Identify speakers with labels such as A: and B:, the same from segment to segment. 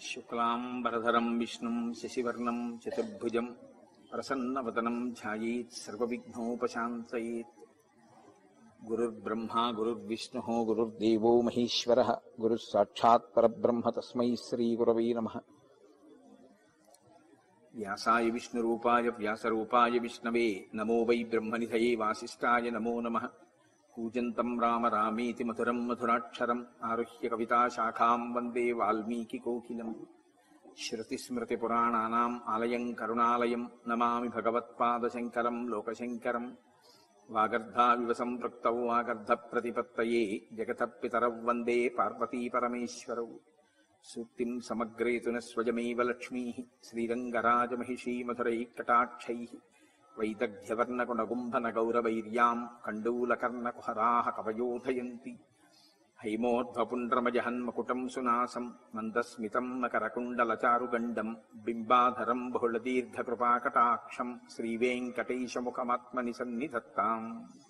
A: శుక్లాంబరధరం విష్ణుం శశివర్ణం చతుర్భుజం ప్రసన్నవదనం ధ్యాయేత్ సర్వవిఘ్నోపశాంతయేత్ గురుర్బ్రహ్మా గురుర్విష్ణుः గురుర్దేవో మహేశ్వరः గురుः సాక్షాత్ పరబ్రహ్మ తస్మై శ్రీగురవై నమः వ్యాసాయ విష్ణురూపాయ వ్యాసరూపాయ విష్ణవే నమో వై బ్రహ్మనిధయే వాసిష్ఠాయ నమో నమః కూజంతం రామ రామేతి మధురం మధురాక్షరం ఆరుహ్య కవితాశాఖాం వందే వాల్మీకికోకిలం శృతిస్మృతిపురాణానాम् ఆలయం కరుణాలయం నమామి భగవత్పాదశంకరం లోకశంకరం వాగర్ధావివ సంపృక్తౌ వాగర్ధప్రతిపత్తయే జగతః పితరౌ వందే పార్వతీపరమేశ్వరౌ సూక్తిం సమగ్రేతున స్వయమేవ లక్ష్మీः శ్రీరంగరాజమహిషీమధురైకటాక్షైः వైదగ్ధ్యవర్ణకుణగుంభనగౌరవైర్యాम् కण्डूलकर्णकुहराः कवयोधयन्ति हैमोध्वपुण्ड्रमजहन्मकुटम् सुनासम् मन्दस्मितम् मकरकुण्डलचारुगण्डम् बिम्बाधरम् बहुलदीर्घकृपाकटाक्षम् श्रीवेङ्कटेशमुखमात्मनि सन्निधत्ताम्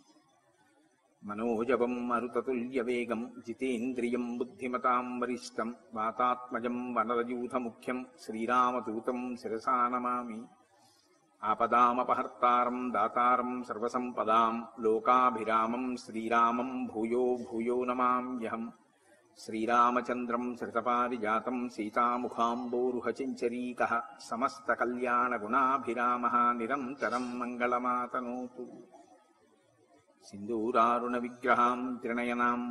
A: मनोजवम् मरुततुल्यवेगम् जितेन्द्रियम् बुद्धिमताम् वरिष्ठम् वातात्मजम् वनरयूथमुख्यम् श्रीरामदूतम् शिरसा नमामि आपदामपहर्तारम् दातारम् सर्वसम्पदाम् लोकाभिरामम् श्रीरामम् भूयो भूयो नमाम्यहम् श्रीरामचन्द्रम् श्रितपारिजातम् सीतामुखाम्बोरुहचिञ्चरीकः समस्तकल्याणगुणाभिरामः निरन्तरम् मङ्गलमातनोतु सिन्दूरारुणविग्रहाम् त्रिणयनाम्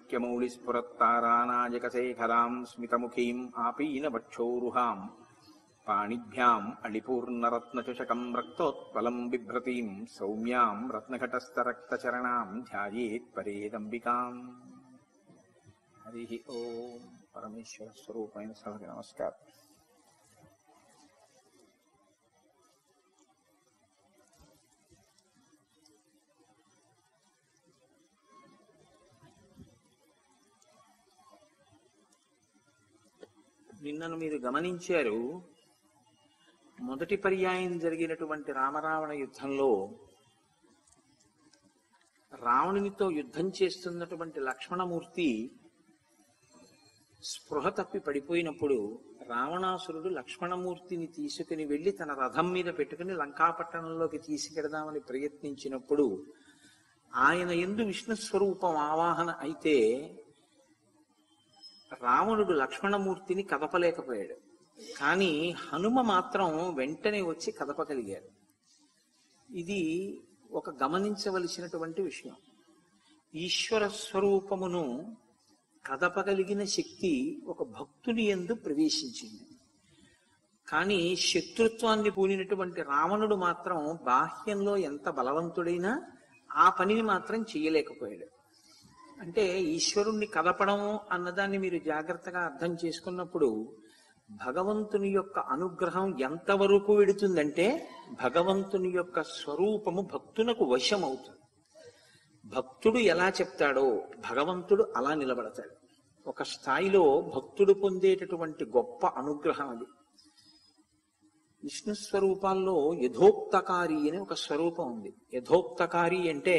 A: माणिक्यमौलिस्फुरत्तारानायकशेखराम् स्मितमुखीम् आपीनवक्षोरुहाम् पाणिभ्याम् अलिपूर्णरत्नचषकम् रक्तोत्पलम् बिभ्रतीम् सौम्याम् रत्नघटस्थरक्तचरणाम् ध्यायेत् परेदम्बिकाम् हरिः ओम् परमेश्वरस्वरूपेण सह नमस्कारः నిన్నను మీరు గమనించారు మొదటి పర్యాయం జరిగినటువంటి రామరావణ యుద్ధంలో రావణునితో యుద్ధం చేస్తున్నటువంటి లక్ష్మణమూర్తి స్పృహ తప్పి పడిపోయినప్పుడు రావణాసురుడు లక్ష్మణమూర్తిని తీసుకుని వెళ్లి తన రథం మీద పెట్టుకుని లంకాపట్టణంలోకి తీసుకెడదామని ప్రయత్నించినప్పుడు ఆయన ఎందు విష్ణు స్వరూపం ఆవాహన అయితే రావణుడు లక్ష్మణమూర్తిని కదపలేకపోయాడు కానీ హనుమ మాత్రం వెంటనే వచ్చి కదపగలిగారు ఇది ఒక గమనించవలసినటువంటి విషయం ఈశ్వర స్వరూపమును కదపగలిగిన శక్తి ఒక భక్తుని ఎందు ప్రవేశించింది కానీ శత్రుత్వాన్ని పూనినటువంటి రావణుడు మాత్రం బాహ్యంలో ఎంత బలవంతుడైనా ఆ పనిని మాత్రం చేయలేకపోయాడు అంటే ఈశ్వరుణ్ణి కదపడం అన్నదాన్ని మీరు జాగ్రత్తగా అర్థం చేసుకున్నప్పుడు భగవంతుని యొక్క అనుగ్రహం ఎంతవరకు వెడుతుందంటే భగవంతుని యొక్క స్వరూపము భక్తునకు వశం అవుతుంది భక్తుడు ఎలా చెప్తాడో భగవంతుడు అలా నిలబడతాడు ఒక స్థాయిలో భక్తుడు పొందేటటువంటి గొప్ప అనుగ్రహం అది విష్ణు స్వరూపాల్లో యథోక్తకారి అని ఒక స్వరూపం ఉంది యథోక్తకారి అంటే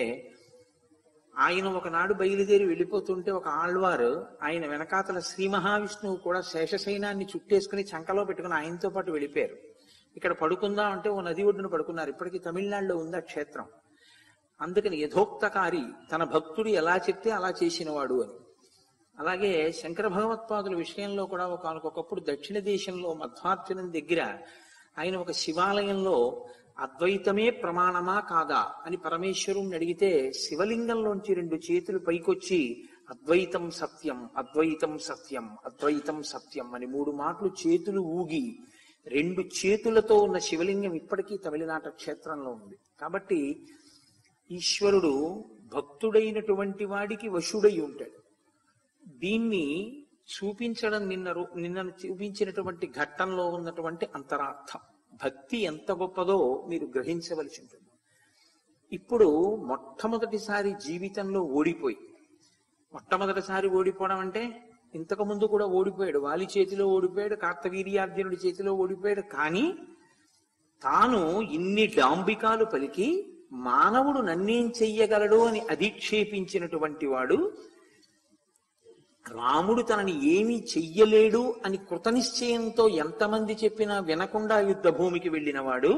A: ఆయన ఒకనాడు బయలుదేరి వెళ్ళిపోతుంటే ఒక ఆళ్వారు ఆయన వెనకాతల శ్రీ మహావిష్ణువు కూడా శేషశైనాన్ని చుట్టేసుకుని చంకలో పెట్టుకుని ఆయనతో పాటు వెళ్ళిపోయారు ఇక్కడ పడుకుందాం అంటే ఓ నది ఒడ్డున పడుకున్నారు ఇప్పటికీ తమిళనాడులో ఉంది ఆ క్షేత్రం అందుకని యథోక్తకారి తన భక్తుడు ఎలా చెప్తే అలా చేసినవాడు అని అలాగే శంకర భగవత్పాదుల విషయంలో కూడా ఒకనకొకప్పుడు దక్షిణ దేశంలో మధ్వార్జునం దగ్గర ఆయన ఒక శివాలయంలో అద్వైతమే ప్రమాణమా కాదా అని పరమేశ్వరుణ్ణి అడిగితే శివలింగంలోంచి రెండు చేతులు పైకొచ్చి అద్వైతం సత్యం అద్వైతం సత్యం అద్వైతం సత్యం అని మూడు మాటలు చేతులు ఊగి రెండు చేతులతో ఉన్న శివలింగం ఇప్పటికీ తమిళనాట క్షేత్రంలో ఉంది కాబట్టి ఈశ్వరుడు భక్తుడైనటువంటి వాడికి వశుడై ఉంటాడు దీన్ని చూపించడం నిన్న రూ- నిన్న చూపించినటువంటి ఘట్టంలో ఉన్నటువంటి అంతరార్థం భక్తి ఎంత గొప్పదో మీరు గ్రహించవలసి ఉంటుంది ఇప్పుడు మొట్టమొదటిసారి జీవితంలో ఓడిపోయి మొట్టమొదటిసారి ఓడిపోవడం అంటే ఇంతకు ముందు కూడా ఓడిపోయాడు వాలి చేతిలో ఓడిపోయాడు కార్తవీర్యార్జునుడి చేతిలో ఓడిపోయాడు కానీ తాను ఇన్ని డాంబికాలు పలికి మానవుడు నన్నేం చెయ్యగలడు అని అధిక్షేపించినటువంటి వాడు రాముడు తనని ఏమీ చెయ్యలేడు అని కృతనిశ్చయంతో ఎంతమంది చెప్పినా వినకుండా యుద్ధ భూమికి వెళ్ళినవాడు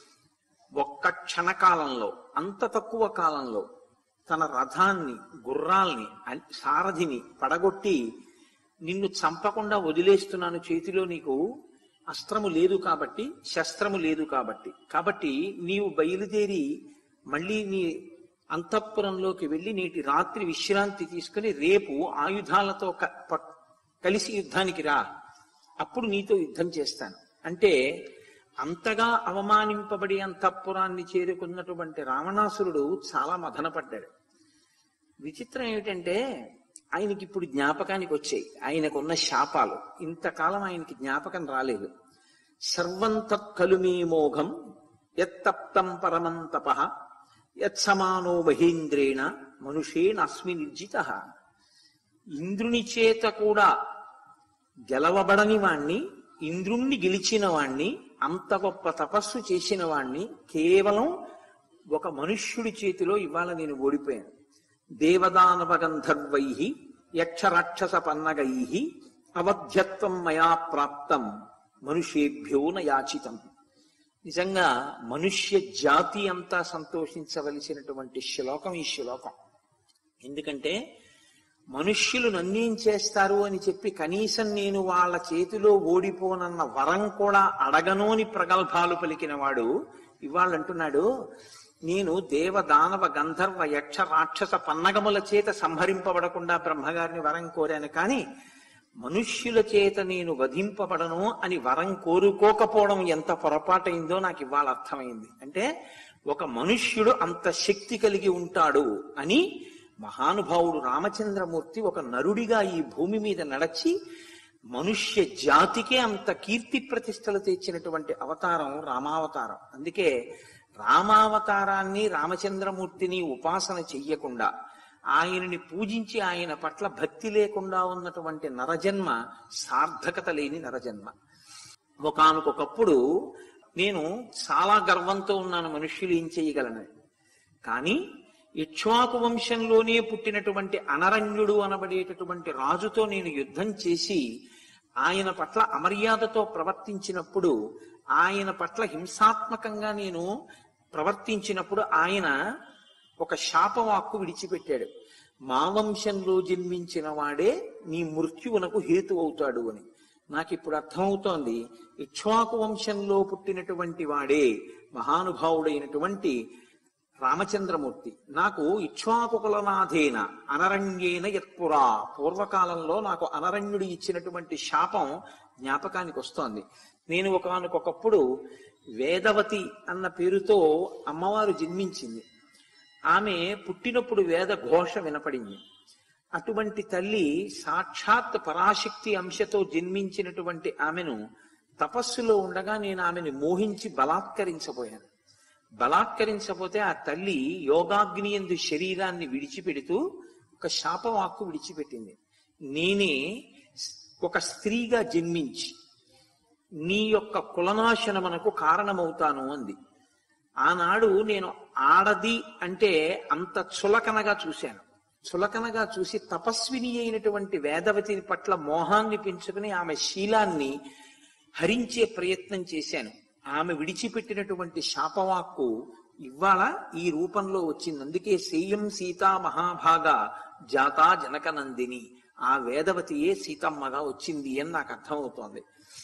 A: ఒక్క క్షణకాలంలో అంత తక్కువ కాలంలో తన రథాన్ని గుర్రాల్ని అన్- సారథిని పడగొట్టి నిన్ను చంపకుండా వదిలేస్తున్నాను చేతిలో నీకు అస్త్రము లేదు కాబట్టి శస్త్రము లేదు కాబట్టి కాబట్టి నీవు బయలుదేరి మళ్ళీ నీ అంతఃపురంలోకి వెళ్ళి నేటి రాత్రి విశ్రాంతి తీసుకుని రేపు ఆయుధాలతో క- ప- కలిసి యుద్ధానికి రా అప్పుడు నీతో యుద్ధం చేస్తాను అంటే అంతగా అవమానింపబడి అంతఃపురాన్ని చేరుకున్నటువంటి రావణాసురుడు చాలా మదనపడ్డాడు విచిత్రం ఏమిటంటే ఆయనకి ఇప్పుడు జ్ఞాపకానికి వచ్చాయి ఆయనకున్న శాపాలు ఇంతకాలం ఆయనకి జ్ఞాపకం రాలేదు సర్వం తత్కలు మే మోఘం ఎత్తప్తం పరమం తప యత్సమానో మహేంద్రేణ మనుషేణస్మి నిర్జిత ఇంద్రుని చేత కూడా గెలవబడని వాణ్ణి ఇంద్రుణ్ణి గెలిచిన వాణ్ణి అంత గొప్ప తపస్సు చేసిన వాణ్ణి కేవలం ఒక మనుష్యుడి చేతిలో ఇవాళ నేను ఓడిపోయాను దేవదానవ గంధర్వై యక్షరాక్షస పన్నగై అవధ్యత్వం మయా ప్రాప్తం మనుషేభ్యో నయాచితం నిజంగా మనుష్య జాతి అంతా సంతోషించవలసినటువంటి శ్లోకం ఈ శ్లోకం ఎందుకంటే మనుష్యులు నన్నేం చేస్తారు అని చెప్పి కనీసం నేను వాళ్ళ చేతిలో ఓడిపోనన్న వరం కూడా అడగను అని ప్రగల్భాలు పలికిన వాడు ఇవాళ అంటున్నాడు నేను దేవ దానవ గంధర్వ యక్ష రాక్షస పన్నగముల చేత సంహరింపబడకుండా బ్రహ్మగారిని వరం కోరాను కానీ మనుష్యుల చేత నేను వధింపబడను అని వరం కోరుకోకపోవడం ఎంత పొరపాటైందో నాకు ఇవాళ అర్థమైంది అంటే ఒక మనుష్యుడు అంత శక్తి కలిగి ఉంటాడు అని మహానుభావుడు రామచంద్రమూర్తి ఒక నరుడిగా ఈ భూమి మీద నడచి మనుష్య జాతికే అంత కీర్తి ప్రతిష్టలు తెచ్చినటువంటి అవతారం రామావతారం అందుకే రామావతారాన్ని రామచంద్రమూర్తిని ఉపాసన చెయ్యకుండా ఆయనని పూజించి ఆయన పట్ల భక్తి లేకుండా ఉన్నటువంటి నరజన్మ సార్థకత లేని నరజన్మ ఒకానొకప్పుడు నేను చాలా గర్వంతో ఉన్నాను మనుష్యులు ఏం చేయగలనని కానీ ఇక్ష్వాకు వంశంలోనే పుట్టినటువంటి అనరణ్యుడు అనబడేటటువంటి రాజుతో నేను యుద్ధం చేసి ఆయన పట్ల అమర్యాదతో ప్రవర్తించినప్పుడు ఆయన పట్ల హింసాత్మకంగా నేను ప్రవర్తించినప్పుడు ఆయన ఒక శాపవాక్కు విడిచిపెట్టాడు మా వంశంలో జన్మించిన వాడే నీ మృత్యువునకు హేతు అవుతాడు అని నాకు ఇప్పుడు అర్థమవుతోంది ఇక్ష్వాకు వంశంలో పుట్టినటువంటి వాడే మహానుభావుడైనటువంటి రామచంద్రమూర్తి నాకు ఇక్ష్వాకుకులనాథేన అనరణ్యేన యత్పురా పూర్వకాలంలో నాకు అనరణ్యుడు ఇచ్చినటువంటి శాపం జ్ఞాపకానికి వస్తోంది నేను ఒకనకొకప్పుడు వేదవతి అన్న పేరుతో అమ్మవారు జన్మించింది ఆమె పుట్టినప్పుడు వేద ఘోష వినపడింది అటువంటి తల్లి సాక్షాత్ పరాశక్తి అంశతో జన్మించినటువంటి ఆమెను తపస్సులో ఉండగా నేను ఆమెను మోహించి బలాత్కరించబోయాను బలాత్కరించబోతే ఆ తల్లి యోగాగ్ని ఎందు శరీరాన్ని విడిచిపెడుతూ ఒక శాపవాక్కు విడిచిపెట్టింది నేనే ఒక స్త్రీగా జన్మించి నీ యొక్క కులనాశనమునకు కారణమవుతాను అంది ఆనాడు నేను ఆడది అంటే అంత చులకనగా చూశాను చులకనగా చూసి తపస్విని అయినటువంటి వేదవతి పట్ల మోహాన్ని పెంచుకుని ఆమె శీలాన్ని హరించే ప్రయత్నం చేశాను ఆమె విడిచిపెట్టినటువంటి శాపవాక్కు ఇవాళ ఈ రూపంలో వచ్చింది అందుకే సేయం సీతా మహాభాగ జాతా జనకనందిని ఆ వేదవతియే సీతమ్మగా వచ్చింది అని నాకు అర్థమవుతోంది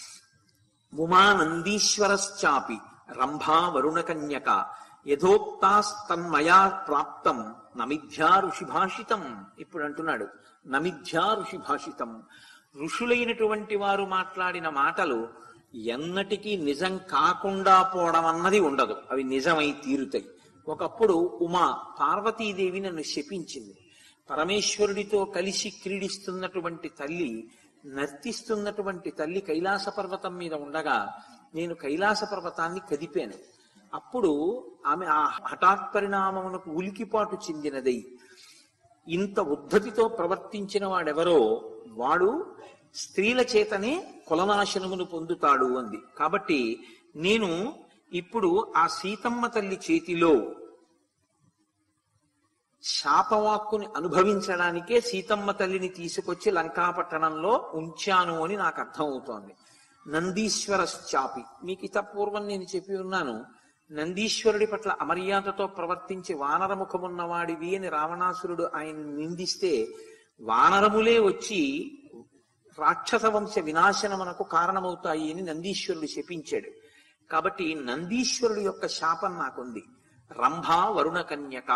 A: ఉమానందీశ్వరశ్చాపి రంభా వరుణకన్యక యథోక్తాస్తన్మయా ప్రాప్తం నమిథ్యా ఋషిభాషితం ఇప్పుడు అంటున్నాడు నమిథ్యా ఋషిభాషితం ఋషులైనటువంటి వారు మాట్లాడిన మాటలు ఎన్నటికీ నిజం కాకుండా పోవడం అన్నది ఉండదు అవి నిజమై తీరుతాయి ఒకప్పుడు ఉమా పార్వతీదేవి నన్ను శపించింది పరమేశ్వరుడితో కలిసి క్రీడిస్తున్నటువంటి తల్లి నర్తిస్తున్నటువంటి తల్లి కైలాస పర్వతం మీద ఉండగా నేను కైలాస పర్వతాన్ని కదిపాను అప్పుడు ఆమె ఆ హఠాత్ పరిణామమునకు ఉలికిపాటు చెందినదై ఇంత ఉద్ధతితో ప్రవర్తించిన వాడెవరో వాడు స్త్రీల చేతనే కులనాశనమును పొందుతాడు అంది కాబట్టి నేను ఇప్పుడు ఆ సీతమ్మ తల్లి చేతిలో శాపవాక్కుని అనుభవించడానికే సీతమ్మ తల్లిని తీసుకొచ్చి లంకాపట్టణంలో ఉంచాను అని నాకు అర్థం అవుతోంది నందీశ్వర చాపి మీకు ఇత పూర్వం నేను చెప్పి ఉన్నాను నందీశ్వరుడి పట్ల అమర్యాదతో ప్రవర్తించి వానరముఖమున్నవాడివి అని రావణాసురుడు ఆయన నిందిస్తే వానరములే వచ్చి రాక్షస వంశ వినాశనమునకు కారణమవుతాయి అని నందీశ్వరుడు శపించాడు కాబట్టి నందీశ్వరుడు యొక్క శాపం నాకుంది రంభ వరుణ కన్యక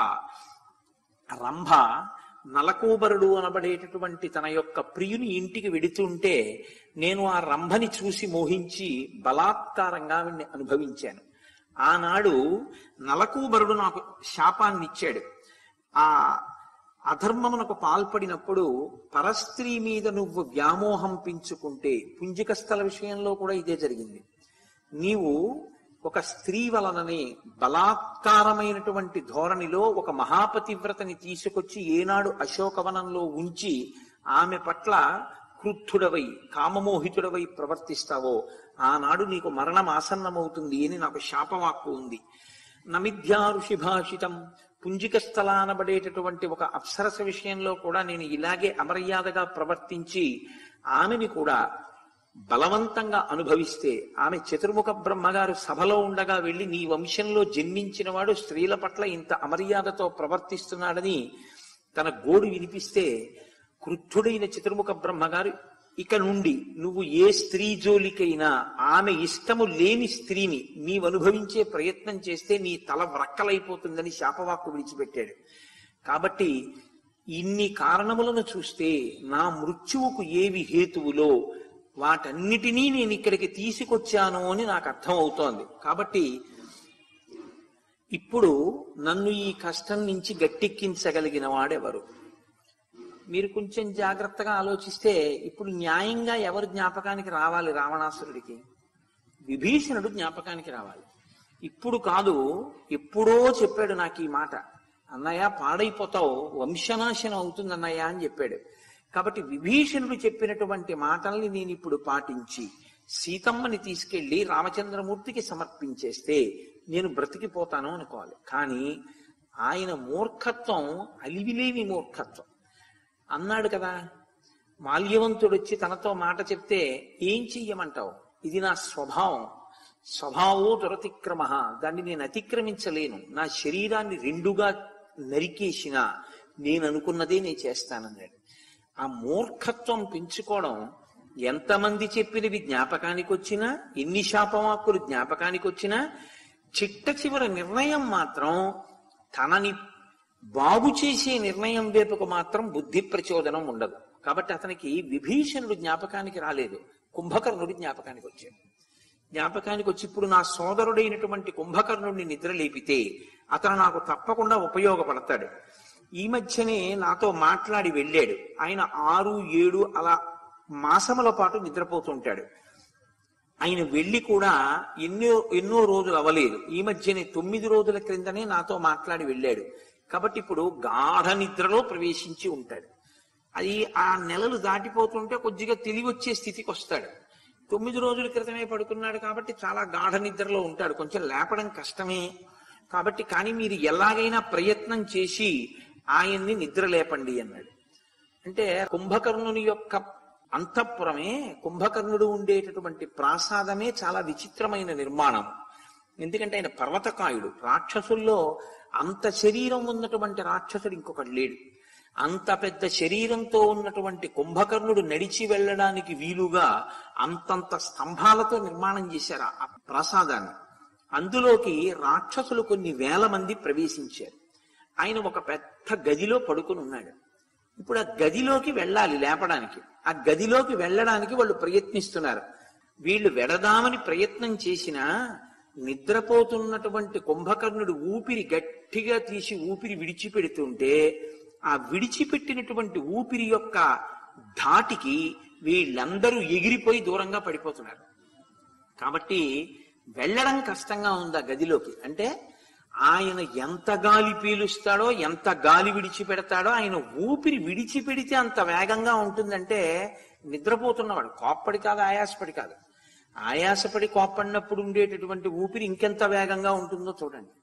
A: రంభ నలకూబరుడు అనబడేటటువంటి తన యొక్క ప్రియుని ఇంటికి వెడుతుంటే నేను ఆ రంభని చూసి మోహించి బలాత్కారంగా ఆవిడ్ని అనుభవించాను ఆనాడు నలకూబరుడు నాకు శాపాన్ని ఇచ్చాడు ఆ అధర్మమునకు పాల్పడినప్పుడు పరస్త్రీ మీద నువ్వు వ్యామోహం పెంచుకుంటే పుంజిక స్థల విషయంలో కూడా ఇదే జరిగింది నీవు ఒక స్త్రీ వలననే బలాత్కారమైనటువంటి ధోరణిలో ఒక మహాపతివ్రతని తీసుకొచ్చి ఏనాడు అశోకవనంలో ఉంచి ఆమె పట్ల క్రుద్ధుడవై కామమోహితుడవై ప్రవర్తిస్తావో ఆనాడు నీకు మరణం ఆసన్నమవుతుంది అని నాకు శాపవాక్కు ఉంది నమిథ్యా ఋషి భాషితం పుంజిక స్థలానబడేటటువంటి ఒక అప్సరస విషయంలో కూడా నేను ఇలాగే అమర్యాదగా ప్రవర్తించి ఆమెని కూడా బలవంతంగా అనుభవిస్తే ఆమె చతుర్ముఖ బ్రహ్మగారు సభలో ఉండగా వెళ్లి నీ వంశంలో జన్మించిన వాడు స్త్రీల పట్ల ఇంత అమర్యాదతో ప్రవర్తిస్తున్నాడని తన గోడు వినిపిస్తే క్రుద్ధుడైన చతుర్ముఖ బ్రహ్మగారు ఇక నుండి నువ్వు ఏ స్త్రీ జోలికైనా ఆమె ఇష్టము లేని స్త్రీని నీవు అనుభవించే ప్రయత్నం చేస్తే నీ తల వ్రక్కలైపోతుందని శాపవాక్కు విడిచిపెట్టాడు కాబట్టి ఇన్ని కారణములను చూస్తే నా మృత్యువుకు ఏవి హేతువులో వాటన్నిటినీ నేను ఇక్కడికి తీసుకొచ్చాను అని నాకు అర్థం అవుతోంది కాబట్టి ఇప్పుడు నన్ను ఈ కష్టం నుంచి గట్టెక్కించగలిగిన వాడెవరు మీరు కొంచెం జాగ్రత్తగా ఆలోచిస్తే ఇప్పుడు న్యాయంగా ఎవరు జ్ఞాపకానికి రావాలి రావణాసురుడికి విభీషణుడు జ్ఞాపకానికి రావాలి ఇప్పుడు కాదు ఎప్పుడో చెప్పాడు నాకు ఈ మాట అన్నయ్య పాడైపోతావు వంశనాశనం అవుతుంది అన్నయ్య అని చెప్పాడు కాబట్టి విభీషణుడు చెప్పినటువంటి మాటల్ని నేను ఇప్పుడు పాటించి సీతమ్మని తీసుకెళ్లి రామచంద్రమూర్తికి సమర్పించేస్తే నేను బ్రతికిపోతాను అనుకోవాలి కానీ ఆయన మూర్ఖత్వం అలివిలేని మూర్ఖత్వం అన్నాడు కదా మాల్యవంతుడు వచ్చి తనతో మాట చెప్తే ఏం చెయ్యమంటావు ఇది నా స్వభావం స్వభావో దురతిక్రమ దాన్ని నేను అతిక్రమించలేను నా శరీరాన్ని రెండుగా నరికేసిన నేను అనుకున్నదే నేను చేస్తానన్నాడు ఆ మూర్ఖత్వం పెంచుకోవడం ఎంతమంది చెప్పినవి జ్ఞాపకానికి వచ్చినా ఎన్ని శాపవాక్కులు జ్ఞాపకానికి వచ్చినా చిట్ట చివరి నిర్ణయం మాత్రం తనని బాగు చేసే నిర్ణయం వైపుకు మాత్రం బుద్ధి ప్రచోదనం ఉండదు కాబట్టి అతనికి విభీషణుడు జ్ఞాపకానికి రాలేదు కుంభకర్ణుడి జ్ఞాపకానికి వచ్చాడు జ్ఞాపకానికి వచ్చి ఇప్పుడు నా సోదరుడైనటువంటి కుంభకర్ణుడిని నిద్ర లేపితే అతను నాకు తప్పకుండా ఉపయోగపడతాడు ఈ మధ్యనే నాతో మాట్లాడి వెళ్ళాడు ఆయన ఆరు ఏడు అలా మాసముల పాటు నిద్రపోతుంటాడు ఆయన వెళ్ళి కూడా ఎన్నో ఎన్నో రోజులు అవ్వలేదు ఈ మధ్యనే తొమ్మిది రోజుల క్రిందనే నాతో మాట్లాడి వెళ్ళాడు కాబట్టి ఇప్పుడు గాఢ నిద్రలో ప్రవేశించి ఉంటాడు అది ఆ నెలలు దాటిపోతుంటే కొద్దిగా తెలివి వచ్చే స్థితికి వస్తాడు తొమ్మిది రోజుల క్రితమే పడుకున్నాడు కాబట్టి చాలా గాఢ నిద్రలో ఉంటాడు కొంచెం లేపడం కష్టమే కాబట్టి కానీ మీరు ఎలాగైనా ప్రయత్నం చేసి ఆయన్ని నిద్ర లేపండి అన్నాడు అంటే కుంభకర్ణుని యొక్క అంతఃపురమే కుంభకర్ణుడు ఉండేటటువంటి ప్రాసాదమే చాలా విచిత్రమైన నిర్మాణం ఎందుకంటే ఆయన పర్వతకాయుడు రాక్షసుల్లో అంత శరీరం ఉన్నటువంటి రాక్షసుడు ఇంకొకటి లేడు అంత పెద్ద శరీరంతో ఉన్నటువంటి కుంభకర్ణుడు నడిచి వెళ్ళడానికి వీలుగా అంతంత స్తంభాలతో నిర్మాణం చేశారు ఆ ప్రాసాదాన్ని అందులోకి రాక్షసులు కొన్ని వేల మంది ప్రవేశించారు ఆయన ఒక పెద్ద గదిలో పడుకుని ఉన్నాడు ఇప్పుడు ఆ గదిలోకి వెళ్ళాలి లేపడానికి ఆ గదిలోకి వెళ్ళడానికి వాళ్ళు ప్రయత్నిస్తున్నారు వీళ్ళు వెడదామని ప్రయత్నం చేసినా నిద్రపోతున్నటువంటి కుంభకర్ణుడు ఊపిరి గట్టిగా తీసి ఊపిరి విడిచిపెడుతుంటే ఆ విడిచిపెట్టినటువంటి ఊపిరి యొక్క ధాటికి వీళ్ళందరూ ఎగిరిపోయి దూరంగా పడిపోతున్నారు కాబట్టి వెళ్ళడం కష్టంగా ఉంది ఆ గదిలోకి అంటే ఆయన ఎంత గాలి పీలుస్తాడో ఎంత గాలి విడిచిపెడతాడో ఆయన ఊపిరి విడిచిపెడితే అంత వేగంగా ఉంటుందంటే నిద్రపోతున్నవాడు కోప్పడి కాదు ఆయాసపడి కాదు ఆయాసపడి కోప్పడినప్పుడు ఉండేటటువంటి ఊపిరి ఇంకెంత వేగంగా ఉంటుందో చూడండి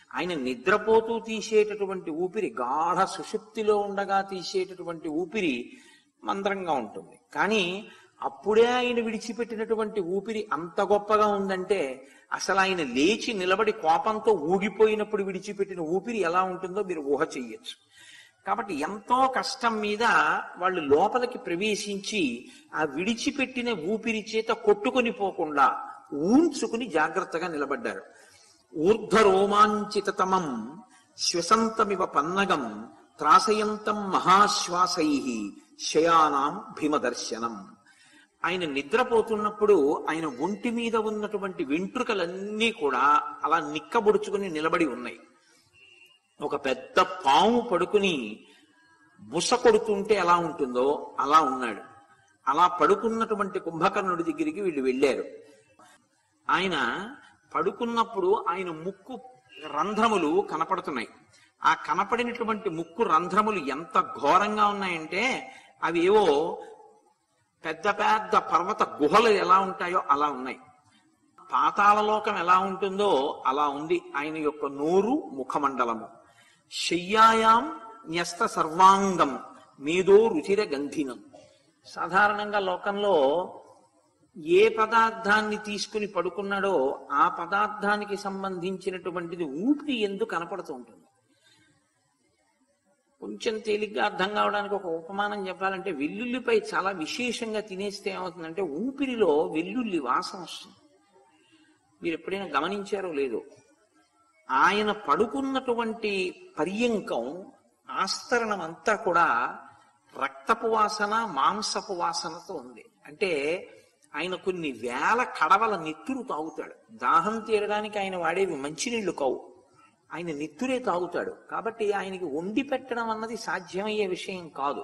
A: ఆయన నిద్రపోతూ తీసేటటువంటి ఊపిరి గాఢ సుషుప్తిలో ఉండగా తీసేటటువంటి ఊపిరి మంద్రంగా ఉంటుంది కానీ అప్పుడే ఆయన విడిచిపెట్టినటువంటి ఊపిరి అంత గొప్పగా ఉందంటే అసలు ఆయన లేచి నిలబడి కోపంతో ఊగిపోయినప్పుడు విడిచిపెట్టిన ఊపిరి ఎలా ఉంటుందో మీరు ఊహ చెయ్యొచ్చు కాబట్టి ఎంతో కష్టం మీద వాళ్ళు లోపలికి ప్రవేశించి ఆ విడిచిపెట్టిన ఊపిరి చేత కొట్టుకొని పోకుండా ఊంచుకుని జాగ్రత్తగా నిలబడ్డారు ఊర్ధ్వరోమాంచితమం శ్వసంతమివ పన్నగం త్రాసయంతం మహాశ్వాసై శయానాం భీమదర్శనం ఆయన నిద్రపోతున్నప్పుడు ఆయన ఒంటి మీద ఉన్నటువంటి వెంట్రుకలన్నీ కూడా అలా నిక్కబొడుచుకుని నిలబడి ఉన్నాయి ఒక పెద్ద పాము పడుకుని బుస కొడుతుంటే ఎలా ఉంటుందో అలా ఉన్నాడు అలా పడుకున్నటువంటి కుంభకర్ణుడి దగ్గరికి వీళ్ళు వెళ్ళారు ఆయన పడుకున్నప్పుడు ఆయన ముక్కు రంధ్రములు కనపడుతున్నాయి ఆ కనపడినటువంటి ముక్కు రంధ్రములు ఎంత ఘోరంగా ఉన్నాయంటే అవి ఏవో పెద్ద పెద్ద పర్వత గుహలు ఎలా ఉంటాయో అలా ఉన్నాయి పాతాళలోకం ఎలా ఉంటుందో అలా ఉంది ఆయన యొక్క నోరు ముఖమండలము శయ్యాయాం న్యస్త సర్వాంగం మేదో రుచిర గంధినం సాధారణంగా లోకంలో ఏ పదార్థాన్ని తీసుకుని పడుకున్నాడో ఆ పదార్థానికి సంబంధించినటువంటిది ఊపిరి ఎందుకు కనపడుతూ ఉంటుంది కొంచెం తేలిగ్గా అర్థం కావడానికి ఒక ఉపమానం చెప్పాలంటే వెల్లుల్లిపై చాలా విశేషంగా తినేస్తే ఏమవుతుందంటే ఊపిరిలో వెల్లుల్లి వాసన వస్తుంది మీరు ఎప్పుడైనా గమనించారో లేదో ఆయన పడుకున్నటువంటి పర్యంకం ఆస్తరణం అంతా కూడా రక్తపు వాసన మాంసపు వాసనతో ఉంది అంటే ఆయన కొన్ని వేల కడవల నెత్తురు తాగుతాడు దాహం తీరడానికి ఆయన వాడేవి మంచినీళ్లు కావు ఆయన నెత్తురే తాగుతాడు కాబట్టి ఆయనకి వండి పెట్టడం అన్నది సాధ్యమయ్యే విషయం కాదు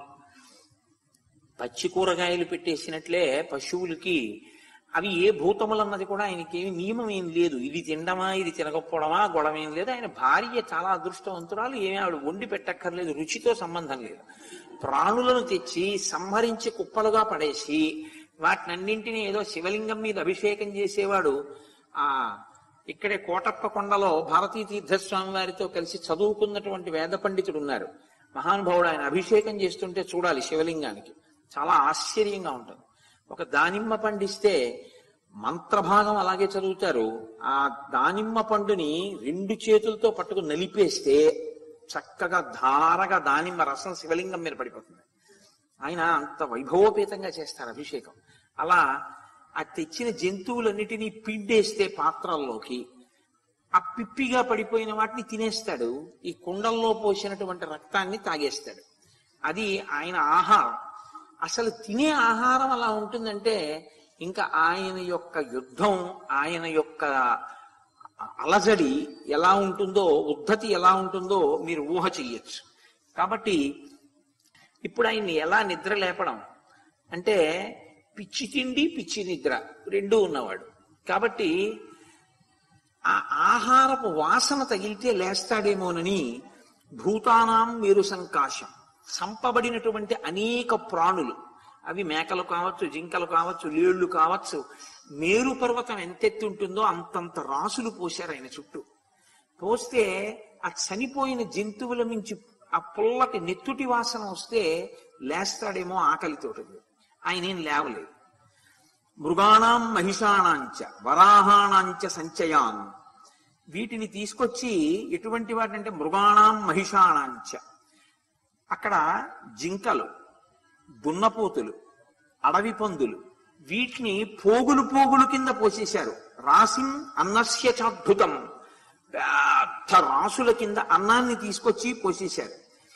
A: పచ్చి కూరగాయలు పెట్టేసినట్లే పశువులకి అవి ఏ భూతములు అన్నది కూడా ఆయనకి ఏమి నియమం ఏం లేదు ఇది తినడమా ఇది తినకపోవడమా గొడవ ఏం లేదు ఆయన భార్య చాలా అదృష్టవంతురాలు ఏమీ ఆవిడ వండి పెట్టక్కర్లేదు రుచితో సంబంధం లేదు ప్రాణులను తెచ్చి సంహరించి కుప్పలుగా పడేసి వాటినన్నింటినీ ఏదో శివలింగం మీద అభిషేకం చేసేవాడు ఆ ఇక్కడే కోటప్ప కొండలో భారతీ తీర్థస్వామి వారితో కలిసి చదువుకున్నటువంటి వేద పండితుడు ఉన్నారు మహానుభావుడు ఆయన అభిషేకం చేస్తుంటే చూడాలి శివలింగానికి చాలా ఆశ్చర్యంగా ఉంటుంది ఒక దానిమ్మ పండిస్తే మంత్రభాగం అలాగే చదువుతారు ఆ దానిమ్మ పండుని రెండు చేతులతో పట్టుకుని నలిపేస్తే చక్కగా ధారగా దానిమ్మ రసం శివలింగం మీద పడిపోతుంది ఆయన అంత వైభవోపేతంగా చేస్తారు అభిషేకం అలా ఆ తెచ్చిన జంతువులన్నిటినీ పిండేస్తే పాత్రల్లోకి ఆ పిప్పిగా పడిపోయిన వాటిని తినేస్తాడు ఈ కుండల్లో పోసినటువంటి రక్తాన్ని తాగేస్తాడు అది ఆయన ఆహారం అసలు తినే ఆహారం అలా ఉంటుందంటే ఇంకా ఆయన యొక్క యుద్ధం ఆయన యొక్క అలజడి ఎలా ఉంటుందో ఉద్ధతి ఎలా ఉంటుందో మీరు ఊహ చెయ్యొచ్చు కాబట్టి ఇప్పుడు ఆయన్ని ఎలా నిద్ర లేపడం అంటే పిచ్చి తిండి పిచ్చి నిద్ర రెండూ ఉన్నవాడు కాబట్టి ఆ ఆహారపు వాసన తగిలితే లేస్తాడేమోనని భూతానాం మీరు సంకాశం చంపబడినటువంటి అనేక ప్రాణులు అవి మేకలు కావచ్చు జింకలు కావచ్చు లేళ్లు కావచ్చు మేరు పర్వతం ఎంతెత్తి ఉంటుందో అంతంత రాసులు పోశారు ఆయన చుట్టూ పోస్తే ఆ చనిపోయిన జంతువుల నుంచి ఆ పుల్లటి నెత్తుటి వాసన వస్తే లేస్తాడేమో ఆకలితోటి ఆయన ఏం లేవలేదు మృగాణం మహిషాణాంచ వరాహాణాంచ సంచయాన్ వీటిని తీసుకొచ్చి ఎటువంటి వాటింటే మృగాణం మహిషాణాంచ అక్కడ జింకలు దున్నపోతులు అడవి పందులు వీటిని పోగులు పోగులు కింద పోసేశారు రాసిం అన్నస్య చాద్భుతం పెద్ద రాసుల కింద అన్నాన్ని తీసుకొచ్చి పోసేశారు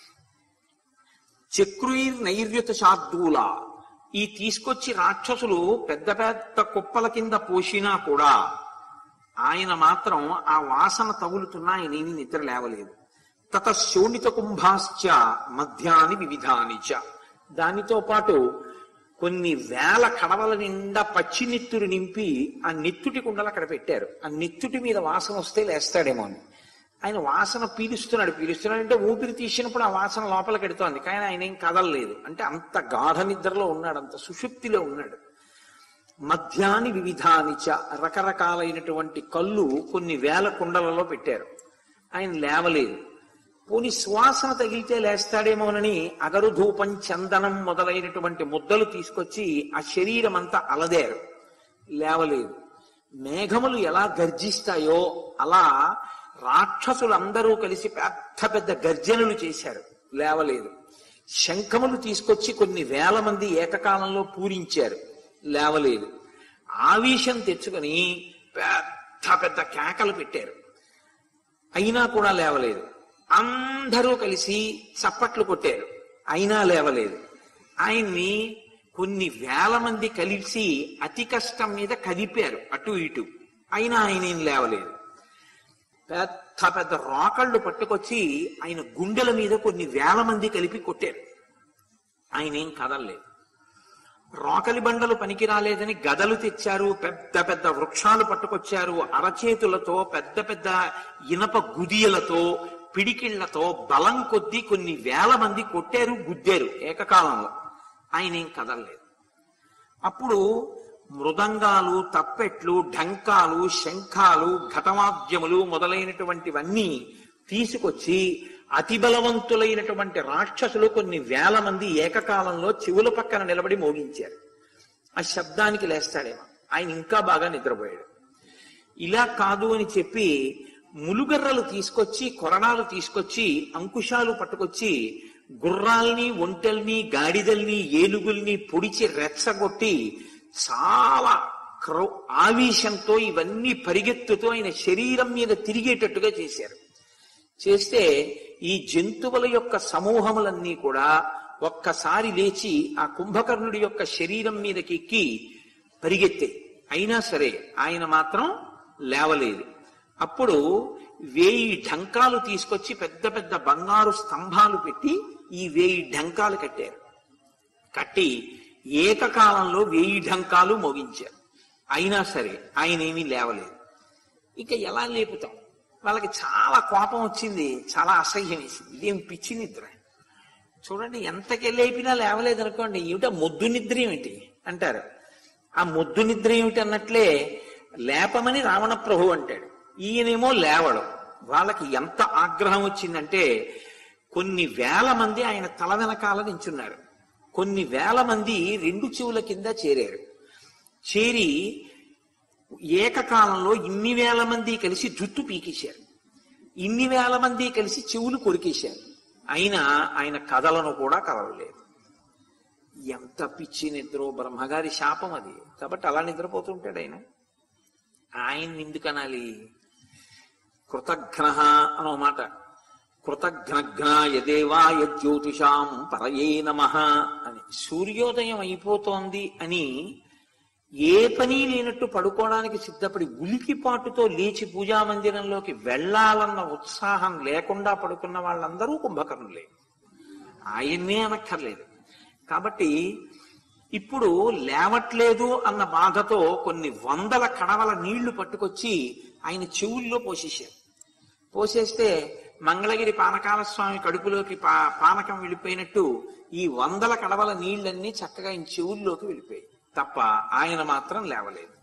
A: చక్రుయిర్ నైర్యుత శార్దూల ఈ తీసుకొచ్చి రాక్షసులు పెద్ద పెద్ద కుప్పల కింద పోసినా కూడా ఆయన మాత్రం ఆ వాసన తగులుతున్నా ఆయన ఏమీ నిద్ర లేవలేదు తత శోణిత కుంభాశ్చ మధ్యాని వివిధాని చ దానితో పాటు కొన్ని వేల కడవల నిండా పచ్చి నెత్తురు నింపి ఆ నెత్తుటి కుండలు అక్కడ పెట్టారు ఆ నెత్తుటి మీద వాసన వస్తే లేస్తాడేమో అని ఆయన వాసన పీలుస్తున్నాడు పీలుస్తున్నాడు అంటే ఊపిరి తీసినప్పుడు ఆ వాసన లోపలికి ఎడుతోంది కానీ ఆయన ఏం కదలలేదు అంటే అంత గాఢ నిద్రలో ఉన్నాడు అంత సుషుప్తిలో ఉన్నాడు మధ్యాని వివిధానిచ రకరకాలైనటువంటి కళ్ళు కొన్ని వేల కుండలలో పెట్టారు ఆయన లేవలేదు పోని సువాసన తగిలితే లేస్తాడేమోనని అగరు ధూపం చందనం మొదలైనటువంటి ముద్దలు తీసుకొచ్చి ఆ శరీరం అంతా అలదేరు లేవలేదు మేఘములు ఎలా గర్జిస్తాయో అలా రాక్షసులందరూ కలిసి పెద్ద పెద్ద గర్జనలు చేశారు లేవలేదు శంఖములు తీసుకొచ్చి కొన్ని వేల మంది ఏకకాలంలో పూరించారు లేవలేదు ఆవేశం తెచ్చుకొని పెద్ద పెద్ద కేకలు పెట్టారు అయినా కూడా లేవలేదు అందరూ కలిసి చప్పట్లు కొట్టారు అయినా లేవలేదు ఆయన్ని కొన్ని వేల మంది కలిసి అతి కష్టం మీద కదిపారు అటు ఇటు అయినా ఆయన ఏం లేవలేదు పెద్ద పెద్ద రోకళ్ళు పట్టుకొచ్చి ఆయన గుండెల మీద కొన్ని వేల మంది కలిపి కొట్టారు ఆయన ఏం కదలలేదు రోకలి బండలు పనికి రాలేదని గదలు తెచ్చారు పెద్ద పెద్ద వృక్షాలు పట్టుకొచ్చారు అరచేతులతో పెద్ద పెద్ద ఇనప గుదియలతో పిడికిళ్లతో బలం కొద్దీ కొన్ని వేల మంది కొట్టారు గుద్దారు ఏకకాలంలో ఆయన ఏం కదలలేదు అప్పుడు మృదంగాలు తప్పెట్లు ఢంకాలు శంఖాలు ఘటవాద్యములు మొదలైనటువంటివన్నీ తీసుకొచ్చి అతి బలవంతులైనటువంటి రాక్షసులు కొన్ని వేల మంది ఏకకాలంలో చెవుల పక్కన నిలబడి మోగించారు ఆ శబ్దానికి లేస్తాడేమో ఆయన ఇంకా బాగా నిద్రపోయాడు ఇలా కాదు అని చెప్పి ములుగర్రలు తీసుకొచ్చి కొరణాలు తీసుకొచ్చి అంకుశాలు పట్టుకొచ్చి గుర్రాల్ని ఒంటెల్ని గాడిదల్ని ఏనుగుల్ని పొడిచి రెచ్చగొట్టి చాలా క్రౌ ఆవేశంతో ఇవన్నీ పరిగెత్తుతో ఆయన శరీరం మీద తిరిగేటట్టుగా చేశారు చేస్తే ఈ జంతువుల యొక్క సమూహములన్నీ కూడా ఒక్కసారి లేచి ఆ కుంభకర్ణుడి యొక్క శరీరం మీదకి ఎక్కి పరిగెత్తాయి అయినా సరే ఆయన మాత్రం లేవలేదు అప్పుడు వేయి ఢంకాలు తీసుకొచ్చి పెద్ద పెద్ద బంగారు స్తంభాలు పెట్టి ఈ వేయి ఢంకాలు కట్టారు కట్టి ఏకకాలంలో వేయి ఢంకాలు మోగించారు అయినా సరే ఆయన ఏమీ లేవలేదు ఇక ఎలా లేపుతాం వాళ్ళకి చాలా కోపం వచ్చింది చాలా అసహ్యం వేసింది ఇదేం పిచ్చి నిద్ర చూడండి ఎంతకి లేపినా లేవలేదు అనుకోండి ఏమిటా మొద్దు నిద్ర ఏమిటి అంటారు ఆ మొద్దు నిద్ర ఏమిటి అన్నట్లే లేపమని రావణ ప్రభు అంటాడు ఈయనేమో లేవడం వాళ్ళకి ఎంత ఆగ్రహం వచ్చిందంటే కొన్ని వేల మంది ఆయన తల వెనకాల నించున్నారు కొన్ని వేల మంది రెండు చెవుల కింద చేరారు చేరి ఏకకాలంలో ఇన్ని వేల మంది కలిసి జుట్టు పీకేశారు ఇన్ని వేల మంది కలిసి చెవులు కొరికేశారు అయినా ఆయన కథలను కూడా కదలలేదు ఎంత పిచ్చి నిద్ర బ్రహ్మగారి శాపం అది కాబట్టి అలా నిద్రపోతుంటాడు ఆయన ఆయన ఎందుకు అనాలి కృతఘ్న అనో మాట కృతఘ్నఘ్నాయ దేవాయ జ్యోతిషాం పరయే నమ అని సూర్యోదయం అయిపోతోంది అని ఏ పని లేనట్టు పడుకోవడానికి సిద్ధపడి ఉలికిపాటుతో లేచి పూజా మందిరంలోకి వెళ్ళాలన్న ఉత్సాహం లేకుండా పడుకున్న వాళ్ళందరూ కుంభకర్ణులే ఆయన్నే అనక్కర్లేదు కాబట్టి ఇప్పుడు లేవట్లేదు అన్న బాధతో కొన్ని వందల కడవల నీళ్లు పట్టుకొచ్చి ఆయన చెవుల్లో పోసేశారు పోసేస్తే మంగళగిరి పానకాల స్వామి కడుపులోకి పా పానకం వెళ్ళిపోయినట్టు ఈ వందల కడవల నీళ్లన్నీ చక్కగా ఆయన చెవుల్లోకి వెళ్ళిపోయాయి తప్ప ఆయన మాత్రం లేవలేదు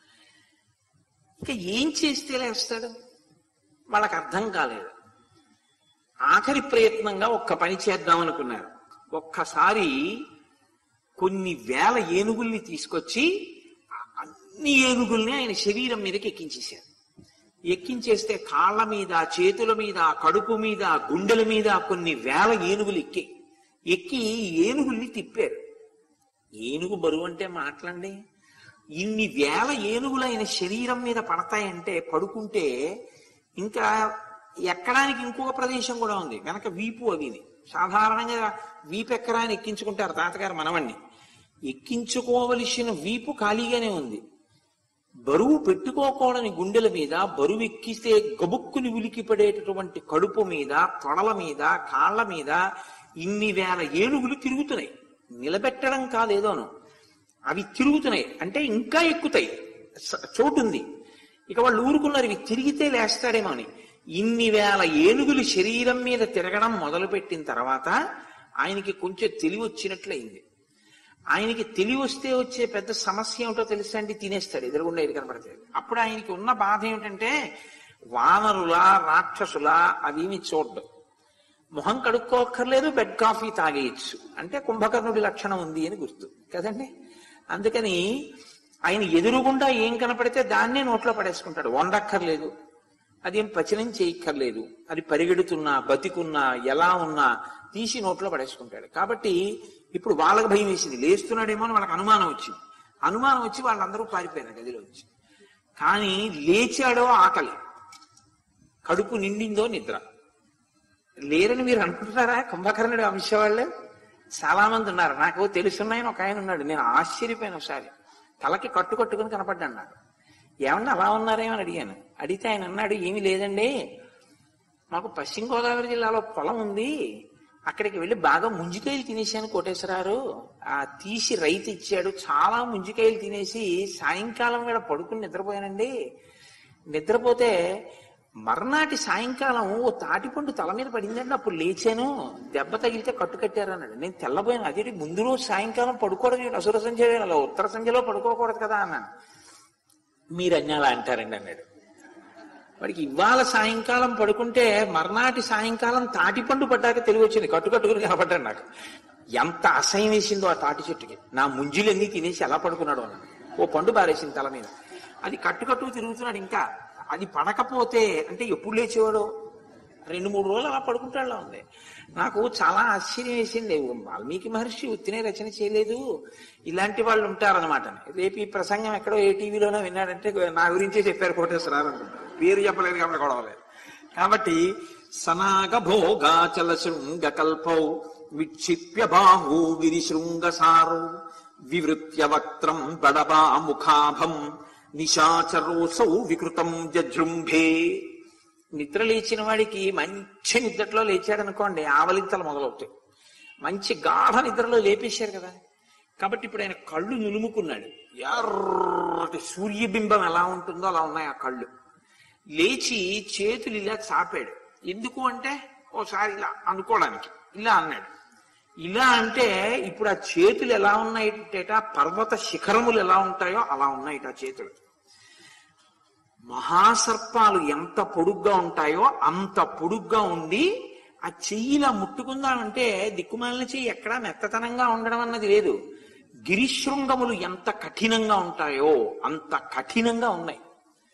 A: ఇక ఏం చేస్తే లేస్తాడు వాళ్ళకి అర్థం కాలేదు ఆఖరి ప్రయత్నంగా ఒక్క పని చేద్దాం అనుకున్నారు ఒక్కసారి కొన్ని వేల ఏనుగుల్ని తీసుకొచ్చి అన్ని ఏనుగుల్ని ఆయన శరీరం మీదకి ఎక్కించేశారు ఎక్కించేస్తే కాళ్ళ మీద చేతుల మీద కడుపు మీద గుండెల మీద కొన్ని వేల ఏనుగులు ఎక్కి ఎక్కి ఈ ఏనుగుల్ని తిప్పారు ఏనుగు బరువు అంటే మాట్లాడండి ఇన్ని వేల ఏనుగులు ఆయన శరీరం మీద పడతాయంటే పడుకుంటే ఇంకా ఎక్కడానికి ఇంకొక ప్రదేశం కూడా ఉంది వెనక వీపు అవిని సాధారణంగా వీపు ఎక్కరాని ఎక్కించుకుంటారు తాతగారు మనవణ్ణి ఎక్కించుకోవలసిన వీపు ఖాళీగానే ఉంది బరువు పెట్టుకోకూడని గుండెల మీద బరువు ఎక్కిస్తే గబుక్కుని ఉలికి పడేటటువంటి కడుపు మీద తొడల మీద కాళ్ళ మీద ఇన్ని వేల ఏనుగులు తిరుగుతున్నాయి నిలబెట్టడం కాదేదోను అవి తిరుగుతున్నాయి అంటే ఇంకా ఎక్కుతాయి స- చోటుంది ఇక వాళ్ళు ఊరుకున్నారు ఇవి తిరిగితే లేస్తాడేమో అని ఇన్ని వేల ఏనుగులు శరీరం మీద తిరగడం మొదలుపెట్టిన తర్వాత ఆయనకి కొంచెం తెలివి వచ్చినట్లయింది ఆయనకి తెలివి వస్తే వచ్చే పెద్ద సమస్య ఏమిటో తెలుసా అండి తినేస్తాడు ఎదురుగుండా ఎది కనపడతాడు అప్పుడు ఆయనకి ఉన్న బాధ ఏమిటంటే వానరులా రాక్షసులా అవేమి చూడ్డు మొహం కడుక్కోక్కర్లేదు బెడ్ కాఫీ తాగేయచ్చు అంటే కుంభకర్ణుడి లక్షణం ఉంది అని గుర్తు కదండి అందుకని ఆయన ఎదురుగుండా ఏం కనపడితే దాన్నే నోట్లో పడేసుకుంటాడు వండక్కర్లేదు అదేం పచనం చేయక్కర్లేదు అది పరిగెడుతున్నా బతికున్నా ఎలా ఉన్నా తీసి నోట్లో పడేసుకుంటాడు కాబట్టి ఇప్పుడు వాళ్ళకి భయం వేసింది లేస్తున్నాడేమో అని వాళ్ళకి అనుమానం వచ్చింది అనుమానం వచ్చి వాళ్ళందరూ పారిపోయారు గదిలోంచి కానీ లేచాడో ఆకలి కడుపు నిండిందో నిద్ర లేరని మీరు అనుకుంటున్నారా కుంభకర్ణుడు వంశవాళ్ళు చాలా మంది ఉన్నారు నాకు తెలుసున్నాయని ఒక ఆయన ఉన్నాడు నేను ఆశ్చర్యపోయాను ఒకసారి తలకి కట్టు కట్టుకుని కనపడ్డాను నాకు ఏమన్నా అలా ఉన్నారేమో అని అడిగాను అడిగితే ఆయన అన్నాడు ఏమీ లేదండి మాకు పశ్చిమ గోదావరి జిల్లాలో పొలం ఉంది అక్కడికి వెళ్ళి బాగా ముంజికాయలు తినేసాను కోటేశ్వరారు ఆ తీసి రైతు ఇచ్చాడు చాలా ముంజికాయలు తినేసి సాయంకాలం వేళ పడుకుని నిద్రపోయానండి నిద్రపోతే మర్నాటి సాయంకాలం ఓ తాటిపండు తల మీద పడిందండి అప్పుడు లేచాను దెబ్బ తగిలితే కట్టు కట్టారు అన్నాడు నేను తెల్లబోయాను అదేంటి ముందు రోజు సాయంకాలం పడుకోవడం ఏంటి? అసుర సంధ్య వేళలో ఉత్తర సంధ్యలో పడుకోకూడదు కదా అన్నాను మీరు అన్యాలా అంటారండి అన్నాడు వాడికి ఇవాళ సాయంకాలం పడుకుంటే మర్నాటి సాయంకాలం తాటిపండు పడ్డాక తెలివి వచ్చింది కట్టుకట్టుకుని కనపడ్డాడు నాకు ఎంత అసహ్యం వేసిందో ఆ తాటి చెట్టుకి నా ముంజులన్నీ తినేసి ఎలా పడుకున్నాడు అన్నాడు ఓ పండు బారేసింది తల మీద అది కట్టుకట్టుకు తిరుగుతున్నాడు ఇంకా అది పడకపోతే అంటే ఎప్పుడు లేచేవాడో రెండు మూడు రోజులు అలా పడుకుంటాడులా ఉంది నాకు చాలా ఆశ్చర్యం వేసింది వాల్మీకి మహర్షి ఉత్తినే రచన చేయలేదు ఇలాంటి వాళ్ళు ఉంటారనమాట రేపు ఈ ప్రసంగం ఎక్కడో ఏ టీవీలోనో విన్నాడంటే నా గురించే చెప్పారు కోటేశ్వరారు అనుకుంటా పేరు చెప్పలేదు కాబట్టి గొడవలేదు కాబట్టి సనాగ భోగాచల శృంగ కల్పౌ విక్షిప్య బాహు విరిశృంగ సారు వివృత్య వక్త్రం బడబా ముఖాభం నిశాచరోసౌ వికృతం జజృంభే నిద్ర లేచిన వాడికి మంచి నిద్రలో లేచాడు అనుకోండి ఆవలింతలు మొదలవుతాయి మంచి గాఢ నిద్రలో లేపేశారు కదా కాబట్టి ఇప్పుడు ఆయన కళ్ళు నులుముకున్నాడు ఎర్రటి సూర్యబింబం ఎలా ఉంటుందో అలా ఉన్నాయి ఆ కళ్ళు లేచి చేతులు ఇలా చాపాడు ఎందుకు అంటే ఓసారి ఇలా అనుకోవడానికి ఇలా అన్నాడు ఇలా అంటే ఇప్పుడు ఆ చేతులు ఎలా ఉన్నాయిట పర్వత శిఖరములు ఎలా ఉంటాయో అలా ఉన్నాయిట ఆ చేతులు మహాసర్పాలు ఎంత పొడుగ్గా ఉంటాయో అంత పొడుగ్గా ఉండి ఆ చెయ్యిలా ముట్టుకుందామంటే దిక్కుమాలిన చెయ్యి ఎక్కడా మెత్తతనంగా ఉండడం అన్నది లేదు గిరిశృంగములు ఎంత కఠినంగా ఉంటాయో అంత కఠినంగా ఉన్నాయి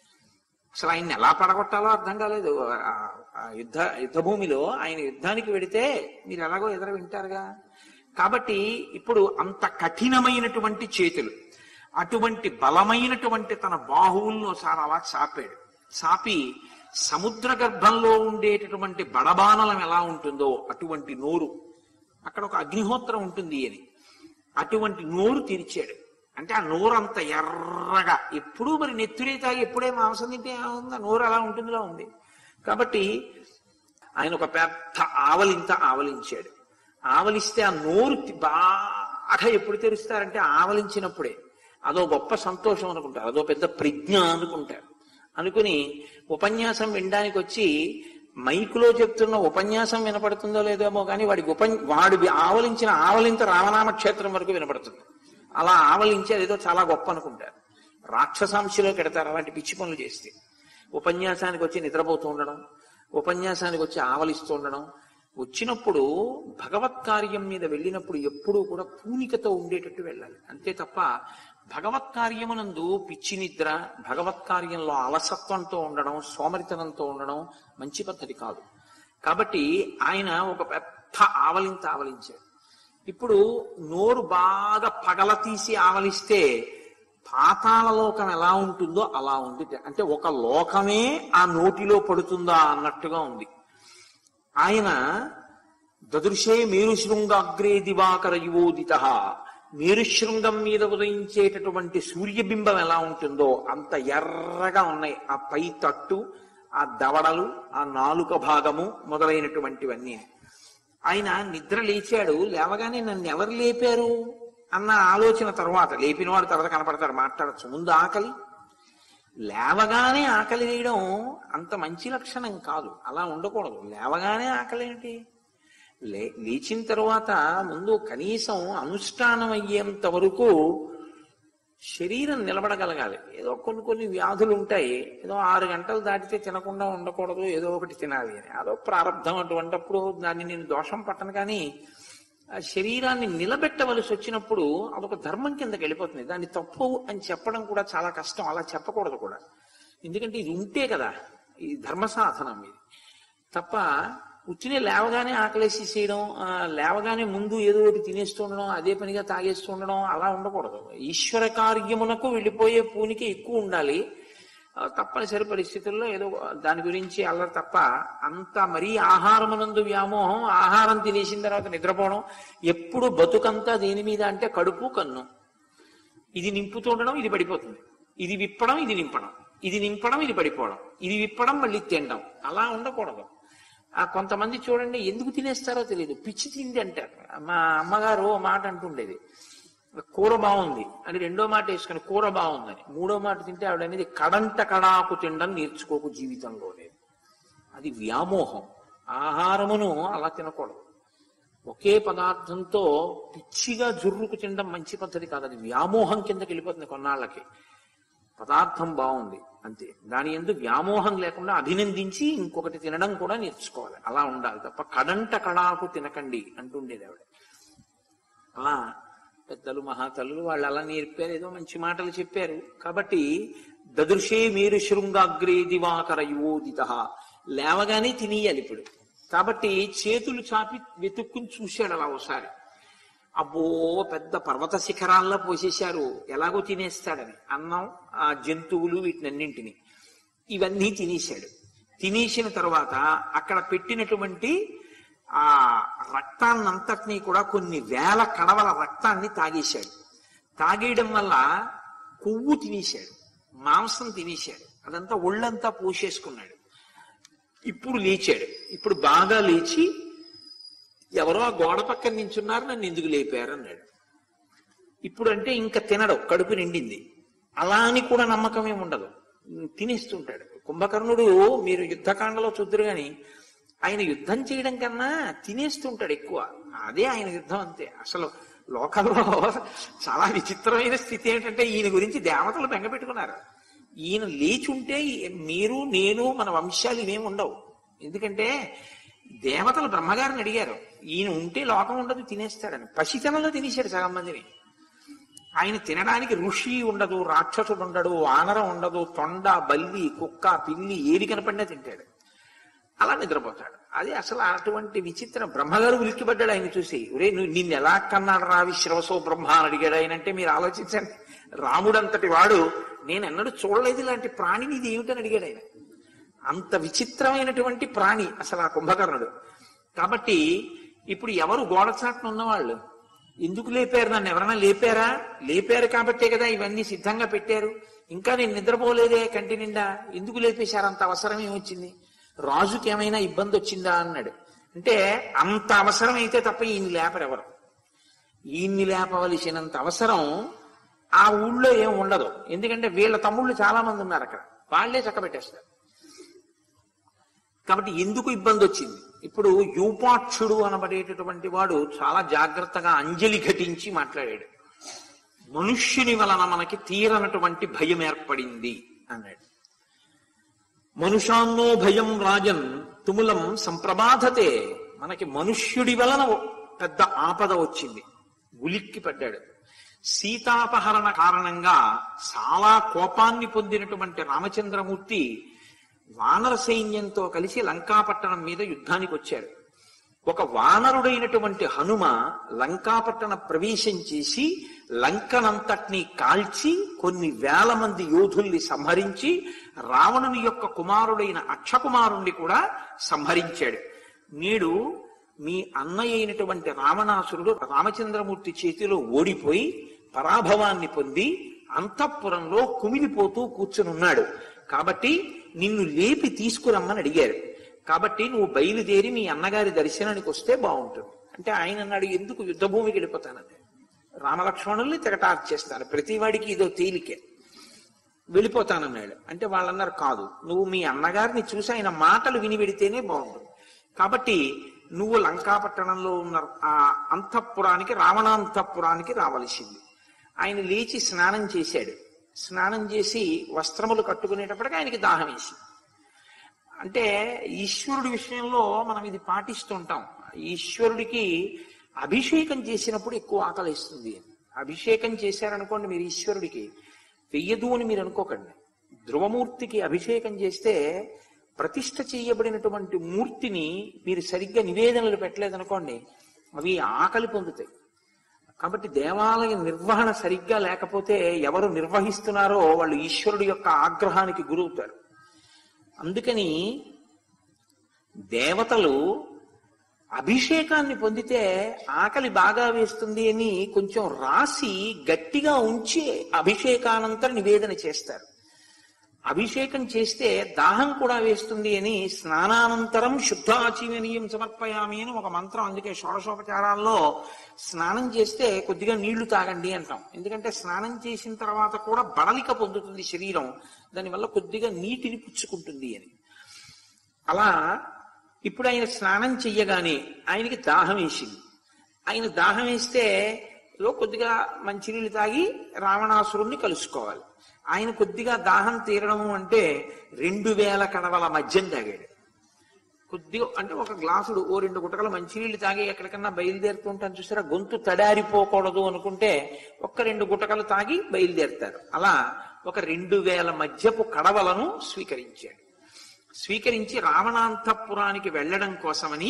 A: అసలు ఆయన్ని ఎలా పడగొట్టాలో అర్థం కాలేదు ఆ- ఆ యుద్ధ యుద్ధ భూమిలో ఆయన యుద్ధానికి వెడితే మీరు ఎలాగో ఎదుర వింటారుగా కాబట్టి ఇప్పుడు అంత కఠినమైనటువంటి చేతులు అటువంటి బలమైనటువంటి తన బాహువులను ఒకసారి అలా చాపాడు చాపి సముద్ర గర్భంలో ఉండేటటువంటి బడబానలం ఎలా ఉంటుందో అటువంటి నోరు అక్కడ ఒక అగ్నిహోత్రం ఉంటుంది అని అటువంటి నోరు తెరిచాడు అంటే ఆ నోరు అంత ఎర్రగా ఎప్పుడూ మరి నెత్తురే తాగి ఎప్పుడే మాంసం తింటే ఏముంది ఆ నోరు అలా ఉంటుందిలా ఉంది కాబట్టి ఆయన ఒక పెద్ద ఆవలింత ఆవలించాడు ఆవలిస్తే ఆ నోరు తి- బాగా ఎప్పుడు తెరుస్తారంటే ఆవలించినప్పుడే అదో గొప్ప సంతోషం అనుకుంటారు అదో పెద్ద ప్రజ్ఞ అనుకుంటారు అనుకుని ఉపన్యాసం వినడానికి వచ్చి మైకులో చెప్తున్న ఉపన్యాసం వినపడుతుందో లేదేమో కానీ వాడికి ఉప వాడి ఆవలించిన ఆవలింత రామనామ క్షేత్రం వరకు వినపడుతుంది అలా ఆవలించి అదేదో చాలా గొప్ప అనుకుంటారు రాక్షసాంశలో పెడతారు అలాంటి పిచ్చి పనులు చేస్తే ఉపన్యాసానికి వచ్చి నిద్రపోతూ ఉండడం ఉపన్యాసానికి వచ్చి ఆవలిస్తూ ఉండడం వచ్చినప్పుడు భగవత్ కార్యం మీద వెళ్ళినప్పుడు ఎప్పుడూ కూడా పూనికతో ఉండేటట్టు వెళ్ళాలి అంతే తప్ప భగవత్ కార్యమునందు పిచ్చి నిద్ర భగవత్ కార్యంలో అలసత్వంతో ఉండడం సోమరితనంతో ఉండడం మంచి పద్ధతి కాదు కాబట్టి ఆయన ఒక పెద్ద ఆవలింత ఆవలించాడు ఇప్పుడు నోరు బాగా పగల తీసి ఆవలిస్తే పాతాళ లోకం ఎలా ఉంటుందో అలా ఉంది అంటే ఒక లోకమే ఆ నోటిలో పడుతుందా అన్నట్టుగా ఉంది ఆయన దదృశే మేరుశృంగాగ్రే దివాకర యువోదిత మేరుశృంగం మీద ఉదయించేటటువంటి సూర్యబింబం ఎలా ఉంటుందో అంత ఎర్రగా ఉన్నాయి ఆ పై తట్టు ఆ దవడలు ఆ నాలుక భాగము మొదలైనటువంటివన్నీ ఆయన నిద్ర లేచాడు లేవగానే నన్ను ఎవరు లేపారు అన్న ఆలోచన తర్వాత లేపినవాడు తర్వాత కనపడతాడు మాట్లాడచ్చు ముందు ఆకలి లేవగానే ఆకలి వేయడం అంత మంచి లక్షణం కాదు అలా ఉండకూడదు లేవగానే ఆకలి ఏంటి లే లేచిన తర్వాత ముందు కనీసం అనుష్ఠానం అయ్యేంత వరకు శరీరం నిలబడగలగాలి ఏదో కొన్ని కొన్ని వ్యాధులు ఉంటాయి ఏదో ఆరు గంటలు దాటితే తినకుండా ఉండకూడదు ఏదో ఒకటి తినాలి అని అదో ప్రారంధం అటువంటప్పుడు దాన్ని నేను దోషం పట్టను కానీ ఆ శరీరాన్ని నిలబెట్టవలసి వచ్చినప్పుడు అదొక ధర్మం కిందకి వెళ్ళిపోతుంది దాన్ని తప్పు అని చెప్పడం కూడా చాలా కష్టం అలా చెప్పకూడదు కూడా ఎందుకంటే ఇది ఉంటే కదా ఈ ధర్మ సాధనం ఇది తప్ప ఉచ్చినే లేవగానే ఆకలేసి చేయడం ఆ, లేవగానే ముందు ఏదో ఒకటి తినేస్తూ ఉండడం అదే పనిగా తాగేస్తూ ఉండడం అలా ఉండకూడదు ఈశ్వర కార్యమునకు వెళ్ళిపోయే పూనికి ఎక్కువ ఉండాలి ఆ, తప్పనిసరి పరిస్థితుల్లో ఏదో దాని గురించి అల్లరి తప్ప అంత మరీ ఆహారమునందు వ్యామోహం ఆహారం తినేసిన తర్వాత నిద్రపోవడం ఎప్పుడు బతుకంతా దేని మీద అంటే కడుపు కన్ను ఇది నింపుతూ ఉండడం ఇది పడిపోతుంది ఇది విప్పడం ఇది నింపడం ఇది నింపడం ఇది పడిపోవడం ఇది విప్పడం మళ్ళీ తినడం అలా ఉండకూడదు ఆ కొంతమంది చూడండి ఎందుకు తినేస్తారో తెలియదు పిచ్చి తిండి అంటారు మా అమ్మగారు ఓ మాట అంటుండేది కూర బాగుంది అని రెండో మాట వేసుకుని కూర బాగుందని మూడో మాట తింటే ఆవిడ అనేది కడంట కడాకు తినడం నేర్చుకోకు జీవితంలో లేదు అది వ్యామోహం ఆహారమును అలా తినకూడదు ఒకే పదార్థంతో పిచ్చిగా జుర్రుకు తినడం మంచి పద్ధతి కాదు అది వ్యామోహం కిందకి వెళ్ళిపోతుంది కొన్నాళ్ళకి పదార్థం బాగుంది అంతే దాని ఎందు వ్యామోహం లేకుండా అభినందించి ఇంకొకటి తినడం కూడా నేర్చుకోవాలి అలా ఉండాలి తప్ప కడంట కడాకు తినకండి అంటుండేది ఆవిడ అలా పెద్దలు మహాతల్లు వాళ్ళు అలా నేర్పారు ఏదో మంచి మాటలు చెప్పారు కాబట్టి దదృశే మీరు శృంగాగ్రే దివాకర యువోదిత లేవగానే తినేయాలి ఇప్పుడు కాబట్టి చేతులు చాపి వెతుక్కుని చూశాడు అలా ఒకసారి అబ్బో పెద్ద పర్వత శిఖరాల్లో పోసేశారు ఎలాగో తినేస్తాడని అన్నం ఆ జంతువులు వీటినన్నింటిని ఇవన్నీ తినేశాడు తినేసిన తర్వాత అక్కడ పెట్టినటువంటి ఆ రక్తాన్నంతటినీ కూడా కొన్ని వేల కడవల రక్తాన్ని తాగేశాడు తాగేయడం వల్ల కొవ్వు తినేశాడు మాంసం తినేశాడు అదంతా ఒళ్ళంతా పోసేసుకున్నాడు ఇప్పుడు లేచాడు ఇప్పుడు బాగా లేచి ఎవరో ఆ గోడ పక్కన నించున్నారు నన్ను ఎందుకు లేపారు అన్నాడు ఇప్పుడు అంటే ఇంకా తినడు కడుపు నిండింది అలా అని కూడా నమ్మకం ఏమి ఉండదు తినేస్తుంటాడు కుంభకర్ణుడు మీరు యుద్ధకాండలో చూద్దరు గాని ఆయన యుద్ధం చేయడం కన్నా తినేస్తుంటాడు ఎక్కువ అదే ఆయన యుద్ధం అంతే అసలు లోకంలో చాలా విచిత్రమైన స్థితి ఏంటంటే ఈయన గురించి దేవతలు బెంగపెట్టుకున్నారు ఈయన లేచుంటే మీరు నేను మన వంశాలు ఇవేం ఉండవు ఎందుకంటే దేవతలు బ్రహ్మగారిని అడిగారు ఈయన ఉంటే లోకం ఉండదు తినేస్తాడని పసితనంలో తినేశాడు సగం మందిని ఆయన తినడానికి ఋషి ఉండదు రాక్షసుడు ఉండడు వానరం ఉండదు తొండ బల్లి కుక్క పిల్లి ఏది కనపడినా తింటాడు అలా నిద్రపోతాడు అది అసలు అటువంటి విచిత్రం బ్రహ్మగారు ఉలిక్కిపడ్డాడు ఆయన చూసి ఒరే నువ్వు నిన్ను ఎలా కన్నాడు రా విశ్రవసో బ్రహ్మ అని అడిగాడు ఆయన అంటే మీరు ఆలోచించండి రాముడంతటి వాడు నేను ఎన్నడూ చూడలేదు ఇలాంటి ప్రాణిని ఇది ఏమిటని అడిగాడు ఆయన అంత విచిత్రమైనటువంటి ప్రాణి అసలు ఆ కుంభకర్ణుడు కాబట్టి ఇప్పుడు ఎవరు గోడచాటున ఉన్నవాళ్ళు ఎందుకు లేపారు నన్ను ఎవరైనా లేపారా లేపారు కాబట్టే కదా ఇవన్నీ సిద్ధంగా పెట్టారు ఇంకా నేను నిద్రపోలేదే కంటి నిండా ఎందుకు లేపేశారు అంత అవసరం ఏమొచ్చింది రాజుకి ఏమైనా ఇబ్బంది వచ్చిందా అన్నాడు అంటే అంత అవసరం అయితే తప్ప ఈయన్ని లేపరు ఎవరు ఈయన్ని లేపవలసినంత అవసరం ఆ ఊళ్ళో ఏం ఉండదు ఎందుకంటే వీళ్ళ తమ్ముళ్ళు చాలా మంది ఉన్నారు అక్కడ వాళ్లే చక్కబెట్టేస్తారు కాబట్టి ఎందుకు ఇబ్బంది వచ్చింది ఇప్పుడు యూపాక్షుడు అనబడేటటువంటి వాడు చాలా జాగ్రత్తగా అంజలి ఘటించి మాట్లాడాడు మనుష్యుని వలన మనకి తీరనటువంటి భయం ఏర్పడింది అన్నాడు మనుషాన్నో భయం రాజన్ తుములం సంప్రబాధతే మనకి మనుష్యుడి వలన పెద్ద ఆపద వచ్చింది ఉలిక్కి పడ్డాడు సీతాపహరణ కారణంగా చాలా కోపాన్ని పొందినటువంటి రామచంద్రమూర్తి వానర సైన్యంతో కలిసి లంకాపట్టణం మీద యుద్ధానికి వచ్చారు ఒక వానరుడైనటువంటి హనుమ లంకాపట్టణ ప్రవేశం చేసి లంకనంతటినీ కాల్చి కొన్ని వేల మంది యోధుల్ని సంహరించి రావణుని యొక్క కుమారుడైన అక్షకుమారుణ్ణి కూడా సంహరించాడు నేడు మీ అన్నయ్య అయినటువంటి రావణాసురుడు రామచంద్రమూర్తి చేతిలో ఓడిపోయి పరాభవాన్ని పొంది అంతఃపురంలో కుమిలిపోతూ కూర్చునున్నాడు కాబట్టి నిన్ను లేపి తీసుకురమ్మని అడిగారు కాబట్టి నువ్వు బయలుదేరి మీ అన్నగారి దర్శనానికి వస్తే బాగుంటుంది అంటే ఆయన అన్నాడు ఎందుకు యుద్ధభూమికి వెళ్ళిపోతానండి రామలక్ష్మణుల్ని తెగటార్చేస్తాను ప్రతివాడికి ఇదో తేలికే వెళ్ళిపోతానన్నాడు అంటే వాళ్ళన్నారు కాదు నువ్వు మీ అన్నగారిని చూసి ఆయన మాటలు విని వెడితేనే బాగుంటుంది కాబట్టి నువ్వు లంకాపట్టణంలో ఉన్న ఆ అంతఃపురానికి రావణాంతఃపురానికి రావలసింది ఆయన లేచి స్నానం చేశాడు స్నానం చేసి వస్త్రములు కట్టుకునేటప్పటికి ఆయనకి దాహం వేసి అంటే ఈశ్వరుడి విషయంలో మనం ఇది పాటిస్తుంటాం ఈశ్వరుడికి అభిషేకం చేసినప్పుడు ఎక్కువ ఆకలిస్తుంది అభిషేకం చేశారనుకోండి మీరు ఈశ్వరుడికి వెయ్యదు అని మీరు అనుకోకండి ధ్రువమూర్తికి అభిషేకం చేస్తే ప్రతిష్ఠ చేయబడినటువంటి మూర్తిని మీరు సరిగ్గా నివేదనలు పెట్టలేదనుకోండి అవి ఆకలి పొందుతాయి కాబట్టి దేవాలయ నిర్వహణ సరిగ్గా లేకపోతే ఎవరు నిర్వహిస్తున్నారో వాళ్ళు ఈశ్వరుడి యొక్క ఆగ్రహానికి గురవుతారు అందుకని దేవతలు అభిషేకాన్ని పొందితే ఆకలి బాగా వేస్తుంది అని కొంచెం రాసి గట్టిగా ఉంచి అభిషేకానంతరం నివేదన చేస్తారు అభిషేకం చేస్తే దాహం కూడా వేస్తుంది అని స్నానానంతరం శుద్ధాచీవనీయం సమర్పయామి అని ఒక మంత్రం అందుకే షోడశోపచారాల్లో స్నానం చేస్తే కొద్దిగా నీళ్లు తాగండి అంటాం ఎందుకంటే స్నానం చేసిన తర్వాత కూడా బడలిక పొందుతుంది శరీరం దానివల్ల కొద్దిగా నీటిని పుచ్చుకుంటుంది అని అలా ఇప్పుడు ఆయన స్నానం చెయ్యగానే ఆయనకి దాహం వేసింది ఆయన దాహం వేస్తే ఏదో కొద్దిగా మంచినీళ్ళు తాగి రావణాసురుణ్ణి కలుసుకోవాలి ఆయన కొద్దిగా దాహం తీరడము అంటే రెండు వేల కడవల మద్యం తాగాడు కొద్దిగా అంటే ఒక గ్లాసుడు ఓ రెండు గుటకల మంచినీళ్ళు తాగి ఎక్కడికన్నా బయలుదేరుతుంటాను చూసారా గొంతు తడారిపోకూడదు అనుకుంటే ఒక్క రెండు గుటకలు తాగి బయలుదేరుతారు అలా ఒక రెండు వేల మద్యపు కడవలను స్వీకరించాడు స్వీకరించి రావణాంతపురానికి వెళ్ళడం కోసమని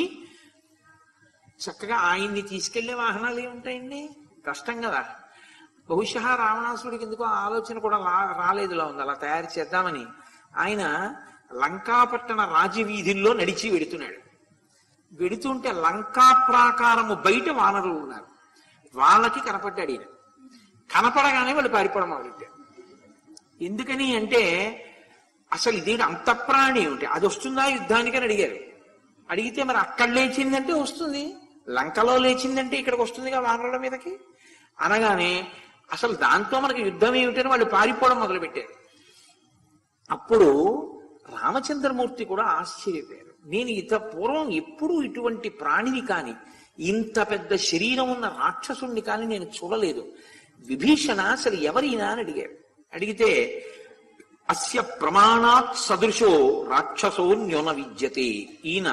A: చక్కగా ఆయన్ని తీసుకెళ్లే వాహనాలు ఏముంటాయండి కష్టం కదా బహుశా రావణాసుడికి ఎందుకో ఆ ఆలోచన కూడా రా- రాలేదులా ఉంది అలా తయారు చేద్దామని ఆయన లంకాపట్టణ రాజవీధుల్లో నడిచి వెడుతున్నాడు వెడుతుంటే లంకా ప్రాకారము బయట వానరులు ఉన్నారు వాళ్ళకి కనపడ్డాడు ఈయన కనపడగానే వాళ్ళు పారిపోవడం మొదలెట్టారు ఎందుకని అంటే అసలు ఇదేంటి అంత ప్రాణి ఉంటే అది వస్తుందా యుద్ధానికి అని అడిగారు అడిగితే మరి అక్కడ లేచిందంటే వస్తుంది లంకలో లేచిందంటే ఇక్కడికి వస్తుందిగా వానరుల మీదకి అనగానే అసలు దాంతో మనకి యుద్ధం ఏమిటని వాళ్ళు పారిపోవడం మొదలుపెట్టారు అప్పుడు రామచంద్రమూర్తి కూడా ఆశ్చర్యపోయారు నేను ఇత పూర్వం ఎప్పుడూ ఇటువంటి ప్రాణిని కాని ఇంత పెద్ద శరీరం ఉన్న రాక్షసుణ్ణి కాని నేను చూడలేదు విభీషణ అసలు ఎవరైనా అని అడిగారు అడిగితే అస్య ప్రమాణాత్ సదృశో రాక్షసో న్యూన విద్యతే ఈయన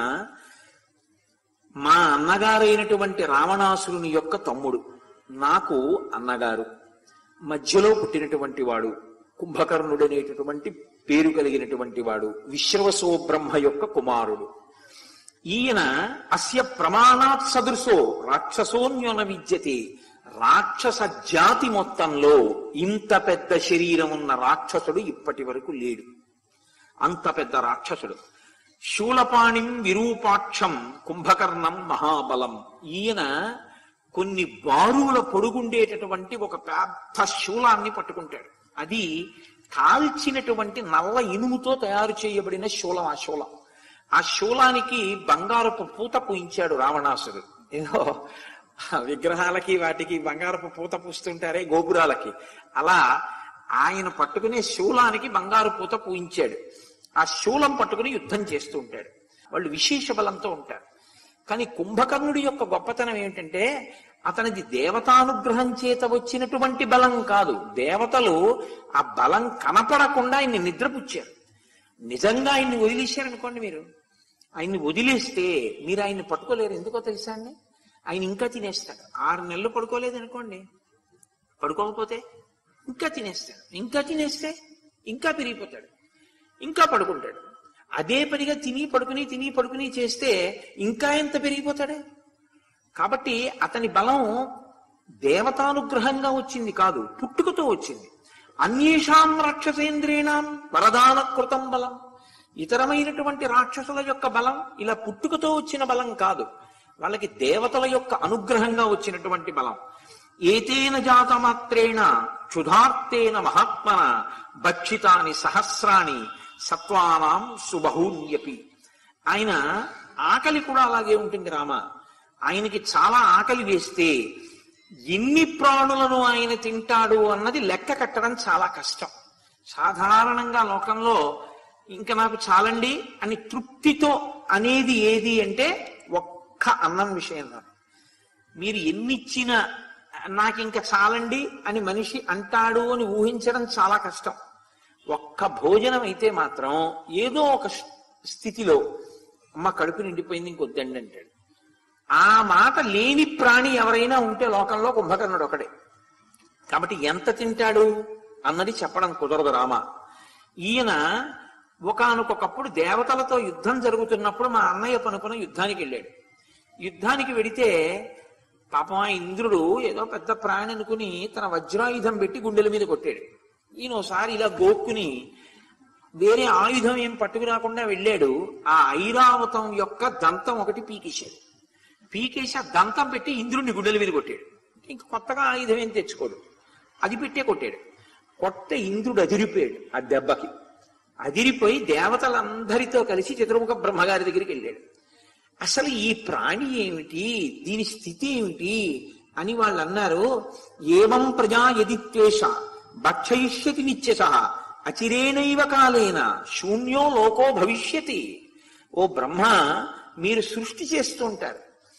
A: మా అన్నగారైనటువంటి రావణాసురుని యొక్క తమ్ముడు నాకు అన్నగారు మధ్యలో పుట్టినటువంటి వాడు కుంభకర్ణుడనేటటువంటి పేరు కలిగినటువంటి వాడు విశ్రవసో బ్రహ్మ యొక్క కుమారుడు ఈయన అస్య ప్రమాణాత్ సదృశో రాక్షసోన్యోన విద్యతే రాక్షస జాతి మొత్తంలో ఇంత పెద్ద శరీరం ఉన్న రాక్షసుడు ఇప్పటి వరకు లేడు అంత పెద్ద రాక్షసుడు శూలపాణిం విరూపాక్షం కుంభకర్ణం మహాబలం ఈయన కొన్ని బారుల పొడుగుండేటటువంటి ఒక పెద్ద శూలాన్ని పట్టుకుంటాడు అది కాల్చినటువంటి నల్ల ఇనుముతో తయారు చేయబడిన శూలం ఆ శూలం ఆ శూలానికి బంగారపు పూత పూయించాడు రావణాసుడు ఏదో ఆ విగ్రహాలకి వాటికి బంగారపు పూత పూస్తుంటారే గోపురాలకి అలా ఆయన పట్టుకునే శూలానికి బంగారు పూత పూయించాడు ఆ శూలం పట్టుకుని యుద్ధం చేస్తూ ఉంటాడు వాళ్ళు విశేష బలంతో ఉంటారు కానీ కుంభకర్ణుడి యొక్క గొప్పతనం ఏమిటంటే అతనిది దేవతానుగ్రహం చేత వచ్చినటువంటి బలం కాదు దేవతలు ఆ బలం కనపడకుండా ఆయన్ని నిద్రపుచ్చారు నిజంగా ఆయన్ని వదిలేశారనుకోండి మీరు ఆయన్ని వదిలేస్తే మీరు ఆయన్ని పట్టుకోలేరు ఎందుకో తెలుసా అండి ఆయన ఇంకా తినేస్తాడు ఆరు నెలలు పడుకోలేదు అనుకోండి పడుకోకపోతే ఇంకా తినేస్తాడు ఇంకా తినేస్తే ఇంకా పెరిగిపోతాడు ఇంకా పడుకుంటాడు అదే పనిగా తిని పడుకుని తిని పడుకుని చేస్తే ఇంకా ఎంత పెరిగిపోతాడే కాబట్టి అతని బలం దేవతానుగ్రహంగా వచ్చింది కాదు పుట్టుకతో వచ్చింది అన్యేషాం రాక్షసేంద్రేణాం వరదాన కృతం బలం ఇతరమైనటువంటి రాక్షసుల యొక్క బలం ఇలా పుట్టుకతో వచ్చిన బలం కాదు వాళ్ళకి దేవతల యొక్క అనుగ్రహంగా వచ్చినటువంటి బలం ఏతేన జాతమాత్రేణ క్షుధార్తేన మహాత్మన భక్షితాని సహస్రాణి సత్వానాం సుబహూన్యపి ఆయన ఆకలి కూడా అలాగే ఉంటుంది రామ ఆయనకి చాలా ఆకలి వేస్తే ఎన్ని ప్రాణులను ఆయన తింటాడు అన్నది లెక్క కట్టడం చాలా కష్టం సాధారణంగా లోకంలో ఇంకా నాకు చాలండి అని తృప్తితో అనేది ఏది అంటే ఒక్క అన్నం విషయంలో మీరు ఎన్నిచ్చిన నాకు ఇంకా చాలండి అని మనిషి అంటాడు అని ఊహించడం చాలా కష్టం ఒక్క భోజనం అయితే మాత్రం ఏదో ఒక స్థితిలో అమ్మ కడుపు నిండిపోయింది ఇంకొద్దండి అంటాడు ఆ మాట లేని ప్రాణి ఎవరైనా ఉంటే లోకంలో కుంభకర్ణుడు ఒకడే కాబట్టి ఎంత తింటాడు అన్నది చెప్పడం కుదరదు రామ ఈయన ఒకానొకప్పుడు దేవతలతో యుద్ధం జరుగుతున్నప్పుడు మా అన్నయ్య పనుకున యుద్ధానికి వెళ్ళాడు యుద్ధానికి వెడితే పాపం ఆ ఇంద్రుడు ఏదో పెద్ద ప్రాణి అనుకుని తన వజ్రాయుధం పెట్టి గుండెల మీద కొట్టాడు ఈయన ఒకసారి ఇలా గోక్కుని వేరే ఆయుధం ఏం పట్టుకురాకుండా వెళ్ళాడు ఆ ఐరావతం యొక్క దంతం ఒకటి పీకేశాడు పీకేసి ఆ దంతం పెట్టి ఇంద్రుడిని గుండెల మీద కొట్టాడు ఇంక కొత్తగా ఆయుధం ఏం తెచ్చుకోడు అది పెట్టే కొట్టాడు కొట్ట ఇంద్రుడు అదిరిపోయాడు ఆ దెబ్బకి అదిరిపోయి దేవతలందరితో కలిసి చతుర్ముఖ బ్రహ్మగారి దగ్గరికి వెళ్ళాడు అసలు ఈ ప్రాణి ఏమిటి దీని స్థితి ఏమిటి అని వాళ్ళు అన్నారు ఏవం ప్రజా యదిత్వేష భక్షయిష్యతి నిత్యస అచిరేణైవ కాలేన శూన్యో లోకో భవిష్యతి ఓ బ్రహ్మ మీరు సృష్టి చేస్తుంటారు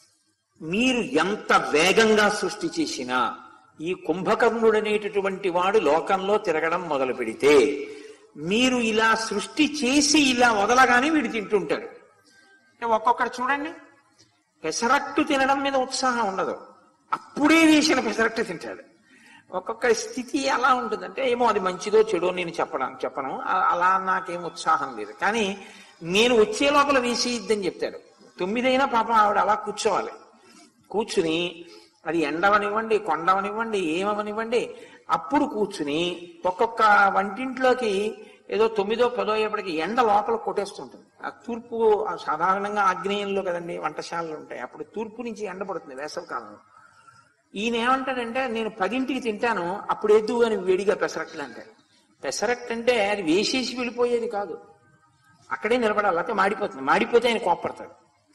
A: మీరు ఎంత వేగంగా సృష్టి చేసినా ఈ కుంభకర్ణుడనేటటువంటి వాడు లోకంలో తిరగడం మొదలు పెడితే మీరు ఇలా సృష్టి చేసి ఇలా వదలగానే వీడు తింటుంటాడు ఒక్కొక్కడు చూడండి పెసరట్టు తినడం మీద ఉత్సాహం ఉండదు అప్పుడే వేసిన పెసరట్టు తింటాడు ఒక్కొక్క స్థితి ఎలా ఉంటుందంటే ఏమో అది మంచిదో చెడో నేను చెప్పడం చెప్పను అ- అలా నాకేం ఉత్సాహం లేదు కానీ నేను వచ్చే లోపల వేసేయిద్దని చెప్తాడు తొమ్మిదైనా పాపం ఆవిడ అలా కూర్చోవాలి కూర్చుని అది ఎండవనివ్వండి కొండవనివ్వండి ఏమవనివ్వండి అప్పుడు కూర్చుని ఒక్కొక్క వంటింట్లోకి ఏదో తొమ్మిదో పదో అయ్యేప్పటికి ఎండ లోపల కొట్టేస్తుంటుంది ఆ తూర్పు ఆ సాధారణంగా ఆగ్నేయంలో కదండి వంటశాలలు ఉంటాయి అప్పుడు తూర్పు నుంచి ఎండ పడుతుంది వేసవి కాలంలో ఈయన ఏమంటాడంటే నేను పదింటికి తింటాను అప్పుడు ఎద్దు అని వేడిగా పెసరట్లు అంటాడు పెసరట్టు అంటే అది వేసేసి వెళ్ళిపోయేది కాదు అక్కడే నిలబడాలి అయితే మాడిపోతుంది మాడిపోతే ఆయన కోప్పడతాడు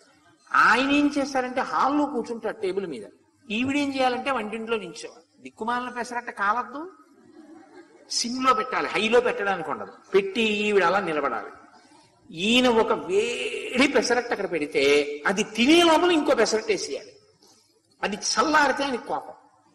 A: ఆయన ఏం చేస్తారంటే హాల్లో కూర్చుంటాడు టేబుల్ మీద ఈవిడేం చేయాలంటే వంటింట్లో నించోవాలి దిక్కుమాలిన పెసరట్ట కాలద్దు సిమ్లో పెట్టాలి హైలో పెట్టడానికి ఉండదు పెట్టి ఈవిడ అలా నిలబడాలి ఈయన ఒక వేడి పెసరట్టు అక్కడ పెడితే అది తినే లోపల ఇంకో పెసరట్టు వేసేయాలి అది చల్లారితే ఆయనకి కోపం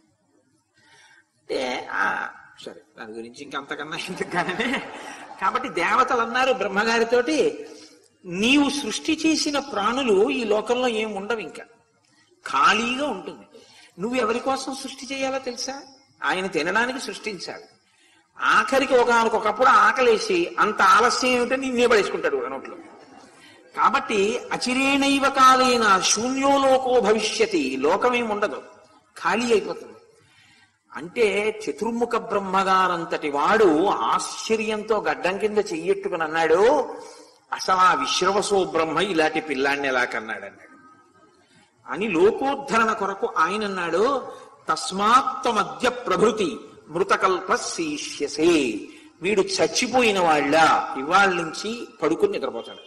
A: అంటే ఆ, సరే దాని గురించి ఇంకంతకన్నా ఇంతగానే కాబట్టి దేవతలు అన్నారు బ్రహ్మగారితోటి నీవు సృష్టి చేసిన ప్రాణులు ఈ లోకంలో ఏం ఉండవు ఇంకా ఖాళీగా ఉంటుంది నువ్వు ఎవరి కోసం సృష్టి చేయాలో తెలుసా ఆయన తినడానికి సృష్టించాడు ఆఖరికి ఒకనొకప్పుడు ఆకలేసి అంత ఆలస్యం ఏమిటో నిన్నే పడేసుకుంటాడు ఒక నోట్లో కాబట్టి అచిరేణైవ కాలేన శూన్యో లోకో భవిష్యతి లోకమేం ఉండదు ఖాళీ అయిపోతుంది అంటే చతుర్ముఖ బ్రహ్మగారంతటి వాడు ఆశ్చర్యంతో గడ్డం కింద చెయ్యట్టుకుని అన్నాడు అసలు ఆ విశ్రవసో బ్రహ్మ ఇలాంటి పిల్లాన్ని ఎలా కన్నాడు అన్నాడు అని లోకోద్ధరణ కొరకు ఆయన అన్నాడు తస్మాత్తమద్య ప్రభృతి మృతకల్ప శీష్యసే వీడు చచ్చిపోయిన వాళ్ళ ఇవాళ నుంచి పడుకుని నిద్రపోతాడు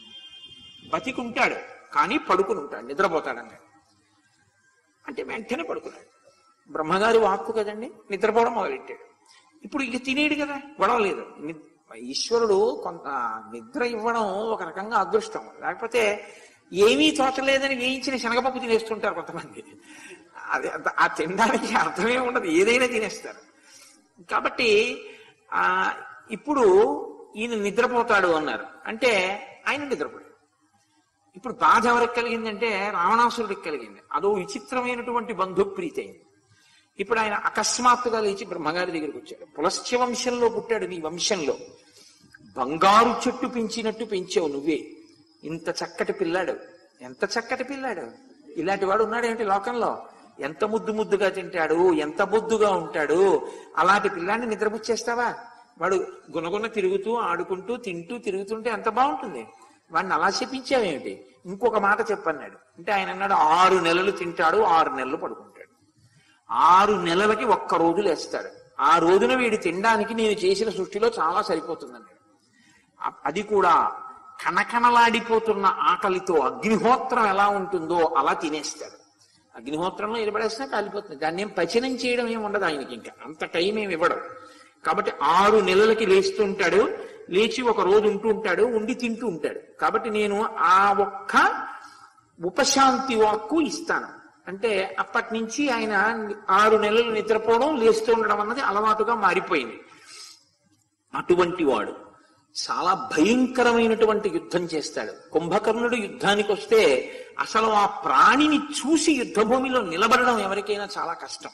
A: బతికుంటాడు కానీ పడుకుని ఉంటాడు నిద్రపోతాడు అన్నాడు అంటే వెంటనే పడుకున్నాడు బ్రహ్మగారి వాక్కు కదండి నిద్రపోవడం మొదలెట్టాడు ఇప్పుడు ఇక తినేడు కదా గొడవ లేదు ని- ఈశ్వరుడు కొంత నిద్ర ఇవ్వడం ఒక రకంగా అదృష్టం లేకపోతే ఏమీ తోచలేదని వేయించిన శనగపప్పు తినేస్తుంటారు కొంతమంది అది అంత- ఆ తినడానికి అర్థమే ఉండదు ఏదైనా తినేస్తారు కాబట్టి ఆ ఇప్పుడు ఈయన నిద్రపోతాడు అన్నారు అంటే ఆయన నిద్రపోయాడు ఇప్పుడు బాధ ఎవరికి కలిగిందంటే రావణాసురుడికి కలిగింది అదో విచిత్రమైనటువంటి బంధుప్రీతి అయింది ఇప్పుడు ఆయన అకస్మాత్తుగా లేచి బ్రహ్మగారి దగ్గరికి వచ్చాడు పులశ్చ వంశంలో పుట్టాడు నీ వంశంలో బంగారు చెట్టు పెంచినట్టు పెంచావు నువ్వే ఇంత చక్కటి పిల్లాడు ఎంత చక్కటి పిల్లాడు ఇలాంటి వాడు ఉన్నాడేంటి లోకంలో ఎంత ముద్దు ముద్దుగా తింటాడు ఎంత బొద్దుగా ఉంటాడు అలాంటి పిల్లాన్ని నిద్రపుచ్చేస్తావా వాడు గునగున తిరుగుతూ ఆడుకుంటూ తింటూ తిరుగుతుంటే ఎంత బాగుంటుంది వాడిని అలా చెప్పించావేమిటి ఇంకొక మాట చెప్పన్నాడు అంటే ఆయన అన్నాడు ఆరు నెలలు తింటాడు ఆరు నెలలు పడుకుంటాడు ఆరు నెలలకి ఒక్క రోజు లేస్తాడు ఆ రోజున వీడు తినడానికి నేను చేసిన సృష్టిలో చాలా సరిపోతుందన్నాడు అ- అది కూడా కనకనలాడిపోతున్న ఆకలితో అగ్నిహోత్రం ఎలా ఉంటుందో అలా తినేస్తాడు అగ్నిహోత్రంలో నిలబడేసినా కాలిపోతుంది దాన్ని ఏం పచనం చేయడం ఏమి ఉండదు ఆయనకి ఇంకా అంత టైం ఏమి ఇవ్వడం కాబట్టి ఆరు నెలలకి లేస్తుంటాడు లేచి ఒక రోజు ఉంటూ ఉంటాడు ఉండి తింటూ ఉంటాడు కాబట్టి నేను ఆ ఒక్క ఉపశాంతి వాక్కు ఇస్తాను అంటే అప్పటి నుంచి ఆయన ఆరు నెలలు నిద్రపోవడం లేస్తూ ఉండడం అన్నది అలవాటుగా మారిపోయింది అటువంటి వాడు చాలా భయంకరమైనటువంటి యుద్ధం చేస్తాడు కుంభకర్ణుడు యుద్ధానికి వస్తే అసలు ఆ ప్రాణిని చూసి యుద్ధభూమిలో నిలబడడం ఎవరికైనా చాలా కష్టం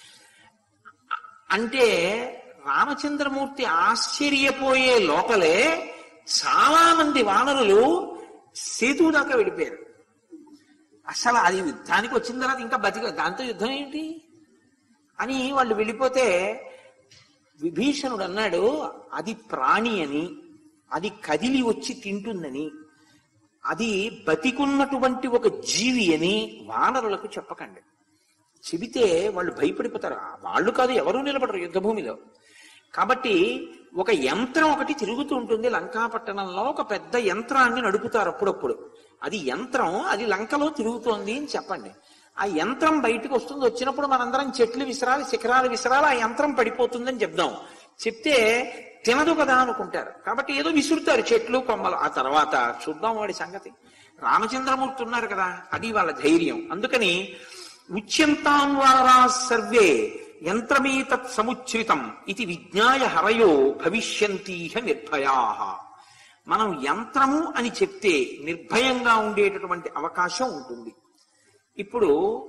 A: అంటే రామచంద్రమూర్తి ఆశ్చర్యపోయే లోపలే చాలా మంది వానరులు సేతువు దాకా వెళ్ళిపోయారు అసలు అది యుద్ధానికి వచ్చిన తర్వాత ఇంకా బతిక దాంతో యుద్ధం ఏంటి అని వాళ్ళు వెళ్ళిపోతే విభీషణుడు అన్నాడు అది ప్రాణి అని అది కదిలి వచ్చి తింటుందని అది బతికున్నటువంటి ఒక జీవి అని వానరులకు చెప్పకండి చెబితే వాళ్ళు భయపడిపోతారు వాళ్ళు కాదు ఎవరూ నిలబడరు యుద్ధభూమిలో కాబట్టి ఒక యంత్రం ఒకటి తిరుగుతూ ఉంటుంది లంకాపట్టణంలో ఒక పెద్ద యంత్రాన్ని నడుపుతారు అప్పుడప్పుడు అది యంత్రం అది లంకలో తిరుగుతోంది అని చెప్పండి ఆ యంత్రం బయటకు వస్తుంది వచ్చినప్పుడు మనందరం చెట్లు విసరాలి శిఖరాలు విసరాలి ఆ యంత్రం పడిపోతుందని చెప్దాం చెప్తే తినదు కదా అనుకుంటారు కాబట్టి ఏదో విసురుతారు చెట్లు కొమ్మలు ఆ తర్వాత చూద్దాం వాడి సంగతి రామచంద్రమూర్తి ఉన్నారు కదా అది వాళ్ళ ధైర్యం అందుకని ఉచ్యంతాం వారా సర్వే యంత్రమేతత్ సముచ్రితం ఇది విజ్ఞాయ హరయో భవిష్యంతీహ నిర్భయా మనం యంత్రము అని చెప్తే నిర్భయంగా ఉండేటటువంటి అవకాశం ఉంటుంది ఇప్పుడు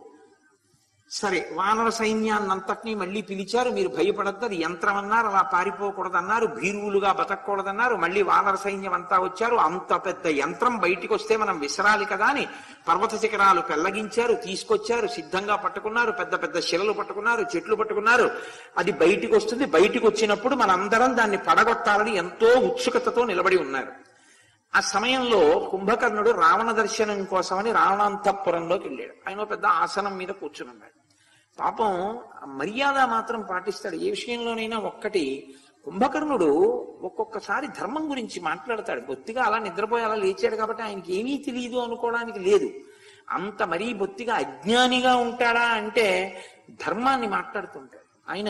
A: సరే వానర సైన్యాన్నంతటినీ మళ్ళీ పిలిచారు మీరు భయపడద్దు అది యంత్రం అన్నారు అలా పారిపోకూడదన్నారు భీరువులుగా బతకూడదన్నారు మళ్ళీ వానర సైన్యం అంతా వచ్చారు అంత పెద్ద యంత్రం బయటికి వస్తే మనం విసరాలి కదా అని పర్వత శిఖరాలు పెళ్లగించారు తీసుకొచ్చారు సిద్ధంగా పట్టుకున్నారు పెద్ద పెద్ద శిలలు పట్టుకున్నారు చెట్లు పట్టుకున్నారు అది బయటికి వస్తుంది బయటికి వచ్చినప్పుడు మనందరం దాన్ని పడగొట్టాలని ఎంతో ఉత్సుకతతో నిలబడి ఉన్నారు ఆ సమయంలో కుంభకర్ణుడు రావణ దర్శనం కోసమని రావణాంతపురంలోకి వెళ్ళాడు ఆయన ఒక పెద్ద ఆసనం మీద కూర్చుని ఉన్నాడు పాపం మర్యాద మాత్రం పాటిస్తాడు ఏ విషయంలోనైనా ఒక్కటి కుంభకర్ణుడు ఒక్కొక్కసారి ధర్మం గురించి మాట్లాడతాడు బొత్తిగా అలా నిద్రపోయి అలా లేచాడు కాబట్టి ఆయనకి ఏమీ తెలియదు అనుకోవడానికి లేదు అంత మరీ బొత్తిగా అజ్ఞానిగా ఉంటాడా అంటే ధర్మాన్ని మాట్లాడుతుంటాడు ఆయన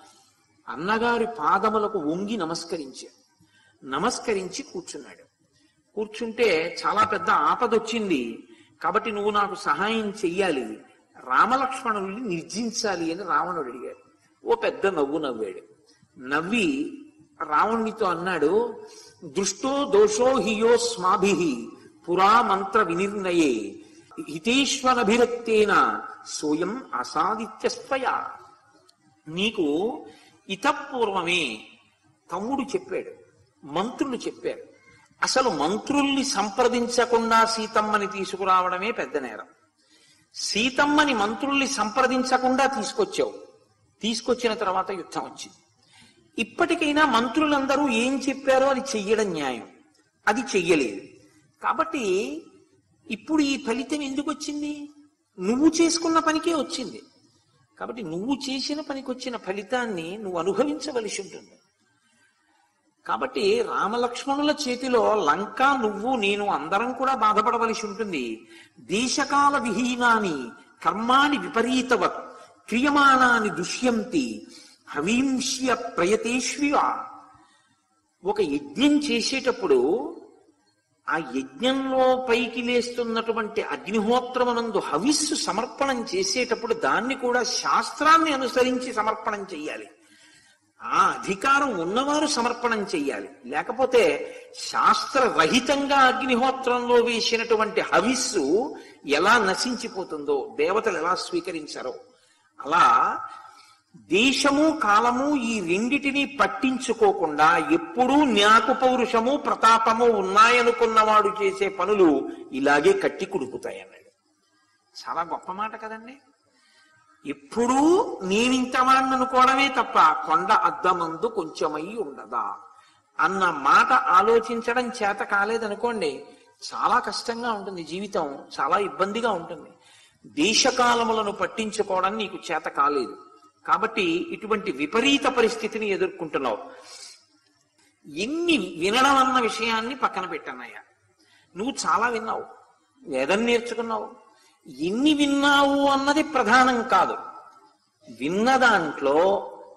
A: అన్నగారి పాదములకు వంగి నమస్కరించాడు నమస్కరించి కూర్చున్నాడు కూర్చుంటే చాలా పెద్ద ఆపదొచ్చింది కాబట్టి నువ్వు నాకు సహాయం చెయ్యాలి రామలక్ష్మణుల్ని నిర్జించాలి అని రావణుడు అడిగాడు ఓ పెద్ద నవ్వు నవ్వాడు నవ్వి రావణునితో అన్నాడు దృష్టో దోషో హియో స్మాభి పురా మంత్ర వినిర్ణయే హితేశ్వరభిరక్తేన సోయం అసాదిత్యస్వయ నీకు ఇతపూర్వమే తమ్ముడు చెప్పాడు మంత్రులు చెప్పారు అసలు మంత్రుల్ని సంప్రదించకుండా సీతమ్మని తీసుకురావడమే పెద్ద నేరం సీతమ్మని మంత్రుల్ని సంప్రదించకుండా తీసుకొచ్చావు తీసుకొచ్చిన తర్వాత యుద్ధం వచ్చింది ఇప్పటికైనా మంత్రులందరూ ఏం చెప్పారో అది చెయ్యడం న్యాయం అది చెయ్యలేదు కాబట్టి ఇప్పుడు ఈ ఫలితం ఎందుకు వచ్చింది నువ్వు చేసుకున్న పనికే వచ్చింది కాబట్టి నువ్వు చేసిన పనికి వచ్చిన ఫలితాన్ని నువ్వు అనుభవించవలసి ఉంటుంది కాబట్టి రామలక్ష్మణుల చేతిలో లంక నువ్వు నేను అందరం కూడా బాధపడవలసి ఉంటుంది దేశకాల విహీనాని కర్మాని విపరీతవత్ క్రియమాణాని దుష్యంతి హవీంష్య ప్రయతేష్వివ ఒక యజ్ఞం చేసేటప్పుడు ఆ యజ్ఞంలో పైకి లేస్తున్నటువంటి అగ్నిహోత్రమునందు హవిస్సు సమర్పణం చేసేటప్పుడు దాన్ని కూడా శాస్త్రాన్ని అనుసరించి సమర్పణం చెయ్యాలి ఆ అధికారం ఉన్నవారు సమర్పణం చెయ్యాలి లేకపోతే శాస్త్రరహితంగా అగ్నిహోత్రంలో వేసినటువంటి హవిస్సు ఎలా నశించిపోతుందో దేవతలు ఎలా స్వీకరించారో అలా దేశము కాలము ఈ రెండిటిని పట్టించుకోకుండా ఎప్పుడూ న్యాకు పౌరుషము ప్రతాపము ఉన్నాయనుకున్నవాడు చేసే పనులు ఇలాగే కట్టి కుడుకుతాయి అన్నాడు చాలా గొప్ప మాట కదండి ఎప్పుడూ నేనింతవాణ్ణి అనుకోవడమే తప్ప కొండ అద్దమందు కొంచెమై ఉండదా అన్న మాట ఆలోచించడం చేత కాలేదనుకోండి చాలా కష్టంగా ఉంటుంది జీవితం చాలా ఇబ్బందిగా ఉంటుంది దేశకాలములను పట్టించుకోవడం నీకు చేత కాలేదు కాబట్టి ఇటువంటి విపరీత పరిస్థితిని ఎదుర్కొంటున్నావు ఎన్ని వినడం అన్న విషయాన్ని పక్కన పెట్టన్నయ్యా నువ్వు చాలా విన్నావు వేదం నేర్చుకున్నావు ఎన్ని విన్నావు అన్నది ప్రధానం కాదు విన్న దాంట్లో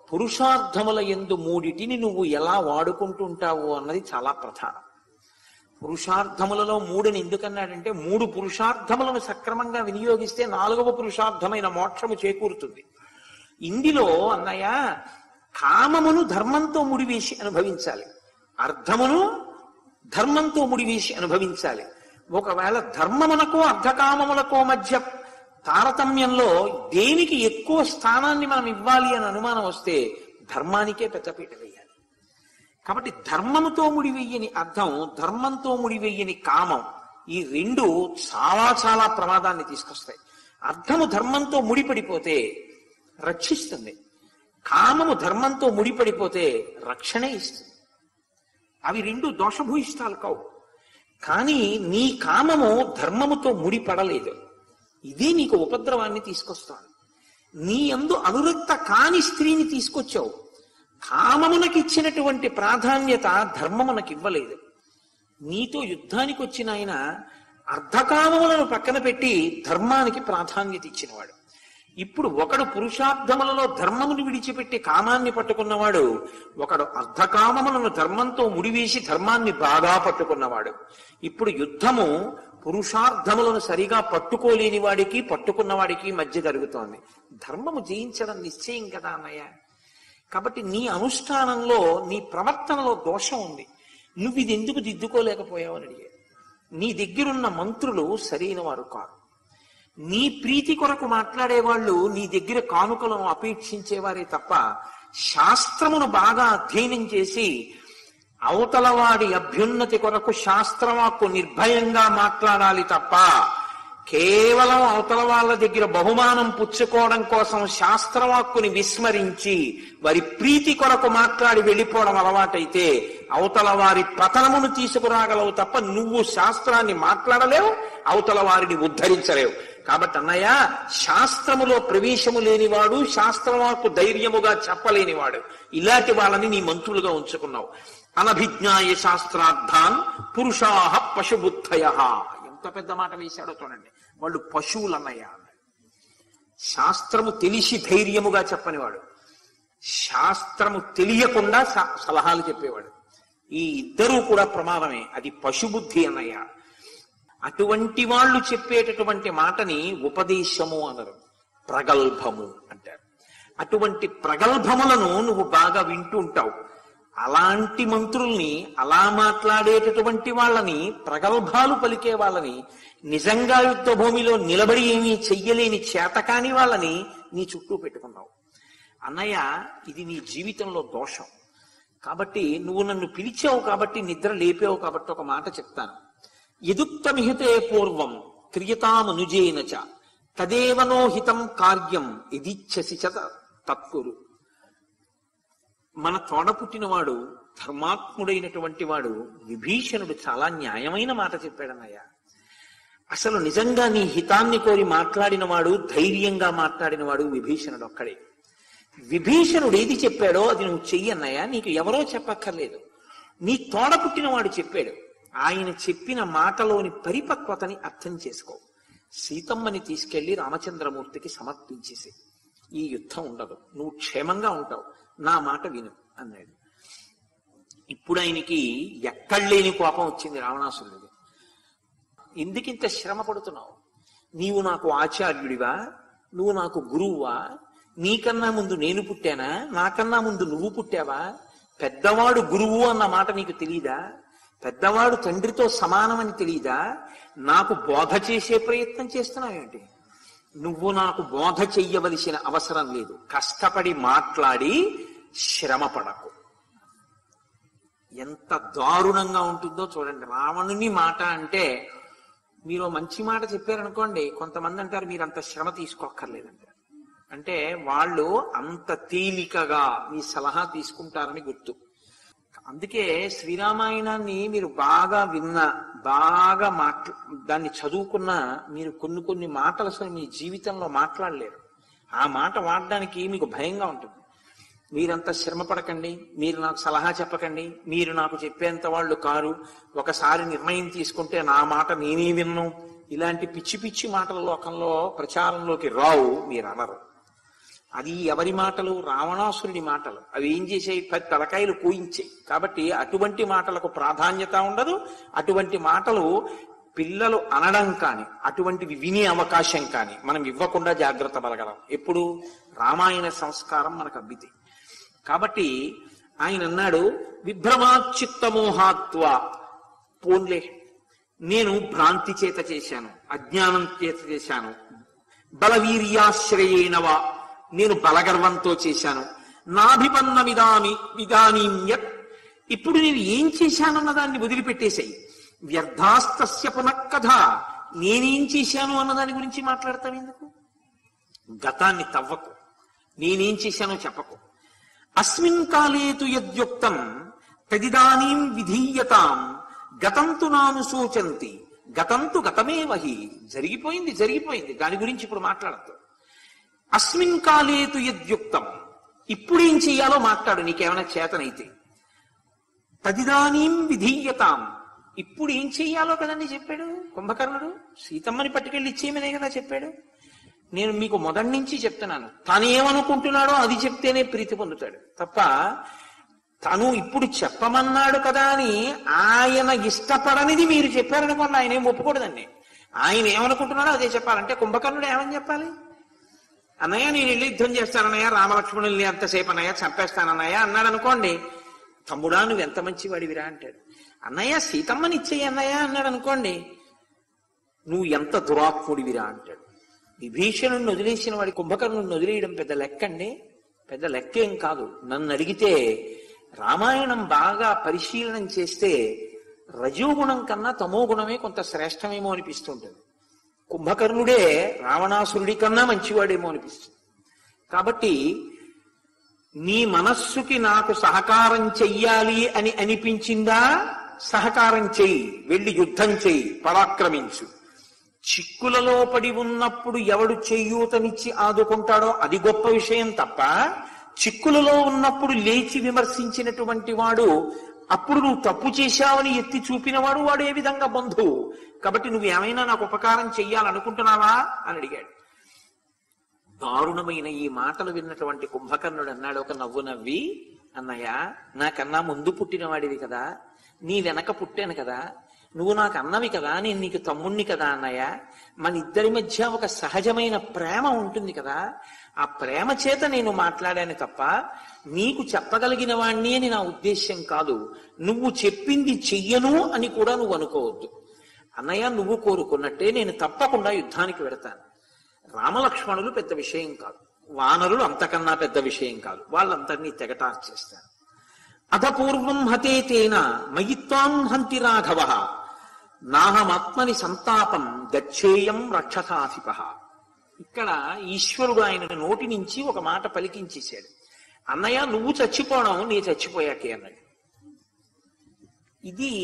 A: పురుషార్థముల ఎందు మూడిటిని నువ్వు ఎలా వాడుకుంటుంటావు అన్నది చాలా ప్రధానం పురుషార్థములలో మూడుని ఎందుకన్నాడంటే మూడు పురుషార్థములను సక్రమంగా వినియోగిస్తే నాలుగవ పురుషార్థమైన మోక్షము చేకూరుతుంది ఇందులో అన్నయ్య కామమును ధర్మంతో ముడివేసి అనుభవించాలి అర్థమును ధర్మంతో ముడివేసి అనుభవించాలి ఒకవేళ ధర్మమునకో అర్ధకామములకో మధ్య తారతమ్యంలో దేనికి ఎక్కువ స్థానాన్ని మనం ఇవ్వాలి అని అనుమానం వస్తే ధర్మానికే పెద్దపీట వేయాలి కాబట్టి ధర్మముతో ముడివెయ్యని అర్థం ధర్మంతో ముడివెయ్యని కామం ఈ రెండు చాలా చాలా ప్రమాదాన్ని తీసుకొస్తాయి అర్థము ధర్మంతో ముడిపడిపోతే రక్షిస్తుంది కామము ధర్మంతో ముడిపడిపోతే రక్షణే ఇస్తుంది అవి రెండు దోషభూయిష్టాలు కావు కానీ నీ కామము ధర్మముతో ముడిపడలేదు ఇదే నీకు ఉపద్రవాన్ని తీసుకొస్తాను నీ అందు అనురక్త కాని స్త్రీని తీసుకొచ్చావు కామమునకి ఇచ్చినటువంటి ప్రాధాన్యత ధర్మమునకి ఇవ్వలేదు నీతో యుద్ధానికి వచ్చిన ఆయన అర్ధకామములను పక్కన పెట్టి ధర్మానికి ప్రాధాన్యత ఇచ్చినవాడు ఇప్పుడు ఒకడు పురుషార్థములలో ధర్మమును విడిచిపెట్టి కామాన్ని పట్టుకున్నవాడు ఒకడు అర్ధకామములను ధర్మంతో ముడివేసి ధర్మాన్ని బాగా పట్టుకున్నవాడు ఇప్పుడు యుద్ధము పురుషార్థములను సరిగా పట్టుకోలేని వాడికి పట్టుకున్నవాడికి మధ్య జరుగుతోంది ధర్మము జయించడం నిశ్చయం కదా అన్నయ్య కాబట్టి నీ అనుష్ఠానంలో నీ ప్రవర్తనలో దోషం ఉంది నువ్వు ఇది ఎందుకు దిద్దుకోలేకపోయావని అడిగాడు నీ దగ్గరున్న మంత్రులు సరైన వారు కారు నీ ప్రీతి కొరకు మాట్లాడేవాళ్ళు నీ దగ్గర కానుకలను అపేక్షించేవారే తప్ప శాస్త్రమును బాగా అధ్యయనం చేసి అవతలవాడి అభ్యున్నతి కొరకు శాస్త్రవాక్కు నిర్భయంగా మాట్లాడాలి తప్ప కేవలం అవతల వాళ్ళ దగ్గర బహుమానం పుచ్చుకోవడం కోసం శాస్త్రవాక్కుని విస్మరించి వారి ప్రీతి కొరకు మాట్లాడి వెళ్ళిపోవడం అలవాటైతే అవతల వారి పతనమును తీసుకురాగలవు తప్ప నువ్వు శాస్త్రాన్ని మాట్లాడలేవు అవతల వారిని ఉద్ధరించలేవు కాబట్టి అన్నయ్య శాస్త్రములో ప్రవేశము లేనివాడు శాస్త్రవాకు ధైర్యముగా చెప్పలేనివాడు ఇలాంటి వాళ్ళని నీ మంత్రులుగా ఉంచుకున్నావు అనభిజ్ఞాయ శాస్త్రార్థాన్ పురుషాహ పశుబుద్ధయ ఎంత పెద్ద మాట వేశాడో చూడండి వాళ్ళు పశువులు అన్నయ్య అన్నాడు శాస్త్రము తెలిసి ధైర్యముగా చెప్పనివాడు శాస్త్రము తెలియకుండా స- సలహాలు చెప్పేవాడు ఈ ఇద్దరూ కూడా ప్రమాదమే అది పశుబుద్ధి అన్నయ్య అటువంటి వాళ్ళు చెప్పేటటువంటి మాటని ఉపదేశము అనరు ప్రగల్భము అంటారు అటువంటి ప్రగల్భములను నువ్వు బాగా వింటూ ఉంటావు అలాంటి మంత్రుల్ని అలా మాట్లాడేటటువంటి వాళ్ళని ప్రగల్భాలు పలికే వాళ్ళని నిజంగా యుద్ధ భూమిలో నిలబడి ఏమీ చెయ్యలేని చేతకాని వాళ్ళని నీ చుట్టూ పెట్టుకున్నావు అన్నయ్య ఇది నీ జీవితంలో దోషం కాబట్టి నువ్వు నన్ను పిలిచావు కాబట్టి నిద్ర లేపావు కాబట్టి ఒక మాట చెప్తాను ఎదుక్తమిహితే పూర్వం క్రియతామనుజేన చ తదేవనో హితం కార్యం ఎదిచ్చసి చ తత్కురు మన తోడ పుట్టినవాడు ధర్మాత్ముడైనటువంటి వాడు విభీషణుడు చాలా న్యాయమైన మాట చెప్పాడన్నయ్య అసలు నిజంగా నీ హితాన్ని కోరి మాట్లాడినవాడు ధైర్యంగా మాట్లాడినవాడు విభీషణుడు ఒక్కడే విభీషణుడు ఏది చెప్పాడో అది నువ్వు చెయ్యన్నయ్యా నీకు ఎవరో చెప్పక్కర్లేదు నీ తోడ పుట్టినవాడు చెప్పాడు ఆయన చెప్పిన మాటలోని పరిపక్వతని అర్థం చేసుకో సీతమ్మని తీసుకెళ్లి రామచంద్రమూర్తికి సమర్పించేసి ఈ యుద్ధం ఉండదు నువ్వు క్షేమంగా ఉంటావు నా మాట విను అన్నాడు ఇప్పుడు ఆయనకి ఎక్కడలేని కోపం వచ్చింది రావణాసురుడికి ఎందుకింత శ్రమ పడుతున్నావు నీవు నాకు ఆచార్యుడివా నువ్వు నాకు గురువువా నీకన్నా ముందు నేను పుట్టానా నాకన్నా ముందు నువ్వు పుట్టావా పెద్దవాడు గురువు అన్న మాట నీకు తెలీదా పెద్దవాడు తండ్రితో సమానమని తెలీదా నాకు బోధ చేసే ప్రయత్నం చేస్తున్నావేంటి నువ్వు నాకు బోధ చెయ్యవలసిన అవసరం లేదు కష్టపడి మాట్లాడి శ్రమ పడకు ఎంత దారుణంగా ఉంటుందో చూడండి రావణుని మాట అంటే మీరు మంచి మాట చెప్పారనుకోండి కొంతమంది అంటారు మీరు అంత శ్రమ తీసుకోక్కర్లేదంటారు అంటే వాళ్ళు అంత తేలికగా మీ సలహా తీసుకుంటారని గుర్తు అందుకే శ్రీరామాయణాన్ని మీరు బాగా విన్నా బాగా మాట్లా దాన్ని చదువుకున్నా మీరు కొన్ని కొన్ని మాటలు అసలు మీ జీవితంలో మాట్లాడలేరు ఆ మాట వాడడానికి మీకు భయంగా ఉంటుంది మీరంతా శ్రమ పడకండి మీరు నాకు సలహా చెప్పకండి మీరు నాకు చెప్పేంత వాళ్ళు కారు ఒకసారి నిర్ణయం తీసుకుంటే నా మాట నేనే విన్ను ఇలాంటి పిచ్చి పిచ్చి మాటల లోకంలో ప్రచారంలోకి రావు మీరు అనరు అది ఎవరి మాటలు రావణాసురుడి మాటలు అవి ఏం చేసాయి పది తలకాయలు కూయించాయి కాబట్టి అటువంటి మాటలకు ప్రాధాన్యత ఉండదు అటువంటి మాటలు పిల్లలు అనడం కాని అటువంటివి వినే అవకాశం కాని మనం ఇవ్వకుండా జాగ్రత్త పడగలం ఎప్పుడు రామాయణ సంస్కారం మనకు అబ్బితే కాబట్టి ఆయన అన్నాడు విభ్రమాచిత్తమోహాత్వ పోన్లే నేను భ్రాంతి చేత చేశాను అజ్ఞానం చేత చేశాను బలవీర్యాశ్రయేణవా నేను బలగర్వంతో చేశాను నాభిపన్న విధాని విధానీయత్ ఇప్పుడు నేను ఏం చేశానన్న దాన్ని వదిలిపెట్టేశాయి వ్యర్థాస్తస్య పునఃకథ నేనేం చేశాను అన్న దాని గురించి మాట్లాడతావు ఎందుకు గతాన్ని తవ్వకు నేనేం చేశానో చెప్పకు అస్మిన్ కాలేతు యద్యుక్తం తదిదానీం విధీయతాం గతంతు నాను సూచంతి గతంతు గతమే వహి జరిగిపోయింది జరిగిపోయింది దాని గురించి ఇప్పుడు మాట్లాడద్దు అస్మిన్ కాలేతు యద్యుక్తం ఇప్పుడేం చెయ్యాలో మాట్లాడు నీకేమైనా చేతనైతే తదిదానీం విధీయతాం ఇప్పుడు ఏం చెయ్యాలో కదండి చెప్పాడు కుంభకర్ణుడు సీతమ్మని పట్టుకెళ్ళి ఇచ్చేయమనే కదా చెప్పాడు నేను మీకు మొదటి నుంచి చెప్తున్నాను తను ఏమనుకుంటున్నాడో అది చెప్తేనే ప్రీతి పొందుతాడు తప్ప తను ఇప్పుడు చెప్పమన్నాడు కదా అని ఆయన ఇష్టపడనిది మీరు చెప్పారనుకోండి ఆయన ఏం ఒప్పుకూడదండి ఆయన ఏమనుకుంటున్నాడో అదే చెప్పాలంటే కుంభకర్ణుడు ఏమని చెప్పాలి అన్నయ్య నేను ఇల్లు యుద్ధం చేస్తానన్నయ్య రామలక్ష్మణుల్ని అంతసేపు అన్నయ్య చంపేస్తానన్నయ్య అన్నాడు అనుకోండి తమ్ముడా నువ్వు ఎంత మంచివాడివిరా అంటాడు అన్నయ్య సీతమ్మని ఇచ్చేయి అన్నయ్య అన్నాడు అనుకోండి నువ్వు ఎంత దురాత్ముడివిరా అంటాడు విభీషణుడిని వదిలేసిన వాడి కుంభకర్ణుడిని వదిలేయడం పెద్ద లెక్క అండి పెద్ద లెక్కేం కాదు నన్ను అడిగితే రామాయణం బాగా పరిశీలనం చేస్తే రజోగుణం కన్నా తమో గుణమే కొంత శ్రేష్టమేమో అనిపిస్తుంటుంది కుంభకర్ణుడే రావణాసురుడి కన్నా మంచివాడేమో అనిపిస్తుంది కాబట్టి నీ మనస్సుకి నాకు సహకారం చెయ్యాలి అని అనిపించిందా సహకారం చెయ్యి వెళ్ళి యుద్ధం చెయ్యి పరాక్రమించు చిక్కులలో పడి ఉన్నప్పుడు ఎవడు చేయూతనిచ్చి ఆదుకుంటాడో అది గొప్ప విషయం తప్ప చిక్కులలో ఉన్నప్పుడు లేచి విమర్శించినటువంటి వాడు అప్పుడు నువ్వు తప్పు చేశావని ఎత్తి చూపినవాడు వాడు ఏ విధంగా బంధువు కాబట్టి నువ్వు ఏమైనా నాకు ఉపకారం చెయ్యాలనుకుంటున్నావా అని అడిగాడు దారుణమైన ఈ మాటలు విన్నటువంటి కుంభకర్ణుడు అన్నాడు ఒక నవ్వు నవ్వి అన్నయ్య నాకన్నా ముందు పుట్టినవాడివి కదా నీ వెనక పుట్టాను కదా నువ్వు నాకు అన్నవి కదా నేను నీకు తమ్ముణ్ణి కదా అన్నయ్య మన ఇద్దరి మధ్య ఒక సహజమైన ప్రేమ ఉంటుంది కదా ఆ ప్రేమ చేత నేను మాట్లాడాను తప్ప నీకు చెప్పగలిగిన వాణ్ణి అని నా ఉద్దేశ్యం కాదు నువ్వు చెప్పింది చెయ్యను అని కూడా నువ్వు అనుకోవద్దు అన్నయ్య నువ్వు కోరుకున్నట్టే నేను తప్పకుండా యుద్ధానికి వెడతాను రామలక్ష్మణులు పెద్ద విషయం కాదు వానరులు అంతకన్నా పెద్ద విషయం కాదు వాళ్ళందరినీ తెగటార్చేస్తాను అధపూర్వం హతే తేన మయిత్వాం హంతి రాఘవ నాహమాత్మని సంతాపం గచ్చేయం రక్షసాధిప ఇక్కడ ఈశ్వరుడు ఆయన నోటి నుంచి ఒక మాట పలికించేశాడు అన్నయ్య నువ్వు చచ్చిపోవడం నీ చచ్చిపోయాకే అన్నాడు ఇది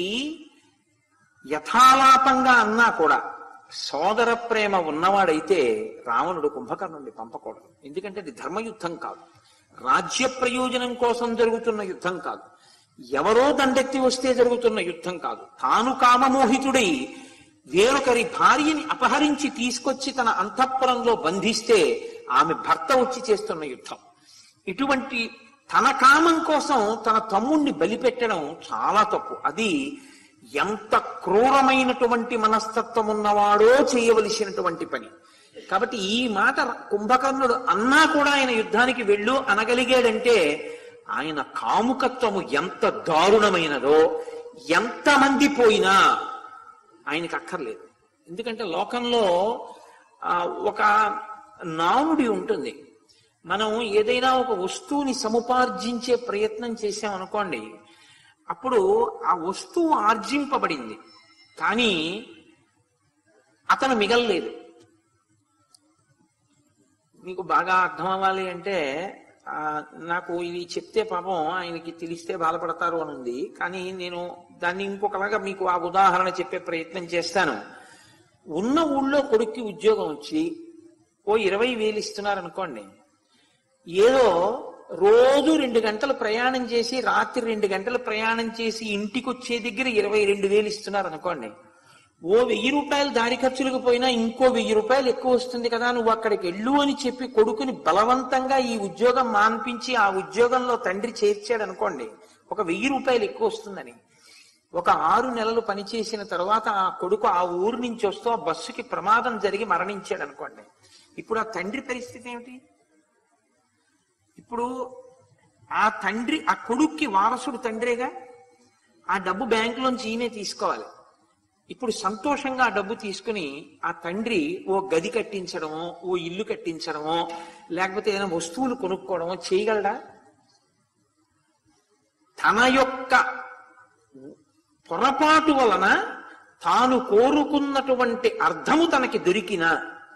A: యథాలాపంగా అన్నా కూడా సోదర ప్రేమ ఉన్నవాడైతే రావణుడు కుంభకర్ణుడిని పంపకూడదు ఎందుకంటే అది ధర్మయుద్ధం కాదు రాజ్య ప్రయోజనం కోసం జరుగుతున్న యుద్ధం కాదు ఎవరో దండెత్తి వస్తే జరుగుతున్న యుద్ధం కాదు తాను కామమోహితుడై వేరొకరి భార్యని అపహరించి తీసుకొచ్చి తన అంతఃపురంలో బంధిస్తే ఆమె భర్త వచ్చి చేస్తున్న యుద్ధం ఇటువంటి తన కామం కోసం తన తమ్ముణ్ణి బలిపెట్టడం చాలా తప్పు అది ఎంత క్రూరమైనటువంటి మనస్తత్వం ఉన్నవాడో చేయవలసినటువంటి పని కాబట్టి ఈ మాట కుంభకర్ణుడు అన్నా కూడా ఆయన యుద్ధానికి వెళ్ళు అనగలిగాడంటే ఆయన కాముకత్వము ఎంత దారుణమైనదో ఎంతమంది పోయినా ఆయనకు అక్కర్లేదు ఎందుకంటే లోకంలో ఆ, ఒక నానుడి ఉంటుంది మనం ఏదైనా ఒక వస్తువుని సముపార్జించే ప్రయత్నం చేశామనుకోండి అప్పుడు ఆ వస్తువు ఆర్జింపబడింది కానీ అతను మిగల్లేదు మీకు బాగా అర్థం అవ్వాలి అంటే ఆ, నాకు ఇది చెప్తే పాపం ఆయనకి తెలిస్తే బాధపడతారు అని ఉంది కానీ నేను దాన్ని ఇంకొకలాగా మీకు ఆ ఉదాహరణ చెప్పే ప్రయత్నం చేస్తాను ఉన్న ఊళ్ళో కొడుక్కి ఉద్యోగం వచ్చి ఓ ఇరవై వేలు ఇస్తున్నారు అనుకోండి ఏదో రోజు రెండు గంటలు ప్రయాణం చేసి రాత్రి రెండు గంటలు ప్రయాణం చేసి ఇంటికి వచ్చే దగ్గర ఇరవై రెండు వేలు ఇస్తున్నారు అనుకోండి ఓ వెయ్యి రూపాయలు దారి ఖర్చులకు పోయినా ఇంకో వెయ్యి రూపాయలు ఎక్కువ వస్తుంది కదా నువ్వు అక్కడికి వెళ్ళు అని చెప్పి కొడుకుని బలవంతంగా ఈ ఉద్యోగం మాన్పించి ఆ ఉద్యోగంలో తండ్రి చేర్చాడు అనుకోండి ఒక వెయ్యి రూపాయలు ఎక్కువ వస్తుందని ఒక ఆరు నెలలు పనిచేసిన తర్వాత ఆ కొడుకు ఆ ఊరు నుంచి వస్తూ ఆ బస్సుకి ప్రమాదం జరిగి మరణించాడు అనుకోండి ఇప్పుడు ఆ తండ్రి పరిస్థితి ఏమిటి ఇప్పుడు ఆ తండ్రి ఆ కొడుక్కి వారసుడు తండ్రేగా ఆ డబ్బు బ్యాంకులోంచి ఈయనే తీసుకోవాలి ఇప్పుడు సంతోషంగా ఆ డబ్బు తీసుకుని ఆ తండ్రి ఓ గది కట్టించడమో ఓ ఇల్లు కట్టించడమో లేకపోతే ఏదైనా వస్తువులు కొనుక్కోవడమో చేయగలడా తన యొక్క పొరపాటు వలన తాను కోరుకున్నటువంటి అర్థము తనకి దొరికిన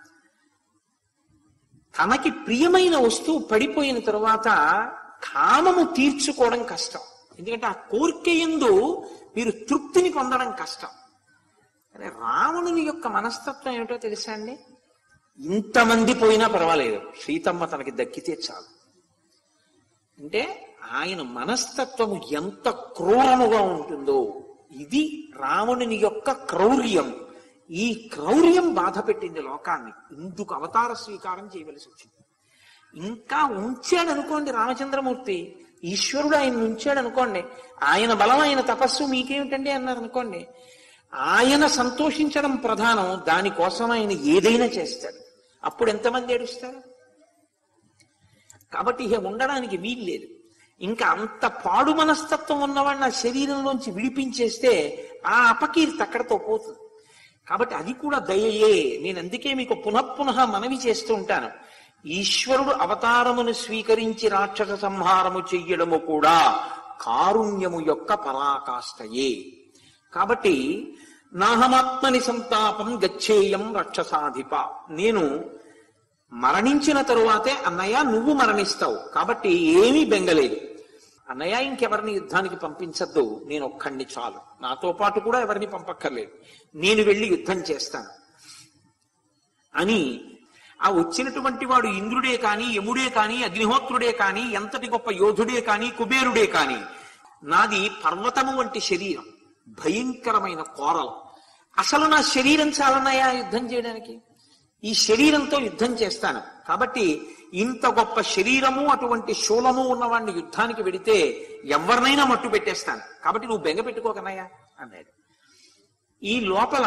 A: తనకి ప్రియమైన వస్తువు పడిపోయిన తరువాత కామము తీర్చుకోవడం కష్టం ఎందుకంటే ఆ కోరిక ఎందు మీరు తృప్తిని పొందడం కష్టం కానీ రావణుని యొక్క మనస్తత్వం ఏమిటో తెలుసా అండి ఇంతమంది పోయినా పర్వాలేదు సీతమ్మ తనకి దక్కితే చాలు అంటే ఆయన మనస్తత్వము ఎంత క్రూరముగా ఉంటుందో ఇది రావణుని యొక్క క్రౌర్యం ఈ క్రౌర్యం బాధ పెట్టింది లోకాన్ని ఇందుకు అవతార స్వీకారం చేయవలసి వచ్చింది ఇంకా ఉంచాడు అనుకోండి రామచంద్రమూర్తి ఈశ్వరుడు ఆయన ఉంచాడు అనుకోండి ఆయన బలం ఆయన తపస్సు మీకేమిటండి అన్నారు అనుకోండి ఆయన సంతోషించడం ప్రధానం దానికోసం ఆయన ఏదైనా చేస్తాడు అప్పుడు ఎంతమంది ఏడుస్తారు కాబట్టి ఇక ఉండడానికి వీలు లేదు ఇంకా అంత పాడు మనస్తత్వం ఉన్నవాడిని ఆ శరీరంలోంచి విడిపించేస్తే ఆ అపకీర్తి అక్కడతో పోతుంది కాబట్టి అది కూడా దయయే నేను అందుకే మీకు పునఃపునః మనవి చేస్తూ ఉంటాను ఈశ్వరుడు అవతారమును స్వీకరించి రాక్షస సంహారము చెయ్యడము కూడా కారుణ్యము యొక్క పరాకాష్ఠయే కాబట్టి నాహమాత్మని సంతాపం గచ్చేయం రక్షసాధిప నేను మరణించిన తరువాతే అన్నయ్య నువ్వు మరణిస్తావు కాబట్టి ఏమీ బెంగలేదు అన్నయ్య ఇంకెవరిని యుద్ధానికి పంపించద్దు నేను ఒక్కడిని చాలు నాతో పాటు కూడా ఎవరిని పంపక్కర్లేదు నేను వెళ్ళి యుద్ధం చేస్తాను అని ఆ వచ్చినటువంటి వాడు ఇంద్రుడే కాని యముడే కాని అగ్నిహోత్రుడే కాని ఎంతటి గొప్ప యోధుడే కాని కుబేరుడే కాని నాది పర్వతము వంటి శరీరం భయంకరమైన కోరలు అసలు నా శరీరం చాలన్నాయా యుద్ధం చేయడానికి ఈ శరీరంతో యుద్ధం చేస్తాను కాబట్టి ఇంత గొప్ప శరీరము అటువంటి శూలము ఉన్నవాడిని యుద్ధానికి వెడితే ఎవరినైనా మట్టు పెట్టేస్తాను కాబట్టి నువ్వు బెంగ పెట్టుకోకనయ్యా అన్నాడు ఈ లోపల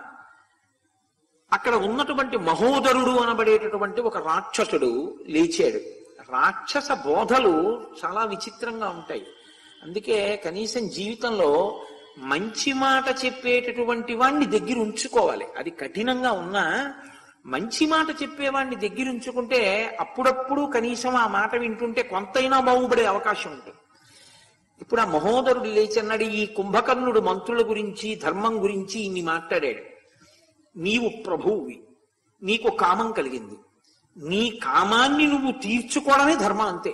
A: అక్కడ ఉన్నటువంటి మహోదరుడు అనబడేటటువంటి ఒక రాక్షసుడు లేచాడు రాక్షస బోధలు చాలా విచిత్రంగా ఉంటాయి అందుకే కనీసం జీవితంలో మంచి మాట చెప్పేటటువంటి వాణ్ణి దగ్గర ఉంచుకోవాలి అది కఠినంగా ఉన్నా మంచి మాట చెప్పేవాడిని దగ్గర ఉంచుకుంటే అప్పుడప్పుడు కనీసం ఆ మాట వింటుంటే కొంతైనా బాగుపడే అవకాశం ఉంటుంది ఇప్పుడు ఆ మహోదరుడు లేచన్నాడు ఈ కుంభకర్ణుడు మంత్రుల గురించి ధర్మం గురించి ఇన్ని మాట్లాడాడు నీవు ప్రభువువి నీకు కామం కలిగింది నీ కామాన్ని నువ్వు తీర్చుకోవడమే ధర్మం అంతే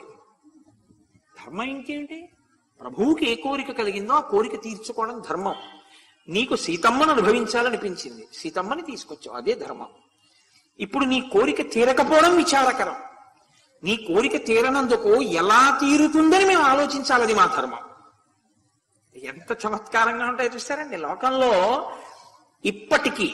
A: ధర్మం ఇంకేంటి ప్రభువుకి ఏ కోరిక కలిగిందో ఆ కోరిక తీర్చుకోవడం ధర్మం నీకు సీతమ్మను అనుభవించాలనిపించింది సీతమ్మని తీసుకొచ్చావు అదే ధర్మం ఇప్పుడు నీ కోరిక తీరకపోవడం విచారకరం నీ కోరిక తీరనందుకు ఎలా తీరుతుందని మేము ఆలోచించాలది మా ధర్మం ఎంత చమత్కారంగా ఉంటాయో చూస్తారండి లోకంలో ఇప్పటికీ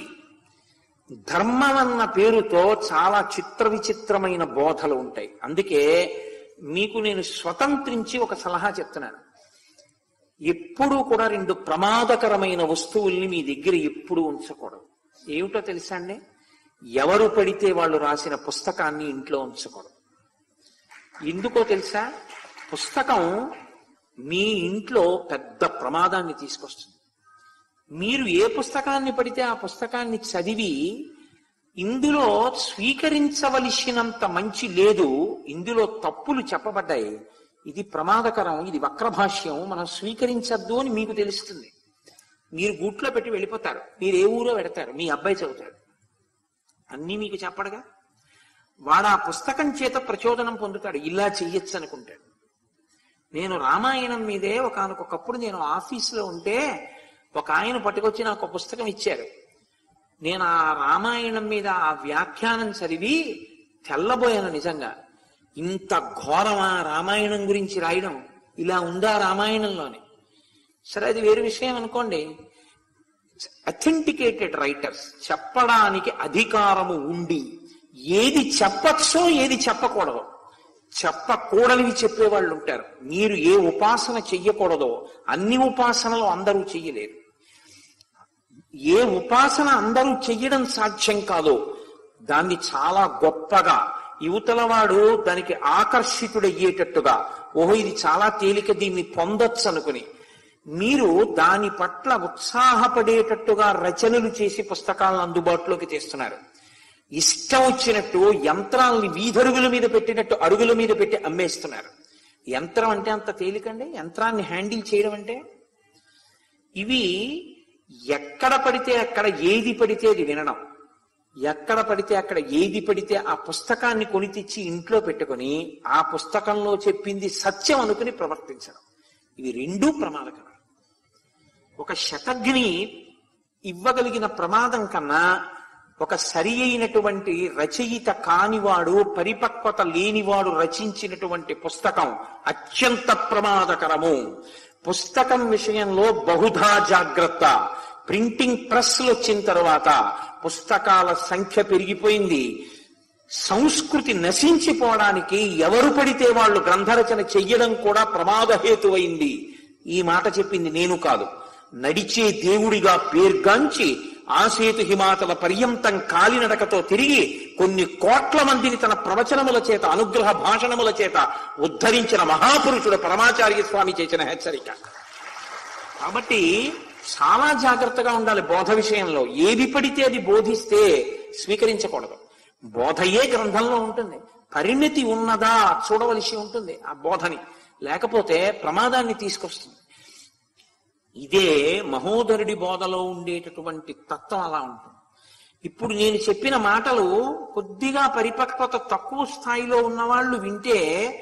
A: ధర్మం అన్న పేరుతో చాలా చిత్ర విచిత్రమైన బోధలు ఉంటాయి అందుకే మీకు నేను స్వతంత్రించి ఒక సలహా చెప్తున్నాను ఎప్పుడూ కూడా రెండు ప్రమాదకరమైన వస్తువుల్ని మీ దగ్గర ఎప్పుడు ఉంచకూడదు ఏమిటో తెలుసా అండి ఎవరు పడితే వాళ్ళు రాసిన పుస్తకాన్ని ఇంట్లో ఉంచకూడదు ఎందుకో తెలుసా పుస్తకం మీ ఇంట్లో పెద్ద ప్రమాదాన్ని తీసుకొస్తుంది మీరు ఏ పుస్తకాన్ని పడితే ఆ పుస్తకాన్ని చదివి ఇందులో స్వీకరించవలసినంత మంచి లేదు ఇందులో తప్పులు చెప్పబడ్డాయి ఇది ప్రమాదకరం ఇది వక్రభాష్యం మనం స్వీకరించద్దు అని మీకు తెలుస్తుంది మీరు గూట్లో పెట్టి వెళ్ళిపోతారు మీరు ఏ ఊరో పెడతారు మీ అబ్బాయి చదువుతాడు అన్నీ మీకు చెప్పడుగా వాడు ఆ పుస్తకం చేత ప్రచోదనం పొందుతాడు ఇలా చెయ్యొచ్చు అనుకుంటాడు నేను రామాయణం మీదే ఒకనకొకప్పుడు నేను ఆఫీసులో ఉంటే ఒక ఆయన పట్టుకొచ్చి నాకు ఒక పుస్తకం ఇచ్చారు నేను ఆ రామాయణం మీద ఆ వ్యాఖ్యానం చదివి తెల్లబోయాను నిజంగా ఇంత ఘోరమా రామాయణం గురించి రాయడం ఇలా ఉందా రామాయణంలోని సరే అది వేరే విషయం అనుకోండి అథెంటికేటెడ్ రైటర్స్ చెప్పడానికి అధికారము ఉండి ఏది చెప్పచ్చో ఏది చెప్పకూడదో చెప్పకూడనివి చెప్పేవాళ్ళు ఉంటారు మీరు ఏ ఉపాసన చెయ్యకూడదో అన్ని ఉపాసనలు అందరూ చెయ్యలేరు ఏ ఉపాసన అందరూ చెయ్యడం సాధ్యం కాదో దాన్ని చాలా గొప్పగా యువతలవాడు దానికి ఆకర్షితుడయ్యేటట్టుగా ఓహో ఇది చాలా తేలిక దీన్ని పొందొచ్చు అనుకుని మీరు దాని పట్ల ఉత్సాహపడేటట్టుగా రచనలు చేసి పుస్తకాలను అందుబాటులోకి తెస్తున్నారు ఇష్టం వచ్చినట్టు యంత్రాలని వీధరుగుల మీద పెట్టినట్టు అరుగుల మీద పెట్టి అమ్మేస్తున్నారు యంత్రం అంటే అంత తేలికండి యంత్రాన్ని హ్యాండిల్ చేయడం అంటే ఇవి ఎక్కడ పడితే అక్కడ ఏది పడితే అది వినడం ఎక్కడ పడితే అక్కడ ఏది పడితే ఆ పుస్తకాన్ని కొని తెచ్చి ఇంట్లో పెట్టుకొని ఆ పుస్తకంలో చెప్పింది సత్యం అనుకుని ప్రవర్తించడం ఇవి రెండూ ప్రమాదకరం ఒక శతఘ్ని ఇవ్వగలిగిన ప్రమాదం కన్నా ఒక సరి అయినటువంటి రచయిత కానివాడు పరిపక్వత లేనివాడు రచించినటువంటి పుస్తకం అత్యంత ప్రమాదకరము పుస్తకం విషయంలో బహుధా జాగ్రత్త ప్రింటింగ్ ప్రెస్లు వచ్చిన తర్వాత పుస్తకాల సంఖ్య పెరిగిపోయింది సంస్కృతి నశించిపోవడానికి ఎవరు పడితే వాళ్ళు గ్రంథరచన చెయ్యడం కూడా ప్రమాదహేతువైంది ఈ మాట చెప్పింది నేను కాదు నడిచే దేవుడిగా పేర్గాంచి ఆసేతు హిమాచల పర్యంతం కాలినడకతో తిరిగి కొన్ని కోట్ల మందిని తన ప్రవచనముల చేత అనుగ్రహ భాషణముల చేత ఉద్ధరించిన మహాపురుషుడు పరమాచార్య స్వామి చేసిన హెచ్చరిక కాబట్టి చాలా జాగ్రత్తగా ఉండాలి బోధ విషయంలో ఏది పడితే అది బోధిస్తే స్వీకరించకూడదు బోధయే గ్రంథంలో ఉంటుంది పరిణతి ఉన్నదా చూడవలసి ఉంటుంది ఆ బోధని లేకపోతే ప్రమాదాన్ని తీసుకొస్తుంది ఇదే మహోదరుడి బోధలో ఉండేటటువంటి తత్వం అలా ఉంటుంది ఇప్పుడు నేను చెప్పిన మాటలు కొద్దిగా పరిపక్వత తక్కువ స్థాయిలో ఉన్నవాళ్ళు వింటే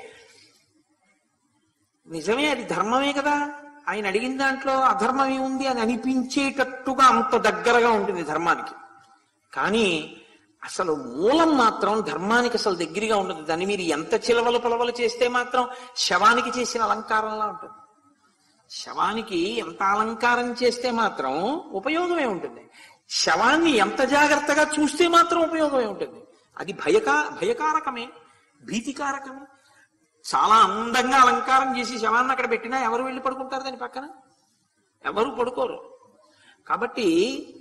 A: నిజమే అది ధర్మమే కదా ఆయన అడిగిన దాంట్లో అధర్మం ఏముంది అని అనిపించేటట్టుగా అంత దగ్గరగా ఉంటుంది ధర్మానికి కానీ అసలు మూలం మాత్రం ధర్మానికి అసలు దగ్గరగా ఉండదు దాన్ని మీరు ఎంత చిలవలు పొలవలు చేస్తే మాత్రం శవానికి చేసిన అలంకారంలా ఉంటుంది శవానికి ఎంత అలంకారం చేస్తే మాత్రం ఉపయోగమే ఉంటుంది శవాన్ని ఎంత జాగ్రత్తగా చూస్తే మాత్రం ఉపయోగమే ఉంటుంది అది భయకా భయకారకమే భీతికారకమే చాలా అందంగా అలంకారం చేసి శవాన్ని అక్కడ పెట్టినా ఎవరు వెళ్ళి పడుకుంటారు దాని పక్కన ఎవరు పడుకోరు కాబట్టి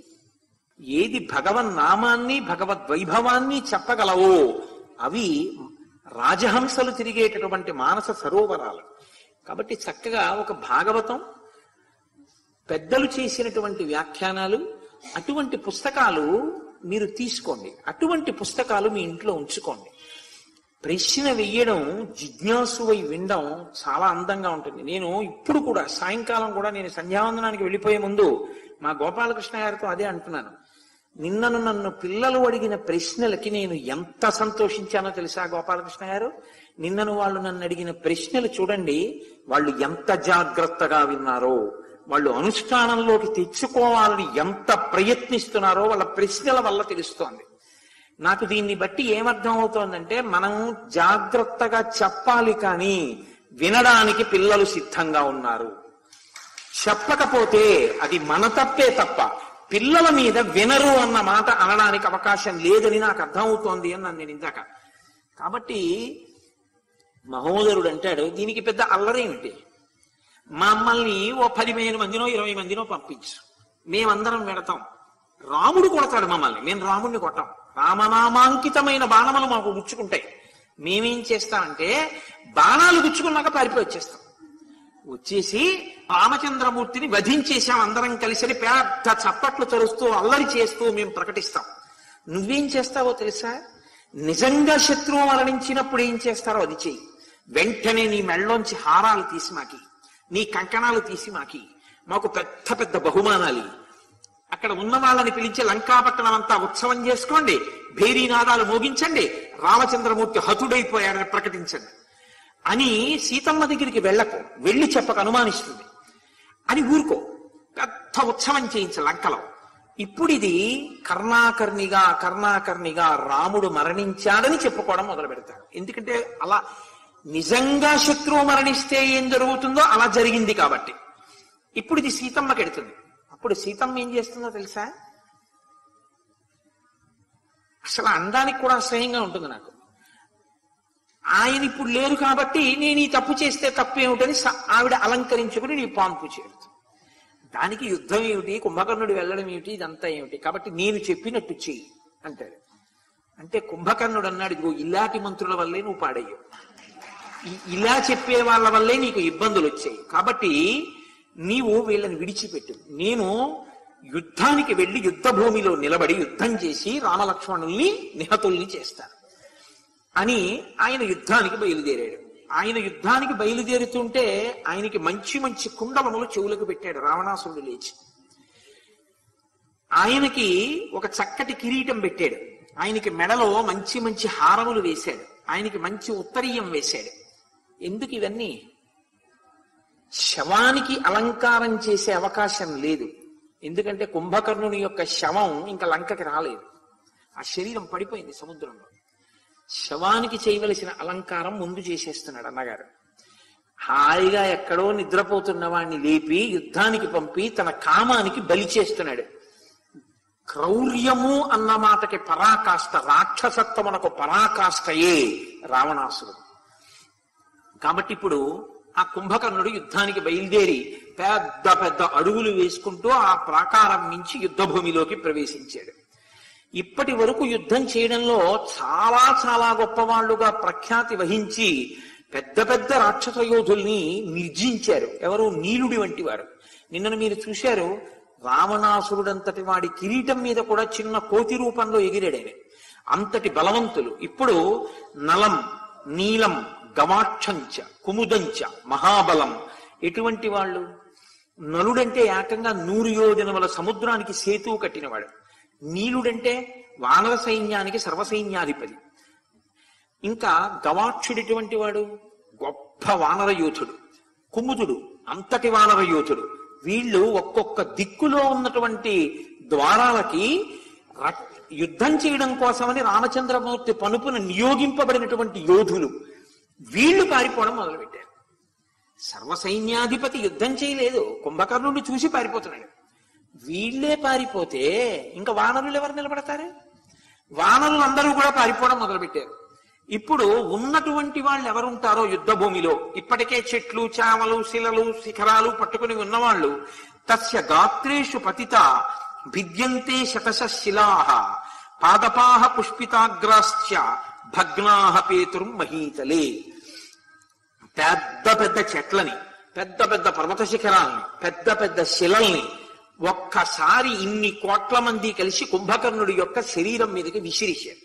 A: ఏది భగవన్ నామాన్ని భగవద్ వైభవాన్ని చెప్పగలవో అవి రాజహంసలు తిరిగేటటువంటి మానస సరోవరాలు కాబట్టి చక్కగా ఒక భాగవతం పెద్దలు చేసినటువంటి వ్యాఖ్యానాలు అటువంటి పుస్తకాలు మీరు తీసుకోండి అటువంటి పుస్తకాలు మీ ఇంట్లో ఉంచుకోండి ప్రశ్న వెయ్యడం జిజ్ఞాసువై వినడం చాలా అందంగా ఉంటుంది నేను ఇప్పుడు కూడా సాయంకాలం కూడా నేను సంధ్యావందనానికి వెళ్ళిపోయే ముందు మా గోపాలకృష్ణ గారితో అదే అంటున్నాను నిన్నను నన్ను పిల్లలు అడిగిన ప్రశ్నలకి నేను ఎంత సంతోషించానో తెలుసా గోపాలకృష్ణ గారు నిన్నను వాళ్ళు నన్ను అడిగిన ప్రశ్నలు చూడండి వాళ్ళు ఎంత జాగ్రత్తగా విన్నారో వాళ్ళు అనుష్ఠానంలోకి తెచ్చుకోవాలని ఎంత ప్రయత్నిస్తున్నారో వాళ్ళ ప్రశ్నల వల్ల తెలుస్తోంది నాకు దీన్ని బట్టి ఏమర్థం అవుతోందంటే మనం జాగ్రత్తగా చెప్పాలి కానీ వినడానికి పిల్లలు సిద్ధంగా ఉన్నారు చెప్పకపోతే అది మన తప్పే తప్ప పిల్లల మీద వినరు అన్న మాట అనడానికి అవకాశం లేదని నాకు అర్థమవుతోంది అని నన్ను నేను ఇందాక కాబట్టి మహోదరుడు అంటాడు దీనికి పెద్ద అల్లరేమిటి మమ్మల్ని ఓ పదిహేను మందినో ఇరవై మందినో పంపించు మేమందరం వెడతాం రాముడు కొడతాడు మమ్మల్ని మేము రాముడిని కొట్టాం రామనామాంకితమైన బాణములు మాకు గుచ్చుకుంటాయి మేమేం చేస్తామంటే బాణాలు గుచ్చుకున్నాక పారిపోయి వచ్చేస్తాం వచ్చేసి రామచంద్రమూర్తిని వధించేశాం అందరం కలిసి పెద్ద చప్పట్లు తరుస్తూ అల్లరి చేస్తూ మేము ప్రకటిస్తాం నువ్వేం చేస్తావో తెలుసా నిజంగా శత్రువు మరణించినప్పుడు ఏం చేస్తారో అది చెయ్యి వెంటనే నీ మెళ్ళలోంచి హారాలు తీసి మాకి నీ కంకణాలు తీసి మాకి మాకు పెద్ద పెద్ద బహుమానాలు ఇవ్వు. అక్కడ ఉన్న వాళ్ళని పిలిచి లంకాపట్టణం అంతా ఉత్సవం చేసుకోండి భేరీనాదాలు మోగించండి రామచంద్రమూర్తి హతుడైపోయాడని ప్రకటించండి అని సీతమ్మ దగ్గరికి వెళ్ళకు వెళ్ళి చెప్పక అనుమానిస్తుంది అని ఊరుకో పెద్ద ఉత్సవం చేయించ లంకలో ఇప్పుడు ఇది కర్ణాకర్ణిగా కర్ణాకర్ణిగా రాముడు మరణించాడని చెప్పుకోవడం మొదలు పెడతాడు ఎందుకంటే అలా నిజంగా శత్రువు మరణిస్తే ఏం జరుగుతుందో అలా జరిగింది కాబట్టి ఇప్పుడు ఇది సీతమ్మకి ఎడుతుంది అప్పుడు సీతమ్మ ఏం చేస్తుందో తెలుసా అసలు అందానికి కూడా అసహ్యంగా ఉంటుంది నాకు ఆయన ఇప్పుడు లేరు కాబట్టి నేను ఈ తప్పు చేస్తే తప్పు ఏమిటని స- ఆవిడ అలంకరించుకుని నీ పాంపు చేరుతుంది దానికి యుద్ధం ఏమిటి కుంభకర్ణుడు వెళ్ళడం ఏమిటి ఇదంతా ఏమిటి కాబట్టి నేను చెప్పినట్టు చెయ్యి అంటాడు అంటే కుంభకర్ణుడు అన్నాడు ఇదిగో ఇలాంటి మంత్రుల వల్లే నువ్వు పాడయ్యావు ఈ- ఇలా చెప్పే వాళ్ళ వల్లే నీకు ఇబ్బందులు వచ్చాయి కాబట్టి నీవు వీళ్ళని విడిచిపెట్టు నేను యుద్ధానికి వెళ్లి యుద్ధ భూమిలో నిలబడి యుద్ధం చేసి రామలక్ష్మణుల్ని నిహతుల్ని చేస్తాను అని ఆయన యుద్ధానికి బయలుదేరాడు ఆయన యుద్ధానికి బయలుదేరుతుంటే ఆయనకి మంచి మంచి కుండలములు చెవులకు పెట్టాడు రావణాసురుడు లేచి ఆయనకి ఒక చక్కటి కిరీటం పెట్టాడు ఆయనకి మెడలో మంచి మంచి హారములు వేశాడు ఆయనకి మంచి ఉత్తరీయం వేశాడు ఎందుకు ఇవన్నీ శవానికి అలంకారం చేసే అవకాశం లేదు ఎందుకంటే కుంభకర్ణుని యొక్క శవం ఇంకా లంకకి రాలేదు ఆ శరీరం పడిపోయింది సముద్రంలో శవానికి చేయవలసిన అలంకారం ముందు చేసేస్తున్నాడు అన్నగారు హాయిగా ఎక్కడో నిద్రపోతున్న వాడిని లేపి యుద్ధానికి పంపి తన కామానికి బలి చేస్తున్నాడు క్రౌర్యము అన్న మాటకి పరాకాష్ట రాక్షసత్వమునకు పరాకాష్టయే రావణాసురుడు కాబట్టి ఇప్పుడు ఆ కుంభకర్ణుడు యుద్ధానికి బయలుదేరి పెద్ద పెద్ద అడుగులు వేసుకుంటూ ఆ ప్రాకారం నుంచి యుద్ధ భూమిలోకి ప్రవేశించాడు ఇప్పటి వరకు యుద్ధం చేయడంలో చాలా చాలా గొప్పవాళ్లుగా ప్రఖ్యాతి వహించి పెద్ద పెద్ద రాక్షస యోధుల్ని నిర్జించారు ఎవరు నీలుడి వంటి వారు నిన్నను మీరు చూశారు రావణాసురుడంతటి వాడి కిరీటం మీద కూడా చిన్న కోతి రూపంలో ఎగిరాడు ఆయన అంతటి బలవంతులు ఇప్పుడు నలం నీలం గవాక్షంచ కుముదంచ మహాబలం ఎటువంటి వాళ్ళు నలుడంటే ఏకంగా నూరు యోజనముల సముద్రానికి సేతువు కట్టినవాడు నీలుడంటే వానర సైన్యానికి సర్వసైన్యాధిపతి ఇంకా గవాక్షుడిటువంటి వాడు గొప్ప వానర యోధుడు కుముదుడు అంతటి వానర యోధుడు వీళ్ళు ఒక్కొక్క దిక్కులో ఉన్నటువంటి ద్వారాలకి ర- యుద్ధం చేయడం కోసమని రామచంద్రమూర్తి పనుపున నియోగింపబడినటువంటి యోధులు వీళ్ళు పారిపోవడం మొదలుపెట్టారు సర్వసైన్యాధిపతి యుద్ధం చేయలేదు కుంభకర్ణుడిని చూసి పారిపోతున్నాడు వీళ్ళే పారిపోతే ఇంకా వానరులు ఎవరు నిలబడతారు వానరులు అందరూ కూడా పారిపోవడం మొదలుపెట్టారు ఇప్పుడు ఉన్నటువంటి వాళ్ళు ఎవరుంటారో యుద్ధ భూమిలో ఇప్పటికే చెట్లు చామలు శిలలు శిఖరాలు పట్టుకుని ఉన్నవాళ్ళు తస్య గాత్రేషు పతిత భిద్యంతే శతశ శిలాహ పాదపాహ పుష్పితాగ్రాశ్చ భగ్నాహ పేతుర్ మహీతలే పెద్ద పెద్ద చెట్లని పెద్ద పెద్ద పర్వత శిఖరాల్ని పెద్ద పెద్ద శిలల్ని ఒక్కసారి ఇన్ని కోట్ల మంది కలిసి కుంభకర్ణుడి యొక్క శరీరం మీదకి విసిరిశారు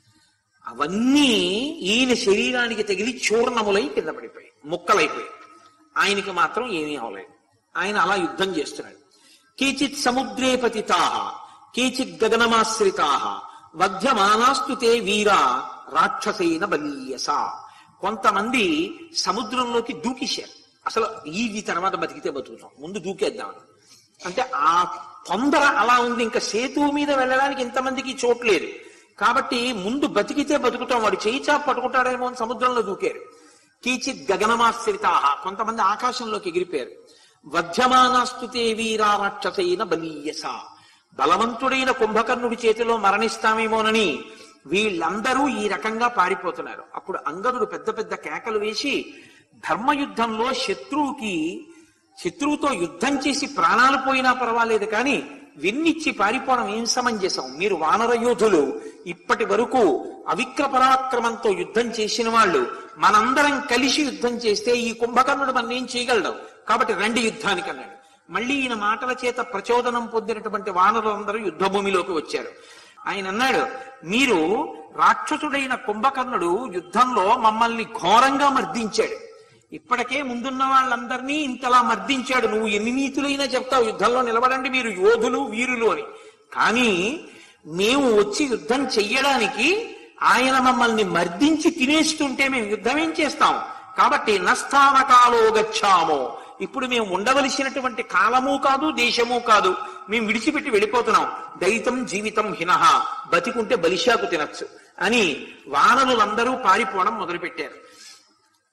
A: అవన్నీ ఈయన శరీరానికి తగిలి చూర్ణములై కింద పడిపోయాయి ముక్కలైపోయాయి ఆయనకి మాత్రం ఏమీ అవలేదు ఆయన అలా యుద్ధం చేస్తున్నాడు కేచిత్ సముద్రే పతితాహ కేచిత్ గగనమాశ్రితాహ వధ్యమానాస్తు తే వీరా రాక్షసైన బలీయస కొంతమంది సముద్రంలోకి దూకిశారు అసలు ఈ తర్వాత బతికితే బతుకుతాం ముందు దూకేద్దాం అంటే ఆ తొందర అలా ఉంది ఇంకా సేతువు మీద వెళ్ళడానికి ఇంతమందికి చోట్లేదు కాబట్టి ముందు బతికితే బతుకుతాం వాడు చేయి చాప పట్టుకుంటాడేమో అని సముద్రంలో దూకారు కీచిత్ గగనమాశ్రితాహ కొంతమంది ఆకాశంలోకి ఎగిరిపోయారు వధ్యమానాస్తుతే వీరా రాక్షసైన బలీయస బలవంతుడైన కుంభకర్ణుడి చేతిలో మరణిస్తామేమోనని వీళ్ళందరూ ఈ రకంగా పారిపోతున్నారు అప్పుడు అంగదుడు పెద్ద పెద్ద కేకలు వేసి ధర్మయుద్ధంలో శత్రువుకి శత్రువుతో యుద్ధం చేసి ప్రాణాలు పోయినా పర్వాలేదు కానీ వెన్నిచ్చి పారిపోవడం ఏం సమంజసం మీరు వానర యోధులు ఇప్పటి వరకు అవిక్ర పరాక్రమంతో యుద్ధం చేసిన వాళ్ళు మనందరం కలిసి యుద్ధం చేస్తే ఈ కుంభకర్ణుడు మన ఏం చేయగలడు కాబట్టి రండి యుద్ధానికి అన్నాడు మళ్ళీ ఈయన మాటల చేత ప్రచోదనం పొందినటువంటి వానరులందరూ యుద్ధ భూమిలోకి వచ్చారు ఆయన అన్నాడు మీరు రాక్షసుడైన కుంభకర్ణుడు యుద్ధంలో మమ్మల్ని ఘోరంగా మర్దించాడు ఇప్పటికే ముందున్న వాళ్ళందరినీ ఇంతలా మర్దించాడు నువ్వు ఎన్ని నీతులైనా చెప్తావు యుద్ధంలో నిలబడండి మీరు యోధులు వీరులు అని కానీ మేము వచ్చి యుద్ధం చెయ్యడానికి ఆయన మమ్మల్ని మర్దించి తినేస్తుంటే మేము యుద్ధం ఏం చేస్తాం కాబట్టి నస్థానకాలో గచ్చామో ఇప్పుడు మేము ఉండవలసినటువంటి కాలము కాదు దేశము కాదు మేము విడిచిపెట్టి వెళ్ళిపోతున్నాం దైతం జీవితం హినహ బతికుంటే బలిశాకు తినచ్చు అని వానరులందరూ పారిపోవడం మొదలుపెట్టారు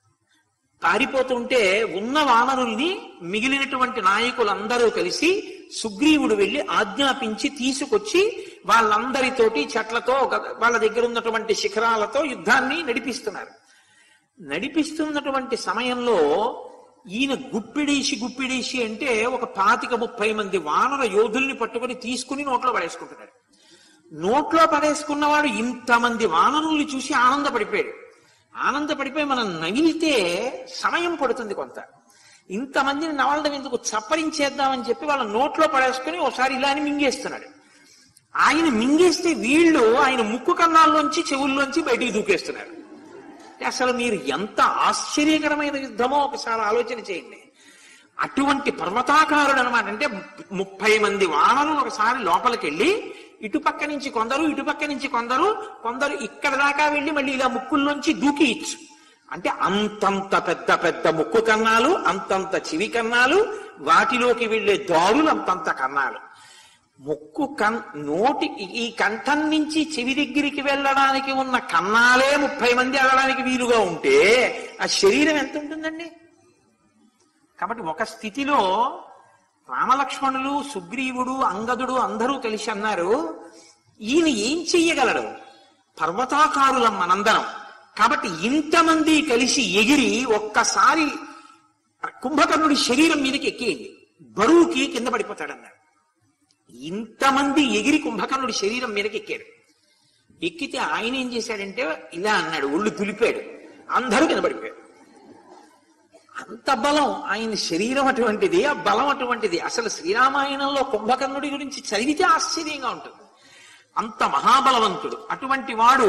A: పారిపోతుంటే ఉన్న వానరుల్ని మిగిలినటువంటి నాయకులందరూ కలిసి సుగ్రీవుడు వెళ్లి ఆజ్ఞాపించి తీసుకొచ్చి వాళ్ళందరితోటి చెట్లతో గ- వాళ్ళ దగ్గర ఉన్నటువంటి శిఖరాలతో యుద్ధాన్ని నడిపిస్తున్నారు నడిపిస్తున్నటువంటి సమయంలో ఈయన గుప్పిడేసి గుప్పిడేసి అంటే ఒక పాతిక ముప్పై మంది వానర యోధుల్ని పట్టుకొని తీసుకుని నోట్లో పడేసుకుంటున్నాడు నోట్లో పడేసుకున్నవాడు ఇంతమంది వానరుల్ని చూసి ఆనందపడిపోయాడు ఆనందపడిపోయి మనం నవిలితే సమయం పడుతుంది కొంత ఇంతమందిని నవలడం ఎందుకు చప్పరించేద్దామని చెప్పి వాళ్ళ నోట్లో పడేసుకుని ఒకసారి ఇలా అని మింగేస్తున్నాడు ఆయన మింగేస్తే వీళ్ళు ఆయన ముక్కు కన్నాల్లోంచి చెవుల్లోంచి బయటికి దూకేస్తున్నారు అసలు మీరు ఎంత ఆశ్చర్యకరమైన యుద్ధమో ఒకసారి ఆలోచన చేయండి అటువంటి పర్వతాకారుడు అనమాట అంటే ముప్పై మంది వానరులు ఒకసారి లోపలికి వెళ్ళి ఇటుపక్క నుంచి కొందరు ఇటుపక్క నుంచి కొందరు కొందరు ఇక్కడ దాకా వెళ్ళి మళ్ళీ ఇలా ముక్కుల్లోంచి దూకి ఇచ్చు అంటే అంతంత పెద్ద పెద్ద ముక్కు కన్నాలు అంతంత చెవి కన్నాలు వాటిలోకి వెళ్ళే దారులు అంతంత కన్నాలు ముక్కు కన్ నోటి ఈ కంఠం నుంచి చెవి దగ్గరికి వెళ్ళడానికి ఉన్న కన్నాలే ముప్పై మంది వెళ్ళడానికి వీలుగా ఉంటే ఆ శరీరం ఎంత ఉంటుందండి కాబట్టి ఒక స్థితిలో రామలక్ష్మణులు సుగ్రీవుడు అంగదుడు అందరూ కలిసి అన్నారు ఈయన ఏం చెయ్యగలడు పర్వతాకారులం మనందరం కాబట్టి ఇంతమంది కలిసి ఎగిరి ఒక్కసారి కుంభకర్ణుడి శరీరం మీదకి ఎక్కేయండి బరువుకి కింద పడిపోతాడన్నాడు ఇంతమంది ఎగిరి కుంభకర్ణుడి శరీరం మీదకి ఎక్కాడు ఎక్కితే ఆయన ఏం చేశాడంటే ఇలా అన్నాడు ఒళ్ళు తులిపాడు అందరూ కింద పడిపోయాడు అంత బలం ఆయన శరీరం అటువంటిది ఆ బలం అటువంటిది అసలు శ్రీరామాయణంలో కుంభకర్ణుడి గురించి చదివితే ఆశ్చర్యంగా ఉంటుంది అంత మహాబలవంతుడు అటువంటి వాడు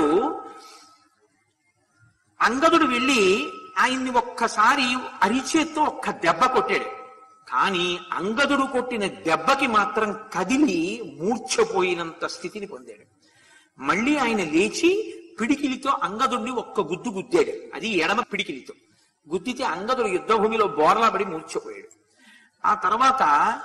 A: అంగదుడు వెళ్ళి ఆయన్ని ఒక్కసారి అరిచేత్తో ఒక్క దెబ్బ కొట్టాడు కానీ అంగదుడు కొట్టిన దెబ్బకి మాత్రం కదిలి మూర్ఛపోయినంత స్థితిని పొందాడు మళ్ళీ ఆయన లేచి పిడికిలితో అంగదుడిని ఒక్క గుద్దు గుద్దాడు అది ఎడమ పిడికిలితో గుద్దితే అంగదుడు యుద్ధభూమిలో బోర్లా పడి మూర్ఛపోయాడు ఆ తర్వాత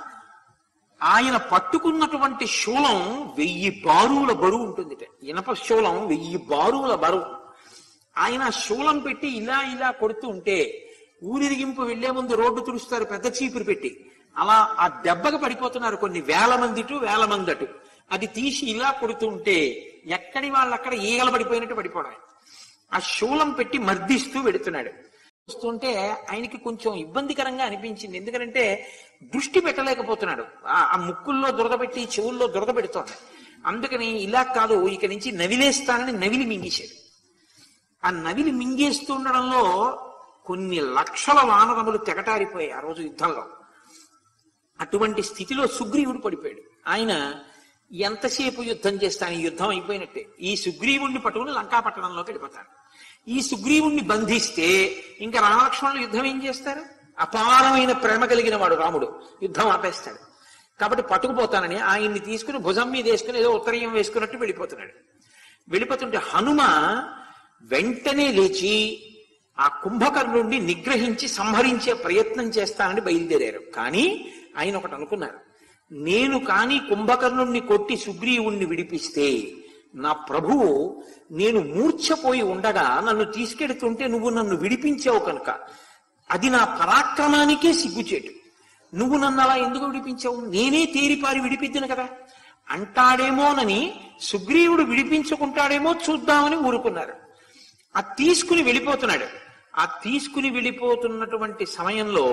A: ఆయన పట్టుకున్నటువంటి శూలం వెయ్యి బారువుల బరువు ఉంటుంది ఇనప శూలం వెయ్యి బారువుల బరువు ఆయన శూలం పెట్టి ఇలా ఇలా కొడుతూ ఉంటే ఊరిరిగింపు వెళ్లే ముందు రోడ్డు తుడుస్తారు పెద్ద చీపురు పెట్టి అలా ఆ దెబ్బకు పడిపోతున్నారు కొన్ని వేల మంది ఇటు వేల మంది అటు అది తీసి ఇలా కొడుతూ ఉంటే ఎక్కడి వాళ్ళు అక్కడ ఈగలు పడిపోయినట్టు పడిపోవడం ఆ శూలం పెట్టి మర్దిస్తూ వెడుతున్నాడు వస్తుంటే ఆయనకి కొంచెం ఇబ్బందికరంగా అనిపించింది ఎందుకంటే దృష్టి పెట్టలేకపోతున్నాడు ఆ- ఆ ముక్కుల్లో దురద పెట్టి చెవుల్లో దురద పెడుతోంది అందుకని ఇలా కాదు ఇక నుంచి నవిలేస్తానని నవిలి మింగేశాడు ఆ నవిలి మింగేస్తూ ఉండడంలో కొన్ని లక్షల వానరములు తెగటారిపోయాయి ఆ రోజు యుద్ధంలో అటువంటి స్థితిలో సుగ్రీవుడు పడిపోయాడు ఆయన ఎంతసేపు యుద్ధం చేస్తాను ఈ యుద్ధం అయిపోయినట్టే ఈ సుగ్రీవుణ్ణి పట్టుకుని లంకాపట్టణంలోకి వెళ్ళిపోతాడు ఈ సుగ్రీవుణ్ణి బంధిస్తే ఇంకా రామలక్ష్మణులు యుద్ధం ఏం చేస్తారు అపారమైన ప్రేమ కలిగిన వాడు రాముడు యుద్ధం ఆపేస్తాడు కాబట్టి పట్టుకుపోతానని ఆయన్ని తీసుకుని భుజం మీద వేసుకుని ఏదో ఉత్తరీయం వేసుకున్నట్టు వెళ్ళిపోతున్నాడు వెళ్ళిపోతుంటే హనుమ వెంటనే లేచి ఆ కుంభకర్ణుడిని నిగ్రహించి సంహరించే ప్రయత్నం చేస్తానని బయలుదేరారు కానీ ఆయన ఒకటి అనుకున్నారు నేను కాని కుంభకర్ణుణ్ణి కొట్టి సుగ్రీవుణ్ణి విడిపిస్తే నా ప్రభువు నేను మూర్ఛపోయి ఉండగా నన్ను తీసుకెడుతుంటే నువ్వు నన్ను విడిపించావు కనుక అది నా పరాక్రమానికే సిగ్గుచేటు నువ్వు నన్ను అలా ఎందుకు విడిపించావు నేనే తేరిపారి విడిపిద్దును కదా అంటాడేమోనని సుగ్రీవుడు విడిపించుకుంటాడేమో చూద్దామని ఊరుకున్నారు ఆ తీసుకుని వెళ్ళిపోతున్నాడు ఆ తీసుకుని వెళ్ళిపోతున్నటువంటి సమయంలో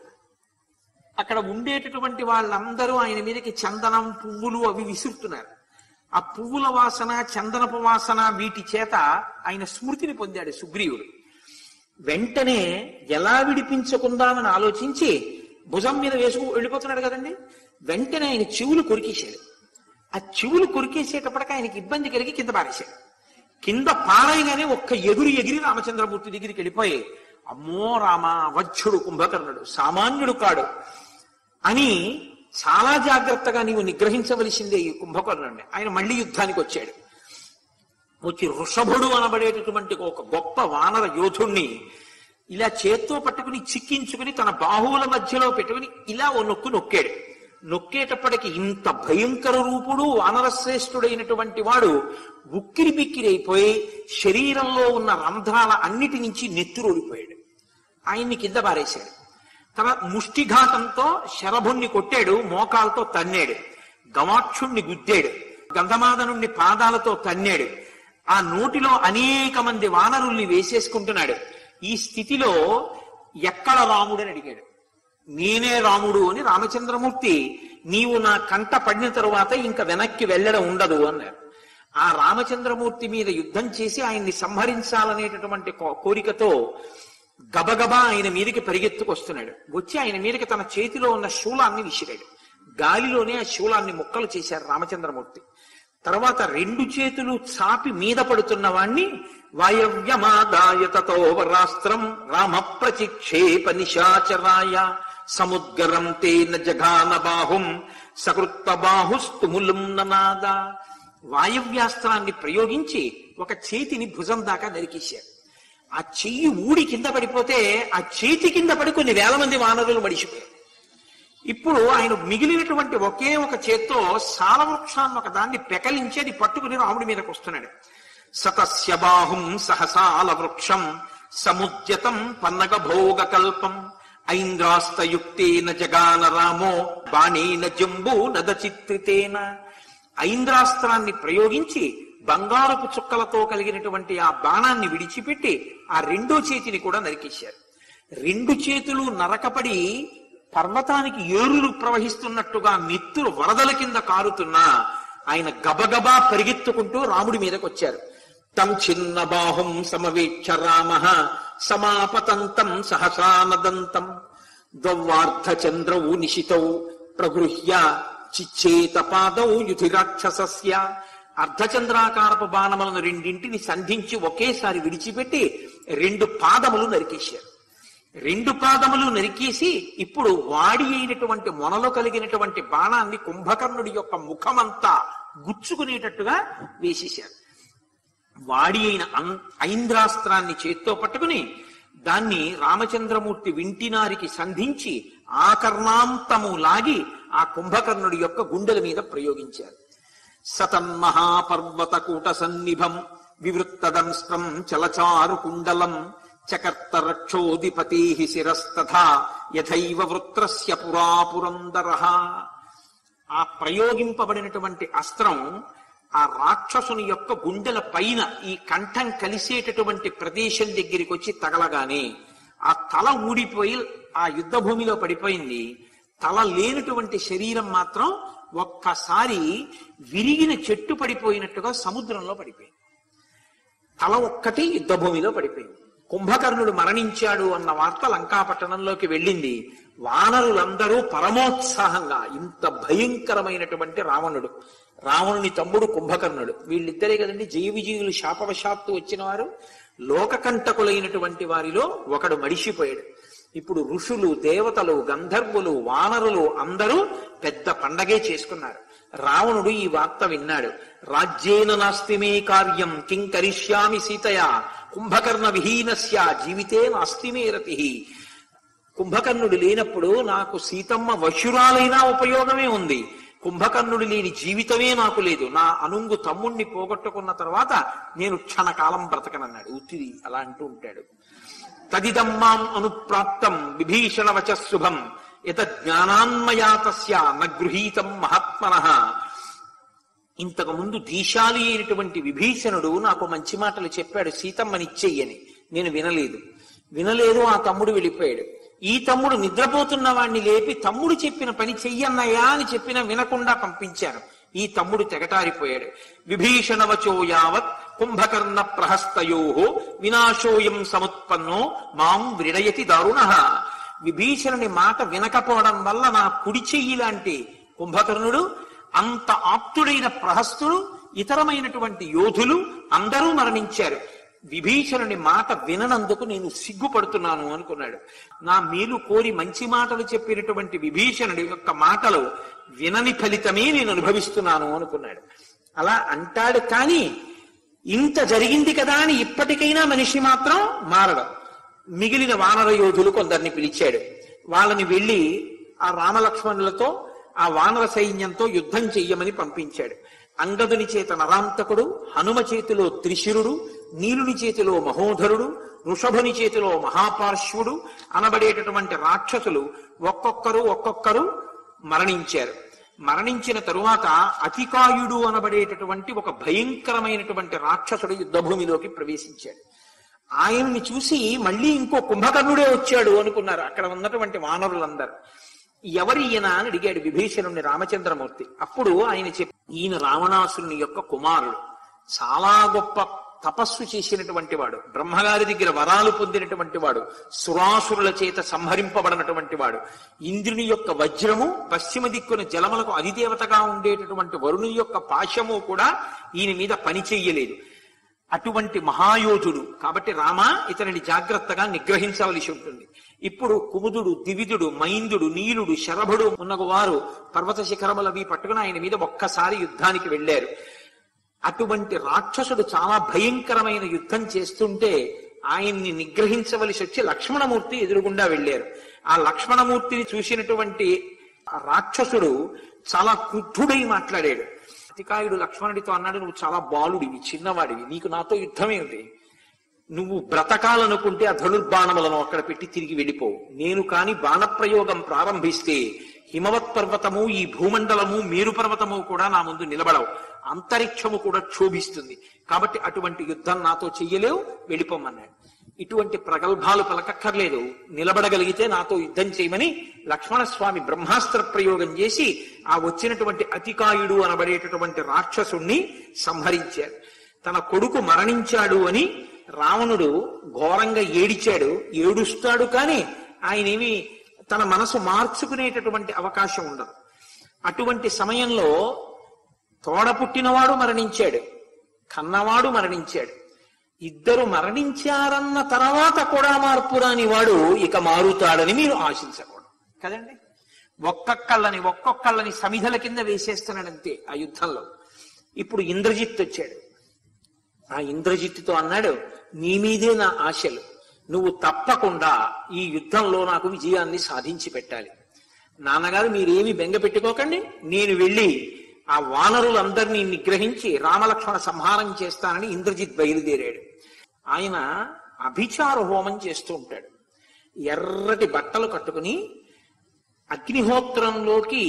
A: అక్కడ ఉండేటటువంటి వాళ్ళందరూ ఆయన మీదకి చందనం పువ్వులు అవి విసురుతున్నారు ఆ పువ్వుల వాసన చందనపు వాసన వీటి చేత ఆయన స్మృతిని పొందాడు సుగ్రీవుడు వెంటనే ఎలా విడిపించుకుందామని ఆలోచించి భుజం మీద వేసుకు వెళ్ళిపోతున్నాడు కదండి వెంటనే ఆయన చెవులు కొరికేశాడు ఆ చెవులు కొరికేసేటప్పటికి ఆయనకి ఇబ్బంది కలిగి కింద పారేశాడు కింద పారాయగానే ఒక్క ఎగురు ఎగిరి రామచంద్రమూర్తి దగ్గరికి వెళ్ళిపోయి అమ్మో రామ వజ్రుడు కుంభకర్ణుడు సామాన్యుడు కాడు అని చాలా జాగ్రత్తగా నీవు నిగ్రహించవలసిందే ఈ కుంభకర్ణుడిని ఆయన మళ్ళీ యుద్ధానికి వచ్చాడు వచ్చి వృషభుడు అనబడేటటువంటి ఒక గొప్ప వానర యోధుణ్ణి ఇలా చేత్తో పట్టుకుని చిక్కించుకుని తన బాహువుల మధ్యలో పెట్టుకుని ఇలా ఓ నొక్కు నొక్కాడు నొక్కేటప్పటికి ఇంత భయంకర రూపుడు వానరశ్రేష్ఠుడైనటువంటి వాడు ఉక్కిరి బిక్కిరైపోయి శరీరంలో ఉన్న రంధ్రాల అన్నిటి నుంచి నెత్తురోడిపోయాడు ఆయన్ని కింద పారేశాడు తర్వాత ముష్టిఘాతంతో శరభుణ్ణి కొట్టాడు మోకాలతో తన్నాడు గవాక్షుణ్ణి గుద్దాడు గంధమాదనుణ్ణి పాదాలతో తన్నాడు ఆ నోటిలో అనేక మంది వానరుల్ని వేసేసుకుంటున్నాడు ఈ స్థితిలో ఎక్కడ రాముడని అడిగాడు నేనే రాముడు అని రామచంద్రమూర్తి నీవు నా కంట పడిన తరువాత ఇంకా వెనక్కి వెళ్ళడం ఉండదు అన్నారు ఆ రామచంద్రమూర్తి మీద యుద్ధం చేసి ఆయన్ని సంహరించాలనేటటువంటి కో- కోరికతో గబగబా ఆయన మీదకి పరిగెత్తుకొస్తున్నాడు వచ్చి ఆయన మీదకి తన చేతిలో ఉన్న శూలాన్ని విసిరాడు గాలిలోనే ఆ శూలాన్ని ముక్కలు చేశారు రామచంద్రమూర్తి తర్వాత రెండు చేతులు చాపి మీద పడుతున్న వాణ్ణి వాయవ్యమాదాయతతో వరాస్త్రం రామ ప్రచిక్షేప నిశాచరాయ సముద్గరం తేన జఘాన బాహుం సకృత్త బాహుస్తుములం ననాద వాయవ్యాస్త్రాన్ని ప్రయోగించి ఒక చేతిని భుజం దాకా నరికేశారు ఆ చెయ్యి ఊడి కింద పడిపోతే ఆ చేతి కింద పడి కొన్ని వేల మంది వానరులు మడిచిపోయారు ఇప్పుడు ఆయన మిగిలినటువంటి ఒకే ఒక చేత్తో సాలవృక్షాన్ని ఒక దాన్ని పెకలించి అది పట్టుకుని రాముడి మీదకి వస్తున్నాడు సతస్య బాహుం సహసాల వృక్షం సముద్యతం పన్నగ భోగ కల్పం ఐంద్రాస్తయుక్తేన జగాన రామో బాణేన జంబూ నదచిత్రితేన ఐంద్రాస్త్రాన్ని ప్రయోగించి బంగారపు చుక్కలతో కలిగినటువంటి ఆ బాణాన్ని విడిచిపెట్టి ఆ రెండో చేతిని కూడా నరికేశారు రెండు చేతులు నరకపడి పర్వతానికి ఏరులు ప్రవహిస్తున్నట్టుగా నెత్తులు వరదల కింద కారుతున్నా ఆయన గబగబా పరిగెత్తుకుంటూ రాముడి మీదకి వచ్చారు తం చిన్న బాహుం సమవేక్ష రామ సమాపతంతం సహసానదంతం ద్వార్ధ చంద్రౌ నిశితౌ ప్రగృహ్య చిచ్చేత పాదౌ యుధిరాక్షసస్య అర్ధచంద్రాకారపు బాణములను రెండింటిని సంధించి ఒకేసారి విడిచిపెట్టి రెండు పాదములు నరికేశారు రెండు పాదములు నరికేసి ఇప్పుడు వాడి అయినటువంటి మొనలో కలిగినటువంటి బాణాన్ని కుంభకర్ణుడి యొక్క ముఖమంతా గుచ్చుకునేటట్టుగా వేసేశారు వాడి అయిన అం- ఐంద్రాస్త్రాన్ని చేత్తో పట్టుకుని దాన్ని రామచంద్రమూర్తి వింటినారికి సంధించి ఆకర్ణాంతము లాగి ఆ కుంభకర్ణుడి యొక్క గుండెల మీద ప్రయోగించారు సతన్మహాపర్వత కూట సన్నిభం వివృత్తదంస్త్రం చలచారు కుండలం చకర్త రక్షోధిపతి శిరస్తథా యథైవ వృత్రస్య పురాపురందర ఆ ప్రయోగింపబడినటువంటి అస్త్రం ఆ రాక్షసుని యొక్క గుండెల పైన ఈ కంఠం కలిసేటటువంటి ప్రదేశం దగ్గరికి వచ్చి తగలగానే ఆ తల ఊడిపోయి ఆ యుద్ధ భూమిలో పడిపోయింది తల లేనటువంటి శరీరం మాత్రం ఒక్కసారి విరిగిన చెట్టు పడిపోయినట్టుగా సముద్రంలో పడిపోయింది తల ఒక్కటి యుద్ధ భూమిలో పడిపోయింది కుంభకర్ణుడు మరణించాడు అన్న వార్త లంకాపట్టణంలోకి వెళ్ళింది వానరులందరూ పరమోత్సాహంగా ఇంత భయంకరమైనటువంటి రావణుడు రావణుని తమ్ముడు కుంభకర్ణుడు వీళ్ళిద్దరే కదండి జయ విజయులు శాపవశాత్తు వచ్చిన వారు లోకకంటకులైనటువంటి వారిలో ఒకడు మడిసిపోయాడు ఇప్పుడు ఋషులు దేవతలు గంధర్వులు వానరులు అందరూ పెద్ద పండగే చేసుకున్నారు రావణుడు ఈ వార్త విన్నాడు రాజ్యేన నాస్తి మే కార్యం కిం కరిష్యామి సీతయ కుంభకర్ణ విహీనస్య జీవితే నాస్తి మే రతి కుంభకర్ణుడు లేనప్పుడు నాకు సీతమ్మ వశురాలైనా ఉపయోగమే ఉంది కుంభకర్ణుడు లేని జీవితమే నాకు లేదు నా అనుంగు తమ్ముణ్ణి పోగొట్టుకున్న తర్వాత నేను క్షణకాలం బ్రతకనన్నాడు ఉత్తిది అలా అంటూ ఉంటాడు తదిదమ్మాం అనుప్రాప్తం విభీషణ వచ శుభం యత జ్ఞానాన్మయా తస్య నగృహీతం మహాత్మన ఇంతకు ముందు దీశాలి అయినటువంటి విభీషణుడు నాకు మంచి మాటలు చెప్పాడు సీతమ్మనిచ్చెయ్యని నేను వినలేదు వినలేదు ఆ తమ్ముడు వెళ్ళిపోయాడు ఈ తమ్ముడు నిద్రపోతున్న వాణ్ణి లేపి తమ్ముడు చెప్పిన పని చెయ్యన్నయ్యా అని చెప్పిన వినకుండా పంపించాను ఈ తమ్ముడు తెగటారిపోయాడు విభీషణవచో యావత్ కుంభకర్ణ ప్రహస్తయో వినాశోయం సముత్పన్నో మాం విడయతి దారుణ విభీషణుని మాట వినకపోవడం వల్ల నా కుడి చెయ్యి లాంటి కుంభకర్ణుడు అంత ఆప్తుడైన ప్రహస్తుడు ఇతరమైనటువంటి యోధులు అందరూ మరణించారు విభీషణుని మాట విననందుకు నేను సిగ్గుపడుతున్నాను అనుకున్నాడు నా మేలు కోరి మంచి మాటలు చెప్పినటువంటి విభీషణుడి యొక్క మాటలు వినని ఫలితమే నేను అనుభవిస్తున్నాను అనుకున్నాడు అలా అంటాడు కానీ ఇంత జరిగింది కదా అని ఇప్పటికైనా మనిషి మాత్రం మారడం మిగిలిన వానర యోధులు కొందరిని పిలిచాడు వాళ్ళని వెళ్ళి ఆ రామలక్ష్మణులతో ఆ వానర సైన్యంతో యుద్ధం చెయ్యమని పంపించాడు అంగదుని చేత నరాంతకుడు హనుమ చేతిలో త్రిశిరుడు నీలుని చేతిలో మహోధరుడు వృషభుని చేతిలో మహాపార్శ్వుడు అనబడేటటువంటి రాక్షసులు ఒక్కొక్కరు ఒక్కొక్కరు మరణించారు మరణించిన తరువాత అతికాయుడు అనబడేటటువంటి ఒక భయంకరమైనటువంటి రాక్షసుడు యుద్ధభూమిలోకి ప్రవేశించాడు ఆయన్ని చూసి మళ్ళీ ఇంకో కుంభకర్ణుడే వచ్చాడు అనుకున్నారు అక్కడ ఉన్నటువంటి వానరులందరూ ఎవరి ఈయన అని అడిగాడు విభీషణుని రామచంద్రమూర్తి అప్పుడు ఆయన చెప్పి ఈయన రావణాసురుని యొక్క కుమారుడు చాలా గొప్ప తపస్సు చేసినటువంటి వాడు బ్రహ్మగారి దగ్గర వరాలు పొందినటువంటి వాడు సురాసురుల చేత సంహరింపబడినటువంటి వాడు ఇంద్రుని యొక్క వజ్రము పశ్చిమ దిక్కున జలములకు అధిదేవతగా ఉండేటటువంటి వరుణుని యొక్క పాశము కూడా ఈయన మీద పని చెయ్యలేదు అటువంటి మహాయోధుడు కాబట్టి రామ ఇతనిని జాగ్రత్తగా నిగ్రహించవలసి ఉంటుంది ఇప్పుడు కుముదుడు దివిదుడు మైందుడు నీలుడు శరభుడు ఉన్న వారు పర్వత శిఖరములవి పట్టుకుని ఆయన మీద ఒక్కసారి యుద్ధానికి వెళ్ళారు అటువంటి రాక్షసుడు చాలా భయంకరమైన యుద్ధం చేస్తుంటే ఆయన్ని నిగ్రహించవలసి వచ్చి లక్ష్మణమూర్తి ఎదురుగుండా వెళ్ళారు ఆ లక్ష్మణమూర్తిని చూసినటువంటి ఆ రాక్షసుడు చాలా క్రుద్ధుడై మాట్లాడాడు అతికాయుడు లక్ష్మణుడితో అన్నాడు నువ్వు చాలా బాలుడివి చిన్నవాడివి నీకు నాతో యుద్ధం ఏమిటి నువ్వు బ్రతకాలనుకుంటే ఆ ధనుర్బాణములను అక్కడ పెట్టి తిరిగి వెళ్ళిపో నేను కాని బాణప్రయోగం ప్రారంభిస్తే హిమవత్ పర్వతము ఈ భూమండలము మేరు పర్వతము కూడా నా ముందు నిలబడవు అంతరిక్షము కూడా క్షోభిస్తుంది కాబట్టి అటువంటి యుద్ధం నాతో చెయ్యలేవు వెళ్ళిపోమన్నాడు ఇటువంటి ప్రగల్భాలు పలకక్కర్లేదు నిలబడగలిగితే నాతో యుద్ధం చేయమని లక్ష్మణస్వామి బ్రహ్మాస్త్ర ప్రయోగం చేసి ఆ వచ్చినటువంటి అతికాయుడు అనబడేటటువంటి రాక్షసుణ్ణి సంహరించాడు తన కొడుకు మరణించాడు అని రావణుడు ఘోరంగా ఏడిచాడు ఏడుస్తాడు కానీ ఆయనేమి తన మనసు మార్చుకునేటటువంటి అవకాశం ఉండదు అటువంటి సమయంలో తోడ పుట్టినవాడు మరణించాడు కన్నవాడు మరణించాడు ఇద్దరు మరణించారన్న తర్వాత కూడా మార్పు రాని వాడు ఇక మారుతాడని మీరు ఆశించకూడదు కదండి ఒక్కొక్కళ్ళని ఒక్కొక్కళ్ళని సమిధల కింద వేసేస్తున్నాడంతే ఆ యుద్ధంలో ఇప్పుడు ఇంద్రజిత్ వచ్చాడు ఆ ఇంద్రజిత్తుతో అన్నాడు నీ మీదే నా ఆశలు నువ్వు తప్పకుండా ఈ యుద్ధంలో నాకు విజయాన్ని సాధించి పెట్టాలి నాన్నగారు మీరేమి బెంగ పెట్టుకోకండి నేను వెళ్ళి ఆ వానరులందరినీ నిగ్రహించి రామలక్ష్మణ సంహారం చేస్తానని ఇంద్రజిత్ బయలుదేరాడు ఆయన అభిచార హోమం చేస్తూ ఉంటాడు ఎర్రటి బట్టలు కట్టుకుని అగ్నిహోత్రంలోకి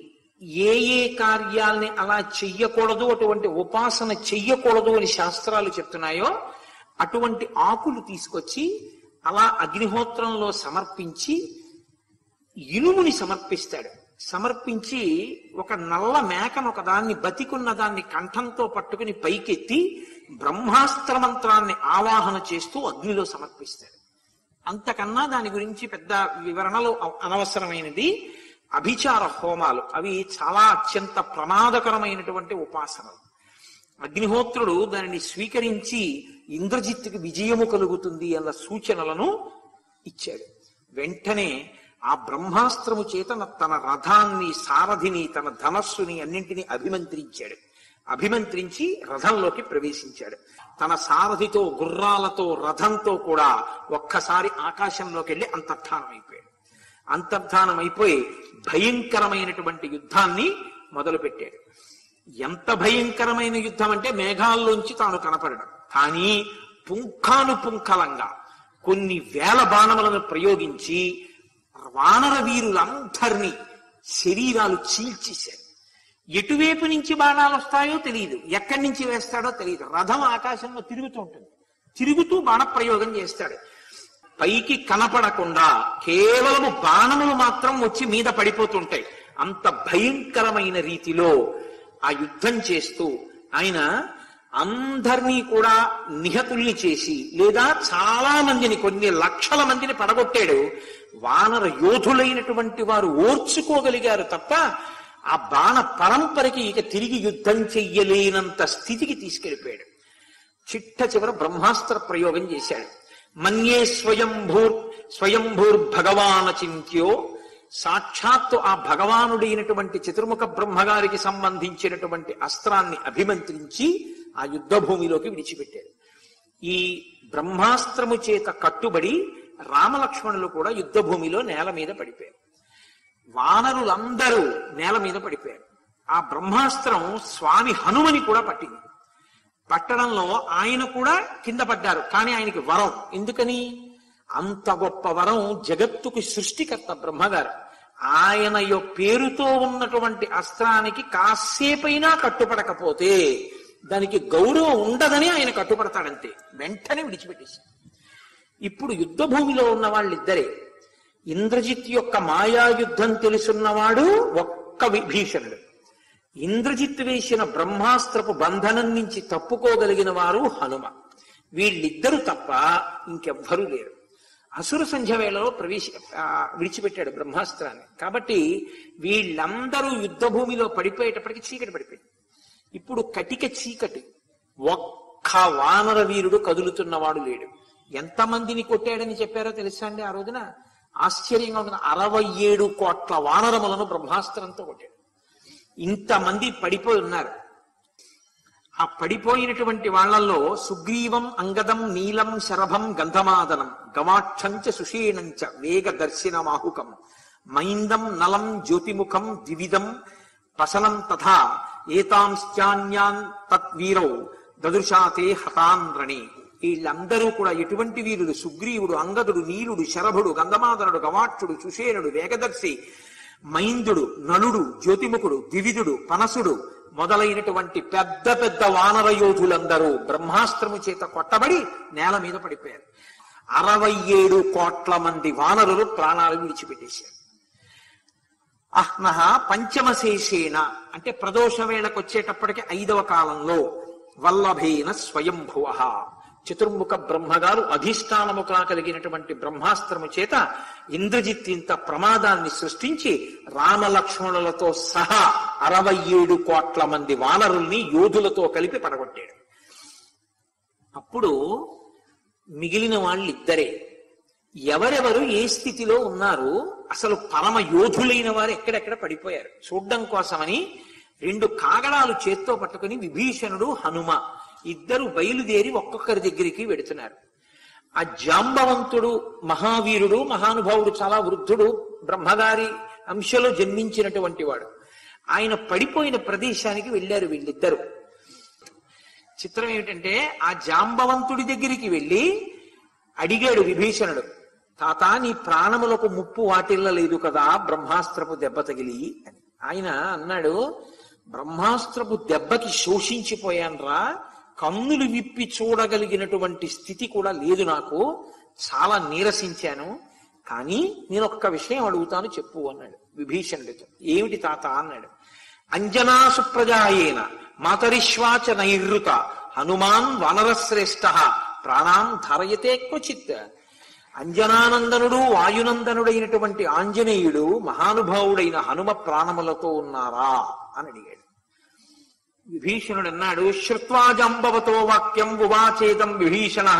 A: ఏ ఏ కార్యాల్ని అలా చెయ్యకూడదు అటువంటి ఉపాసన చెయ్యకూడదు అని శాస్త్రాలు చెప్తున్నాయో అటువంటి ఆకులు తీసుకొచ్చి అలా అగ్నిహోత్రంలో సమర్పించి ఇనుముని సమర్పిస్తాడు సమర్పించి ఒక నల్ల మేకను ఒక దాన్ని బతికున్న దాన్ని కంఠంతో పట్టుకుని పైకెత్తి బ్రహ్మాస్త్ర మంత్రాన్ని ఆవాహన చేస్తూ అగ్నిలో సమర్పిస్తాడు అంతకన్నా దాని గురించి పెద్ద వివరణలో అనవసరమైనది అభిచార హోమాలు అవి చాలా అత్యంత ప్రమాదకరమైనటువంటి ఉపాసనలు అగ్నిహోత్రుడు దానిని స్వీకరించి ఇంద్రజిత్తుకి విజయము కలుగుతుంది అన్న సూచనలను ఇచ్చాడు వెంటనే ఆ బ్రహ్మాస్త్రము చేత తన రథాన్ని సారథిని తన ధనస్సుని అన్నింటినీ అభిమంత్రించాడు అభిమంత్రించి రథంలోకి ప్రవేశించాడు తన సారథితో గుర్రాలతో రథంతో కూడా ఒక్కసారి ఆకాశంలోకి వెళ్ళి అంతర్ధానం అయిపోయాడు అంతర్ధానం అయిపోయి భయంకరమైనటువంటి యుద్ధాన్ని మొదలుపెట్టాడు ఎంత భయంకరమైన యుద్ధం అంటే మేఘాల్లోంచి తాను కనపడడం కానీ పుంఖానుపుంఖలంగా కొన్ని వేల బాణములను ప్రయోగించి వానర వీరులందరినీ శరీరాలు చీల్చేశాడు ఎటువైపు నుంచి బాణాలు వస్తాయో తెలియదు ఎక్కడి నుంచి వేస్తాడో తెలియదు రథం ఆకాశంలో తిరుగుతూ ఉంటుంది తిరుగుతూ బాణప్రయోగం చేస్తాడు పైకి కనపడకుండా కేవలము బాణములు మాత్రం వచ్చి మీద పడిపోతుంటాయి అంత భయంకరమైన రీతిలో ఆ యుద్ధం చేస్తూ ఆయన అందరినీ కూడా నిహతుల్ని చేసి లేదా చాలా మందిని కొన్ని లక్షల మందిని పడగొట్టాడు వానర యోధులైనటువంటి వారు ఓర్చుకోగలిగారు తప్ప ఆ బాణ పరంపరకి ఇక తిరిగి యుద్ధం చెయ్యలేనంత స్థితికి తీసుకెళ్ళిపోయాడు చిట్ట చివర బ్రహ్మాస్త్ర ప్రయోగం చేశాడు మన్యే స్వయంభూర్ స్వయంభూర్ భగవాన చింత్యో సాక్షాత్తు ఆ భగవానుడైనటువంటి చతుర్ముఖ బ్రహ్మగారికి సంబంధించినటువంటి అస్త్రాన్ని అభిమంత్రించి ఆ యుద్ధ భూమిలోకి విడిచిపెట్టాడు ఈ బ్రహ్మాస్త్రము చేత కట్టుబడి రామలక్ష్మణులు కూడా యుద్ధ భూమిలో నేల మీద పడిపోయారు వానరులందరూ నేల మీద పడిపోయారు ఆ బ్రహ్మాస్త్రం స్వామి హనుమని కూడా పట్టింది పట్టడంలో ఆయన కూడా కింద పడ్డారు కానీ ఆయనకి వరం ఎందుకని అంత గొప్ప వరం జగత్తుకి సృష్టికర్త బ్రహ్మగారు ఆయన యొక్క పేరుతో ఉన్నటువంటి అస్త్రానికి కాసేపైనా కట్టుపడకపోతే దానికి గౌరవం ఉండదని ఆయన కట్టుపడతాడంతే వెంటనే విడిచిపెట్టేసి ఇప్పుడు యుద్ధ భూమిలో ఉన్న వాళ్ళిద్దరే ఇంద్రజిత్ యొక్క మాయాయుద్ధం తెలుసున్నవాడు ఒక్క విభీషణుడు ఇంద్రజిత్ వేసిన బ్రహ్మాస్త్రపు బంధనం నుంచి తప్పుకోగలిగిన వారు హనుమ వీళ్ళిద్దరూ తప్ప ఇంకెవ్వరూ లేరు అసుర సంధ్య వేళలో ప్రవేశ ఆ, విడిచిపెట్టాడు బ్రహ్మాస్త్రాన్ని కాబట్టి వీళ్ళందరూ యుద్ధ భూమిలో పడిపోయేటప్పటికి చీకటి పడిపోయింది ఇప్పుడు కటిక చీకటి ఒక్క వానర వీరుడు కదులుతున్నవాడు లేడు ఎంతమందిని కొట్టాడని చెప్పారో తెలుసా అండి ఆ రోజున ఆశ్చర్యంగా ఉంటుంది అరవై ఏడు కోట్ల వానరములను బ్రహ్మాస్త్రంతో కొట్టాడు ఇంతమంది పడిపోయి ఉన్నారు ఆ పడిపోయినటువంటి వాళ్ళల్లో సుగ్రీవం అంగదం నీలం శరభం గంధమాదనం గవాక్షంచ సుషీణంచ వేగ దర్శన మాహుకం మైందం నలం జ్యోతిముఖం ద్వివిధం పసలం తథా ఏతాంశ్చాన్యాన్ తత్వీరౌ దదుషాతే హతాన్ రణి వీళ్ళందరూ కూడా ఎటువంటి వీరుడు సుగ్రీవుడు అంగదుడు నీలుడు శరభుడు గంధమాదనుడు గవాక్షుడు సుషేనుడు వేగదర్శి మైందుడు నలుడు జ్యోతిముఖుడు ద్వివిధుడు పనసుడు మొదలైనటువంటి పెద్ద పెద్ద వానర యోధులందరూ బ్రహ్మాస్త్రము చేత కొట్టబడి నేల మీద పడిపోయారు అరవై ఏడు కోట్ల మంది వానరులు ప్రాణాలు విడిచిపెట్టేశారు అహ్నహ పంచమశేషేణ అంటే ప్రదోష వేళకు వచ్చేటప్పటికి ఐదవ కాలంలో వల్లభేన స్వయంభువ చతుర్ముఖ బ్రహ్మగారు అధిష్టానము కాగలిగినటువంటి బ్రహ్మాస్త్రము చేత ఇంద్రజిత్ ఇంత ప్రమాదాన్ని సృష్టించి రామలక్ష్మణులతో సహా అరవై ఏడు కోట్ల మంది వానరుల్ని యోధులతో కలిపి పడగొట్టాడు అప్పుడు మిగిలిన వాళ్ళిద్దరే ఎవరెవరు ఏ స్థితిలో ఉన్నారు అసలు పరమ యోధులైన వారు ఎక్కడెక్కడ పడిపోయారు చూడ్డం కోసమని రెండు కాగడాలు చేత్తో పట్టుకుని విభీషణుడు హనుమ ఇద్దరు బయలుదేరి ఒక్కొక్కరి దగ్గరికి వెడుతున్నారు ఆ జాంబవంతుడు మహావీరుడు మహానుభావుడు చాలా వృద్ధుడు బ్రహ్మగారి అంశలో జన్మించినటువంటి వాడు ఆయన పడిపోయిన ప్రదేశానికి వెళ్ళారు వీళ్ళిద్దరు చిత్రం ఏమిటంటే ఆ జాంబవంతుడి దగ్గరికి వెళ్ళి అడిగాడు విభీషణుడు తాత నీ ప్రాణములకు ముప్పు వాటిల్లలేదు కదా బ్రహ్మాస్త్రపు దెబ్బ తగిలి అని ఆయన అన్నాడు బ్రహ్మాస్త్రపు దెబ్బకి శోషించిపోయాన్రా కన్నులు విప్పి చూడగలిగినటువంటి స్థితి కూడా లేదు నాకు చాలా నీరసించాను కానీ నేను ఒక్క విషయం అడుగుతాను చెప్పు అన్నాడు విభీషణుడితో ఏమిటి తాత అన్నాడు అంజనా సుప్రజాయేన మాతరిశ్వాచ నైరుత హనుమాన్ వానరశ్రేష్ఠ ప్రాణాం ధారయతే క్వచిత్ అంజనానందనుడు వాయునందనుడైనటువంటి ఆంజనేయుడు మహానుభావుడైన హనుమ ప్రాణములతో ఉన్నారా అని అడిగాడు విభీషణుడు అన్నాడు శ్రుత్వాజంబవతో వాక్యం ఉవాచేదం విభీషణ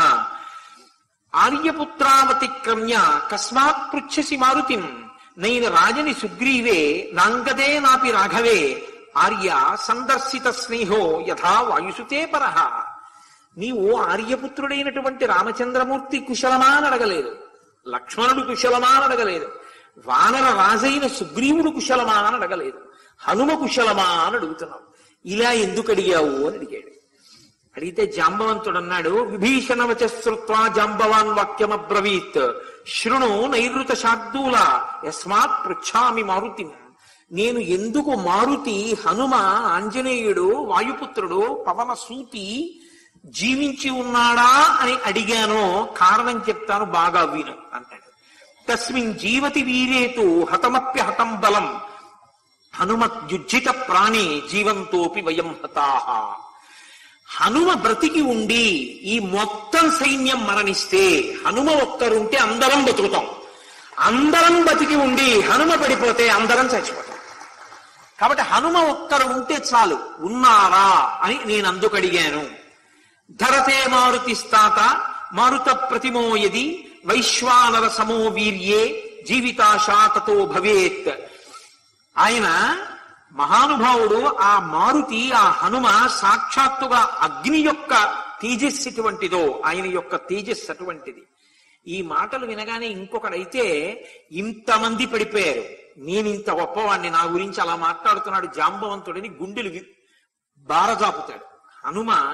A: ఆర్యపుత్రావతిక్రమ్య కస్మాత్ పృచ్చసి మారుతిం నైన రాజని సుగ్రీవే నాంగదే నాపి రాఘవే ఆర్య సందర్శిత స్నేహో యథా వాయుసుతే పరహ నీవు ఆర్యపుత్రుడైనటువంటి రామచంద్రమూర్తి కుశలమా అని అడగలేదు లక్ష్మణుడు కుశలమా అని అడగలేదు వానర రాజైన సుగ్రీవుడు కుశలమా అని అడగలేదు హనుమ కుశలమా అని అడుగుతున్నావు ఇలా ఎందుకు అడిగావు అని అడిగాడు అడిగితే జాంబవంతుడు అన్నాడు విభీషణ వచశ్రుత్వా జాంబవాన్ వాక్యమబ్రవీత్ శృణు నైరుత శార్దూల యస్మాత్ పృచ్ఛామి మారుతిం నేను ఎందుకు మారుతి హనుమ ఆంజనేయుడు వాయుపుత్రుడు పవన సూతి జీవించి ఉన్నాడా అని అడిగానో కారణం చెప్తాను బాగా విను అంటాడు తస్మిన్ జీవతి వీరేతు హతమప్య హతం బలం హనుమద్యుజ్జిత ప్రాణే జీవంతోపి వయం హతాహ హనుమ బ్రతికి ఉండి ఈ మొత్తం సైన్యం మరణిస్తే హనుమ ఒక్కరుంటే అందరం బతుకుతాం అందరం బతికి ఉండి హనుమ పడిపోతే అందరం చచ్చిపోతాం కాబట్టి హనుమ ఒక్కరు ఉంటే చాలు ఉన్నారా అని నేను అందుకు అడిగాను ధరతే మారుతి స్థాత మారుత ప్రతిమోయది వైశ్వానర సమో వీర్యే జీవితాశాతతో భవేత్ ఆయన మహానుభావుడు ఆ మారుతి ఆ హనుమ సాక్షాత్తుగా అగ్ని యొక్క తేజస్సు ఎటువంటిదో ఆయన యొక్క తేజస్సు అటువంటిది ఈ మాటలు వినగానే ఇంకొకడైతే ఇంతమంది పడిపోయారు నేను ఇంత గొప్పవాణ్ణి నా గురించి అలా మాట్లాడుతున్నాడు జాంబవంతుడిని గుండెలు వి- బారజాపుతాడు హనుమ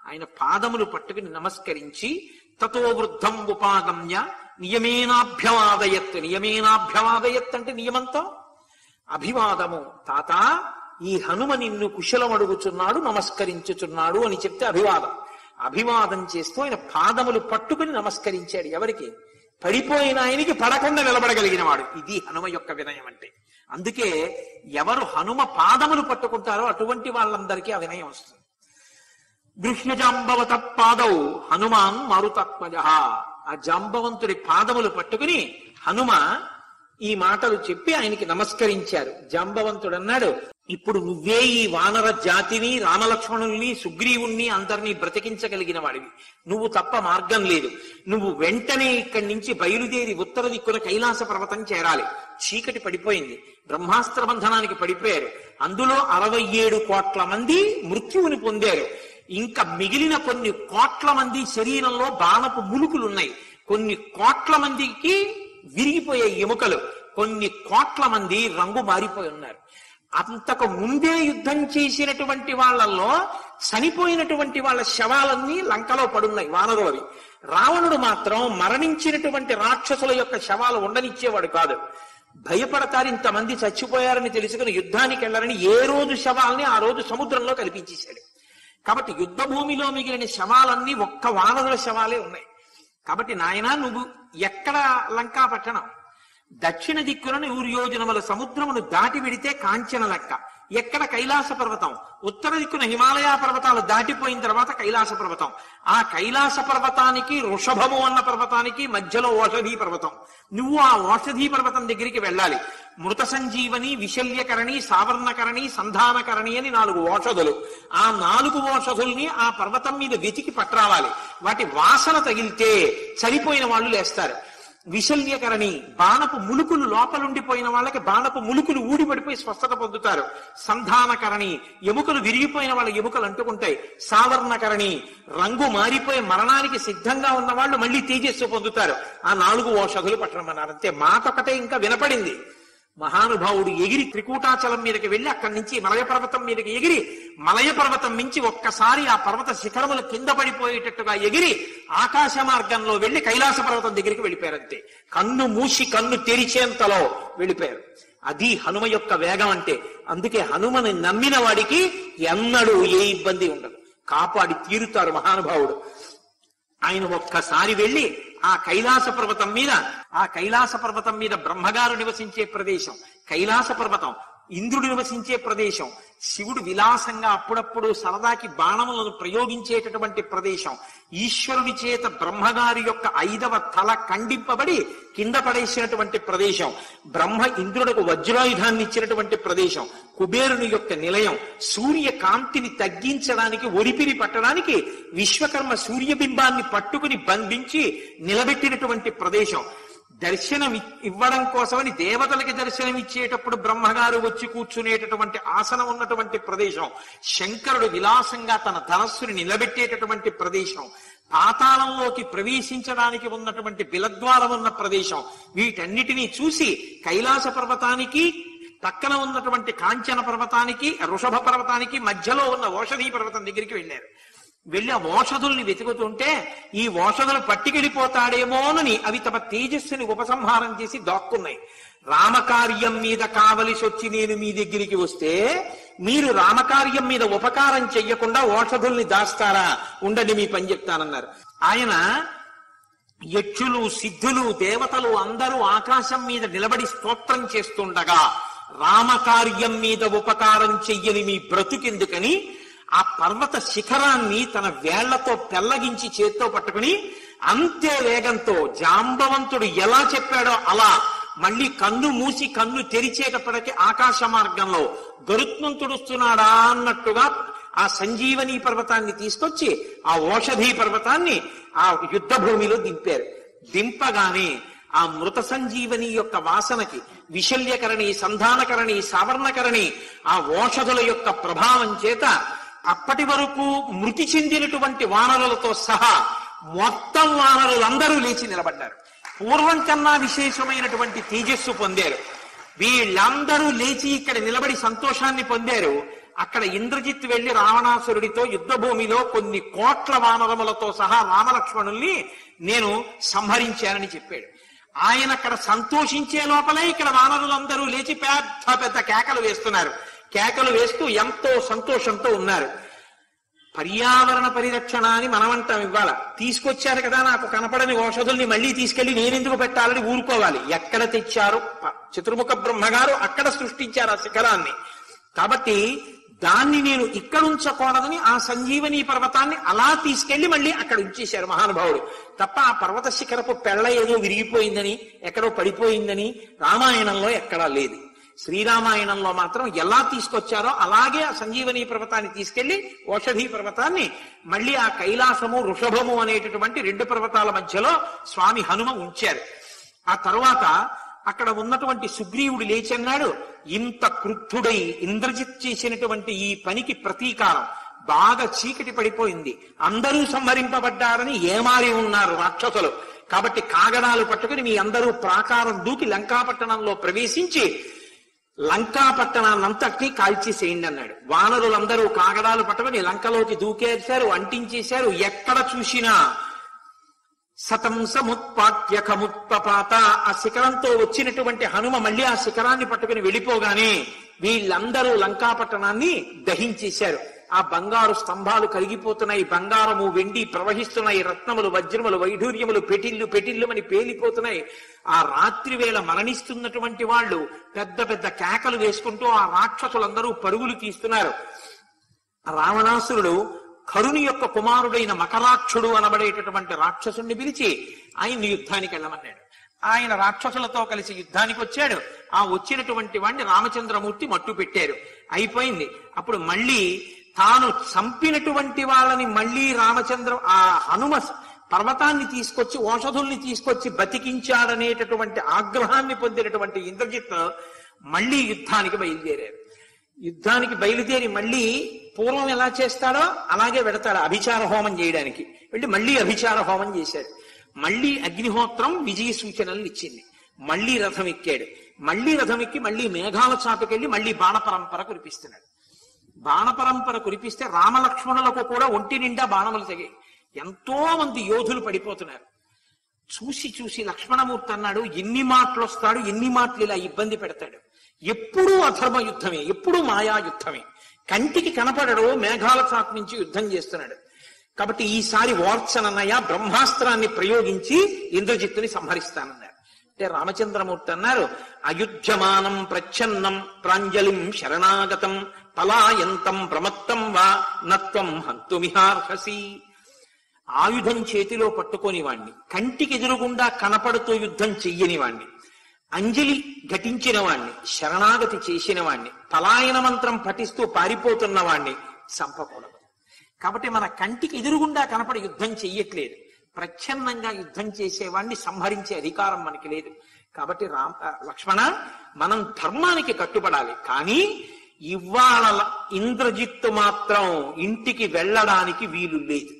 A: ఆయన పాదములు పట్టుకుని నమస్కరించి తతో వృద్ధం ఉపాగమ్య నియమేనాభ్యవాదయత్ నియమేనాభ్యవాదయత్ అంటే నియమంతో అభివాదము తాత ఈ హనుమ నిన్ను కుశలం అడుగుచున్నాడు నమస్కరించుచున్నాడు అని చెప్తే అభివాదం అభివాదం చేస్తూ ఆయన పాదములు పట్టుకుని నమస్కరించాడు ఎవరికి పడిపోయిన ఆయనకి పడకుండా నిలబడగలిగిన వాడు ఇది హనుమ యొక్క వినయం అంటే అందుకే ఎవరు హనుమ పాదములు పట్టుకుంటారో అటువంటి వాళ్ళందరికీ ఆ వినయం వస్తుంది గృహ్యజాంబవత పాదౌ హనుమాన్ మారుతాత్మజ ఆ జాంబవంతుడి పాదములు పట్టుకుని హనుమ ఈ మాటలు చెప్పి ఆయనకి నమస్కరించారు జాంబవంతుడు అన్నాడు ఇప్పుడు నువ్వే ఈ వానర జాతిని రామలక్ష్మణుల్ని సుగ్రీవుణ్ణి అందరినీ బ్రతికించగలిగిన వాడివి నువ్వు తప్ప మార్గం లేదు నువ్వు వెంటనే ఇక్కడి నుంచి బయలుదేరి ఉత్తర దిక్కున కైలాస పర్వతం చేరాలి చీకటి పడిపోయింది బ్రహ్మాస్త్ర బంధనానికి పడిపోయారు అందులో అరవై ఏడు కోట్ల మంది మృత్యువుని పొందారు ఇంకా మిగిలిన కొన్ని కోట్ల మంది శరీరంలో బాణపు ములుకులున్నాయి కొన్ని కోట్ల మందికి విరిగిపోయే ఎముకలు కొన్ని కోట్ల మంది రంగు మారిపోయి ఉన్నారు అంతకు ముందే యుద్ధం చేసినటువంటి వాళ్ళల్లో చనిపోయినటువంటి వాళ్ళ శవాలన్నీ లంకలో పడున్నాయి వానరులవి రావణుడు మాత్రం మరణించినటువంటి రాక్షసుల యొక్క శవాలు ఉండనిచ్చేవాడు కాదు భయపడతారు ఇంతమంది చచ్చిపోయారని తెలుసుకుని యుద్ధానికి వెళ్ళారని ఏ రోజు శవాల్ని ఆ రోజు సముద్రంలో కల్పించేశాడు కాబట్టి యుద్ధ భూమిలో మిగిలిన శవాలన్నీ ఒక్క వానరుల శవాలే ఉన్నాయి కాబట్టి నాయన నువ్వు ఎక్కడ లంకా పట్టణం దక్షిణ దిక్కున నూరు యోజనముల సముద్రమును దాటి వెడితే కాంచన లెక్క ఎక్కడ కైలాస పర్వతం ఉత్తర దిక్కున హిమాలయ పర్వతాలు దాటిపోయిన తర్వాత కైలాస పర్వతం ఆ కైలాస పర్వతానికి వృషభము అన్న పర్వతానికి మధ్యలో ఓషధీ పర్వతం నువ్వు ఆ ఓషధీ పర్వతం దగ్గరికి వెళ్ళాలి మృత సంజీవని విశల్యకరణి సావర్ణకరణి సంధానకరణి అని నాలుగు ఓషధులు ఆ నాలుగు ఓషధుల్ని ఆ పర్వతం మీద వెతికి పట్టరావాలి వాటి వాసన తగిలితే చనిపోయిన వాళ్ళు లేస్తారు విశల్యకరణి బాణపు ములుకులు లోపలుండిపోయిన వాళ్ళకి బాణపు ములుకులు ఊడిపడిపోయి స్వస్థత పొందుతారు సంధానకరణి ఎముకలు విరిగిపోయిన వాళ్ళ ఎముకలు అంటుకుంటాయి సావర్ణకరణి రంగు మారిపోయి మరణానికి సిద్ధంగా ఉన్న వాళ్ళు మళ్ళీ తేజస్సు పొందుతారు ఆ నాలుగు ఓషధులు పట్టణమన్నారు అంతే మాట ఒకటే ఇంకా వినపడింది మహానుభావుడు ఎగిరి త్రికూటాచలం మీదకి వెళ్లి అక్కడి నుంచి మలయ పర్వతం మీదకి ఎగిరి మలయ పర్వతం మించి ఒక్కసారి ఆ పర్వత శిఖరములు కింద పడిపోయేటట్టుగా ఎగిరి ఆకాశ మార్గంలో వెళ్లి కైలాస పర్వతం దగ్గరికి వెళ్ళిపోయారు అంతే కన్ను మూసి కన్ను తెరిచేంతలో వెళ్ళిపోయారు అది హనుమ యొక్క వేగం అంటే అందుకే హనుమని నమ్మిన వాడికి ఎన్నడూ ఏ ఇబ్బంది ఉండదు కాపాడి తీరుతారు మహానుభావుడు ఆయన ఒక్కసారి వెళ్ళి ఆ కైలాస పర్వతం మీద ఆ కైలాస పర్వతం మీద బ్రహ్మగారు నివసించే ప్రదేశం కైలాస పర్వతం ఇంద్రుడు నివసించే ప్రదేశం శివుడు విలాసంగా అప్పుడప్పుడు సరదాకి బాణములను ప్రయోగించేటటువంటి ప్రదేశం ఈశ్వరుని చేత బ్రహ్మగారి యొక్క ఐదవ తల ఖండింపబడి కింద పడేసినటువంటి ప్రదేశం బ్రహ్మ ఇంద్రుడికి వజ్రాయుధాన్ని ఇచ్చినటువంటి ప్రదేశం కుబేరుని యొక్క నిలయం సూర్య కాంతిని తగ్గించడానికి ఒడిపిరి పట్టడానికి విశ్వకర్మ సూర్యబింబాన్ని పట్టుకుని బంధించి నిలబెట్టినటువంటి ప్రదేశం దర్శనం ఇ- ఇవ్వడం కోసమని దేవతలకి దర్శనం ఇచ్చేటప్పుడు బ్రహ్మగారు వచ్చి కూర్చునేటటువంటి ఆసనం ఉన్నటువంటి ప్రదేశం శంకరుడు విలాసంగా తన ధనస్సుని నిలబెట్టేటటువంటి ప్రదేశం పాతాళంలోకి ప్రవేశించడానికి ఉన్నటువంటి బిలద్వారం ఉన్న ప్రదేశం వీటన్నిటినీ చూసి కైలాస పర్వతానికి పక్కన ఉన్నటువంటి కాంచన పర్వతానికి వృషభ పర్వతానికి మధ్యలో ఉన్న ఓషధీ పర్వతం దగ్గరికి వెళ్ళారు వెళ్ళి ఆ ఓషధుల్ని వెతుకుతుంటే ఈ ఓషధులు పట్టికెళ్ళిపోతాడేమోనని అవి తమ తేజస్సుని ఉపసంహారం చేసి దాక్కున్నాయి రామకార్యం మీద కావలసి వచ్చి నేను మీ దగ్గరికి వస్తే మీరు రామకార్యం మీద ఉపకారం చెయ్యకుండా ఓషధుల్ని దాస్తారా ఉండండి మీ పని చెప్తానన్నారు ఆయన యక్షులు సిద్ధులు దేవతలు అందరూ ఆకాశం మీద నిలబడి స్తోత్రం చేస్తుండగా రామకార్యం మీద ఉపకారం చెయ్యని మీ బ్రతుకెందుకని ఆ పర్వత శిఖరాన్ని తన వేళ్లతో పెల్లగించి చేత్తో పట్టుకుని అంతే వేగంతో జాంబవంతుడు ఎలా చెప్పాడో అలా మళ్ళీ కన్ను మూసి కన్ను తెరిచేటప్పటికి ఆకాశ మార్గంలో గరుత్మంతుడుస్తున్నాడా అన్నట్టుగా ఆ సంజీవని పర్వతాన్ని తీసుకొచ్చి ఆ ఓషధీ పర్వతాన్ని ఆ యుద్ధ భూమిలో దింపారు దింపగానే ఆ మృత సంజీవని యొక్క వాసనకి విశల్యకరణి సంధానకరణి సావర్ణకరణి ఆ ఓషధుల యొక్క ప్రభావం చేత అప్పటి వరకు మృతి చెందినటువంటి వానరులతో సహా మొత్తం వానరులందరూ లేచి నిలబడ్డారు పూర్వం కన్నా విశేషమైనటువంటి తేజస్సు పొందారు వీళ్ళందరూ లేచి ఇక్కడ నిలబడి సంతోషాన్ని పొందారు అక్కడ ఇంద్రజిత్ వెళ్లి రావణాసురుడితో యుద్ధ భూమిలో కొన్ని కోట్ల వానరములతో సహా రామలక్ష్మణుల్ని నేను సంహరించానని చెప్పాడు ఆయన అక్కడ సంతోషించే లోపలే ఇక్కడ వానరులందరూ లేచి పెద్ద పెద్ద కేకలు వేస్తున్నారు కేకలు వేస్తూ ఎంతో సంతోషంతో ఉన్నారు పర్యావరణ పరిరక్షణ అని మనమంటాం ఇవ్వాల తీసుకొచ్చారు కదా నాకు కనపడని ఔషధుల్ని మళ్ళీ తీసుకెళ్లి నేనెందుకు పెట్టాలని ఊరుకోవాలి ఎక్కడ తెచ్చారు ప- చతుర్ముఖ బ్రహ్మగారు అక్కడ సృష్టించారు ఆ శిఖరాన్ని కాబట్టి దాన్ని నేను ఇక్కడ ఉంచకూడదని ఆ సంజీవని పర్వతాన్ని అలా తీసుకెళ్లి మళ్ళీ అక్కడ ఉంచేశారు మహానుభావుడు తప్ప ఆ పర్వత శిఖరపు పెళ్ళ ఏదో విరిగిపోయిందని ఎక్కడో పడిపోయిందని రామాయణంలో ఎక్కడా లేదు శ్రీరామాయణంలో మాత్రం ఎలా తీసుకొచ్చారో అలాగే ఆ సంజీవని పర్వతాన్ని తీసుకెళ్లి ఓషధీ పర్వతాన్ని మళ్ళీ ఆ కైలాసము వృషభము అనేటటువంటి రెండు పర్వతాల మధ్యలో స్వామి హనుమ ఉంచారు ఆ తరువాత అక్కడ ఉన్నటువంటి సుగ్రీవుడు లేచన్నాడు ఇంత క్రుద్ధుడై ఇంద్రజిత్ చేసినటువంటి ఈ పనికి ప్రతీకారం బాగా చీకటి పడిపోయింది అందరూ సంహరింపబడ్డారని ఏమారి ఉన్నారు రాక్షసులు కాబట్టి కాగడాలు పట్టుకుని మీ అందరూ ప్రాకారం దూకి లంకాపట్టణంలో ప్రవేశించి లంకాపట్టణాన్నంతటినీ కాల్చేసేయండి అన్నాడు వానరులందరూ కాగడాలు పట్టుకుని లంకలోకి దూకేశారు అంటించేశారు ఎక్కడ చూసినా సతం సముత్పాట్య కముత్పపాత ఆ శిఖరంతో వచ్చినటువంటి హనుమ మళ్ళీ ఆ శిఖరాన్ని పట్టుకుని వెళ్ళిపోగానే వీళ్ళందరూ లంకాపట్టణాన్ని దహించేశారు ఆ బంగారు స్తంభాలు కరిగిపోతున్నాయి బంగారము వెండి ప్రవహిస్తున్నాయి రత్నములు వజ్రములు వైఢూర్యములు పెటిల్లు పెటిల్లుమని పేలిపోతున్నాయి ఆ రాత్రి వేళ మరణిస్తున్నటువంటి వాళ్ళు పెద్ద పెద్ద కేకలు వేసుకుంటూ ఆ రాక్షసులందరూ పరుగులు తీస్తున్నారు రావణాసురుడు కరుని యొక్క కుమారుడైన మకరాక్షుడు అనబడేటటువంటి రాక్షసుణ్ణి పిలిచి ఆయన్ని యుద్ధానికి వెళ్ళమన్నాడు ఆయన రాక్షసులతో కలిసి యుద్ధానికి వచ్చాడు ఆ వచ్చినటువంటి వాడిని రామచంద్రమూర్తి మట్టు పెట్టారు అయిపోయింది అప్పుడు మళ్ళీ తాను చంపినటువంటి వాళ్ళని మళ్ళీ రామచంద్ర ఆ హనుమ పర్వతాన్ని తీసుకొచ్చి ఓషధుల్ని తీసుకొచ్చి బతికించాడనేటటువంటి ఆగ్రహాన్ని పొందినటువంటి ఇంద్రజిత్ మళ్ళీ యుద్ధానికి బయలుదేరారు యుద్ధానికి బయలుదేరి మళ్ళీ పూర్వం ఎలా చేస్తాడో అలాగే పెడతాడు అభిచార హోమం చేయడానికి వెళ్ళి మళ్ళీ అభిచార హోమం చేశాడు మళ్ళీ అగ్నిహోత్రం విజయ సూచనలు ఇచ్చింది మళ్ళీ రథం ఎక్కాడు మళ్ళీ రథం ఎక్కి మళ్ళీ మేఘాల చాటుకెళ్ళి మళ్ళీ బాణ పరంపర కురిపిస్తున్నాడు బాణ పరంపర కురిపిస్తే రామలక్ష్మణులకు కూడా ఒంటి నిండా బాణములు తెగాయి ఎంతో మంది యోధులు పడిపోతున్నారు చూసి చూసి లక్ష్మణమూర్తి అన్నాడు ఎన్ని మాటలు వస్తాడు ఎన్ని మాటలు ఇలా ఇబ్బంది పెడతాడు ఎప్పుడూ అధర్మ యుద్ధమే ఎప్పుడూ మాయా యుద్ధమే కంటికి కనపడడు మేఘాల చాటు నుంచి యుద్ధం చేస్తున్నాడు కాబట్టి ఈసారి వార్చనన్నయ్య బ్రహ్మాస్త్రాన్ని ప్రయోగించి ఇంద్రజిత్తుని సంహరిస్తానన్నారు అంటే రామచంద్రమూర్తి అన్నారు అయుధ్యమానం ప్రచ్ఛన్నం ప్రాంజలిం శరణాగతం పలాయంతం ప్రమత్తం వా నత్వం హంతుమిహార్హసి ఆయుధం చేతిలో పట్టుకొని వాణ్ణి కంటికి ఎదురుగుండా కనపడుతూ యుద్ధం చెయ్యని వాణ్ణి అంజలి ఘటించిన వాణ్ణి శరణాగతి చేసిన వాణ్ణి పలాయన మంత్రం పఠిస్తూ పారిపోతున్న వాణ్ణి చంపకూడదు కాబట్టి మన కంటికి ఎదురుగుండా కనపడి యుద్ధం చెయ్యట్లేదు ప్రచ్ఛన్నంగా యుద్ధం చేసేవాణ్ణి సంహరించే అధికారం మనకి లేదు కాబట్టి రామ్ ఆ, లక్ష్మణ మనం ధర్మానికి కట్టుబడాలి కానీ ఇవాళ ల- ఇంద్రజిత్తు మాత్రం ఇంటికి వెళ్ళడానికి వీలు లేదు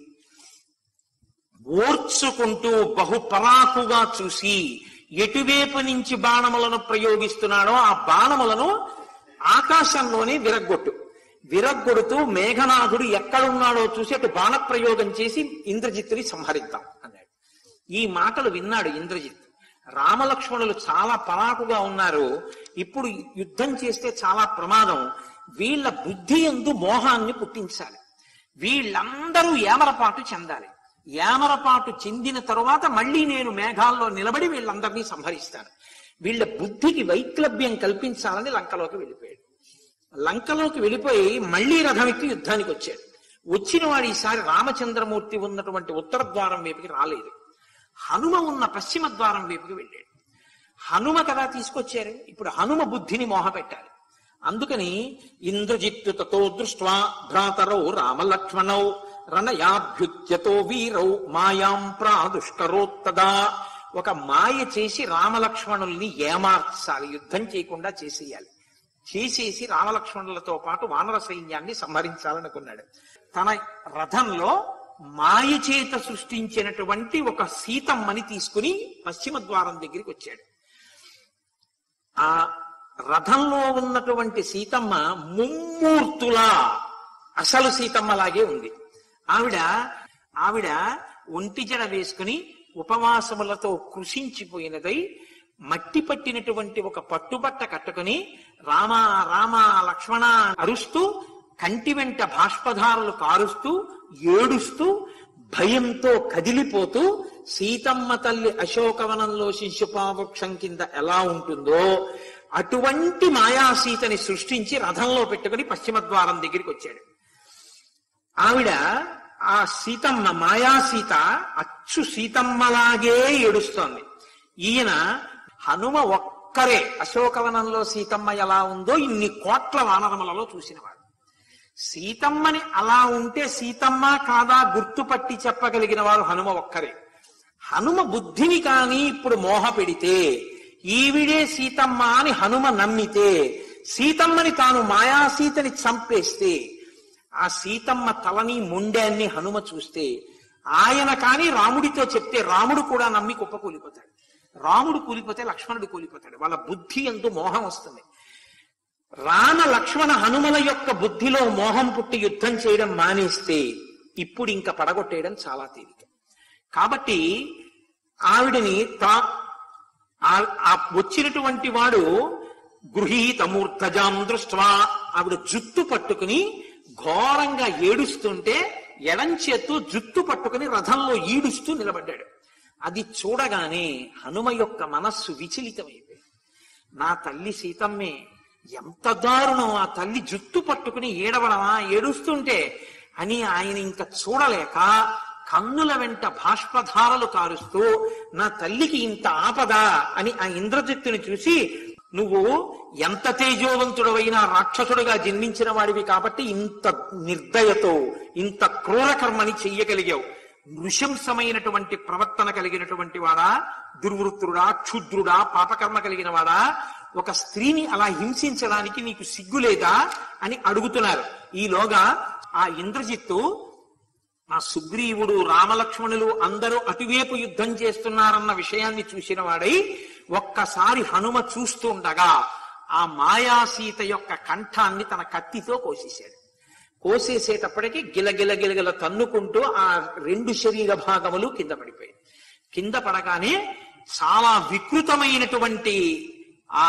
A: ఓర్చుకుంటూ బహుపరాకుగా చూసి ఎటువైపు నుంచి బాణములను ప్రయోగిస్తున్నాడో ఆ బాణములను ఆకాశంలోనే విరగ్గొట్టు విరగ్గొడుతూ మేఘనాథుడు ఎక్కడున్నాడో చూసి అటు బాణ ప్రయోగం చేసి ఇంద్రజిత్తుని సంహరిద్దాం అన్నాడు ఈ మాటలు విన్నాడు ఇంద్రజిత్ రామలక్ష్మణులు చాలా పరాకుగా ఉన్నారు ఇప్పుడు యుద్ధం చేస్తే చాలా ప్రమాదం వీళ్ళ బుద్ధి ఎందు మోహాన్ని పుట్టించాలి వీళ్ళందరూ ఏమరపాటు చెందాలి ఏమరపాటు చెందిన తరువాత మళ్ళీ నేను మేఘాల్లో నిలబడి వీళ్ళందరినీ సంహరిస్తాను వీళ్ళ బుద్ధికి వైక్లభ్యం కల్పించాలని లంకలోకి వెళ్ళిపోయాడు లంకలోకి వెళ్ళిపోయి మళ్ళీ రథం ఎక్కి యుద్ధానికి వచ్చాడు వచ్చిన వాడు ఈసారి రామచంద్రమూర్తి ఉన్నటువంటి ఉత్తర ద్వారం వైపుకి రాలేదు హనుమ ఉన్న పశ్చిమ ద్వారం వైపుకి వెళ్ళాడు హనుమ కదా తీసుకొచ్చారు ఇప్పుడు హనుమ బుద్ధిని మోహపెట్టాలి అందుకని ఇంద్రజిత్తు తతో దృష్ట్వా భ్రాతరౌ రామలక్ష్మణౌ రణయాభ్యుత్యతో వీరౌ మాయాం ప్రాదుష్కరోత్తదా ఒక మాయ చేసి రామలక్ష్మణుల్ని ఏమార్చాలి యుద్ధం చేయకుండా చేసేయాలి చేసేసి రామలక్ష్మణులతో పాటు వానర సైన్యాన్ని సంహరించాలనుకున్నాడు తన రథంలో మాయ చేత సృష్టించినటువంటి ఒక సీతమ్మని తీసుకుని పశ్చిమ ద్వారం దగ్గరికి వచ్చాడు ఆ రథంలో ఉన్నటువంటి సీతమ్మ ముమ్మూర్తులా అసలు సీతమ్మలాగే ఉంది ఆవిడ ఆవిడ ఒంటి జడ వేసుకుని ఉపవాసములతో కృషించిపోయినదై మట్టి పట్టినటువంటి ఒక పట్టుబట్ట కట్టుకుని రామ రామ లక్ష్మణ అరుస్తూ కంటి వెంట బాష్పధారులు కారుస్తూ ఏడుస్తూ భయంతో కదిలిపోతూ సీతమ్మ తల్లి అశోకవనంలో శిశుపావృక్షం కింద ఎలా ఉంటుందో అటువంటి మాయాసీతని సృష్టించి రథంలో పెట్టుకుని పశ్చిమ ద్వారం దగ్గరికి వచ్చాడు ఆవిడ ఆ సీతమ్మ మాయాసీత అచ్చు సీతమ్మలాగే ఏడుస్తోంది ఈయన హనుమ ఒక్కరే అశోకవనంలో సీతమ్మ ఎలా ఉందో ఇన్ని కోట్ల వానరములలో చూసినవాడు సీతమ్మని అలా ఉంటే సీతమ్మ కాదా గుర్తుపట్టి చెప్పగలిగిన వారు హనుమ ఒక్కరే హనుమ బుద్ధిని కాని ఇప్పుడు మోహ పెడితే ఈవిడే సీతమ్మ అని హనుమ నమ్మితే సీతమ్మని తాను మాయాసీతని చంపేస్తే ఆ సీతమ్మ తలని మొండాన్ని హనుమ చూస్తే ఆయన కాని రాముడితో చెప్తే రాముడు కూడా నమ్మి కుప్పకూలిపోతాడు రాముడు కూలిపోతే లక్ష్మణుడు కూలిపోతాడు వాళ్ళ బుద్ధి ఎందు మోహం వస్తుంది రామ లక్ష్మణ హనుమల యొక్క బుద్ధిలో మోహం పుట్టి యుద్ధం చేయడం మానేస్తే ఇప్పుడు ఇంకా పడగొట్టేయడం చాలా తేలిక కాబట్టి ఆవిడని తా ఆ- ఆ వచ్చినటువంటి వాడు గృహీతమూర్ధజాం దృష్ట్వా ఆవిడ జుత్తు పట్టుకుని ఘోరంగా ఏడుస్తుంటే ఎడంచేత్తు జుత్తు పట్టుకుని రథంలో ఈడుస్తూ నిలబడ్డాడు అది చూడగానే హనుమ యొక్క మనస్సు విచలితమైపోయింది నా తల్లి సీతమ్మే ఎంత దారుణం ఆ తల్లి జుత్తు పట్టుకుని ఏడవడమా ఏడుస్తుంటే అని ఆయన ఇంకా చూడలేక కన్నుల వెంట బాష్పధారలు కారుస్తూ నా తల్లికి ఇంత ఆపద అని ఆ ఇంద్రజిత్తుని చూసి నువ్వు ఎంత తేజోవంతుడవైనా రాక్షసుడుగా జన్మించిన వాడివి కాబట్టి ఇంత నిర్దయతో ఇంత క్రూర కర్మని చెయ్యగలిగావు నృశంసమైనటువంటి ప్రవర్తన కలిగినటువంటి వాడా దుర్వృత్తుడా క్షుద్రుడా పాపకర్మ కలిగిన వాడా ఒక స్త్రీని అలా హింసించడానికి నీకు సిగ్గులేదా అని అడుగుతున్నారు ఈలోగా ఆ ఇంద్రజిత్తు ఆ సుగ్రీవుడు రామలక్ష్మణులు అందరూ అటువైపు యుద్ధం చేస్తున్నారన్న విషయాన్ని చూసిన వాడై ఒక్కసారి హనుమ చూస్తుండగా ఆ మాయాసీత యొక్క కంఠాన్ని తన కత్తితో కోసేశాడు కోసేసేటప్పటికి గిలగిల గిలగిల తన్నుకుంటూ ఆ రెండు శరీర భాగములు కింద పడిపోయాయి కింద పడగానే చాలా వికృతమైనటువంటి ఆ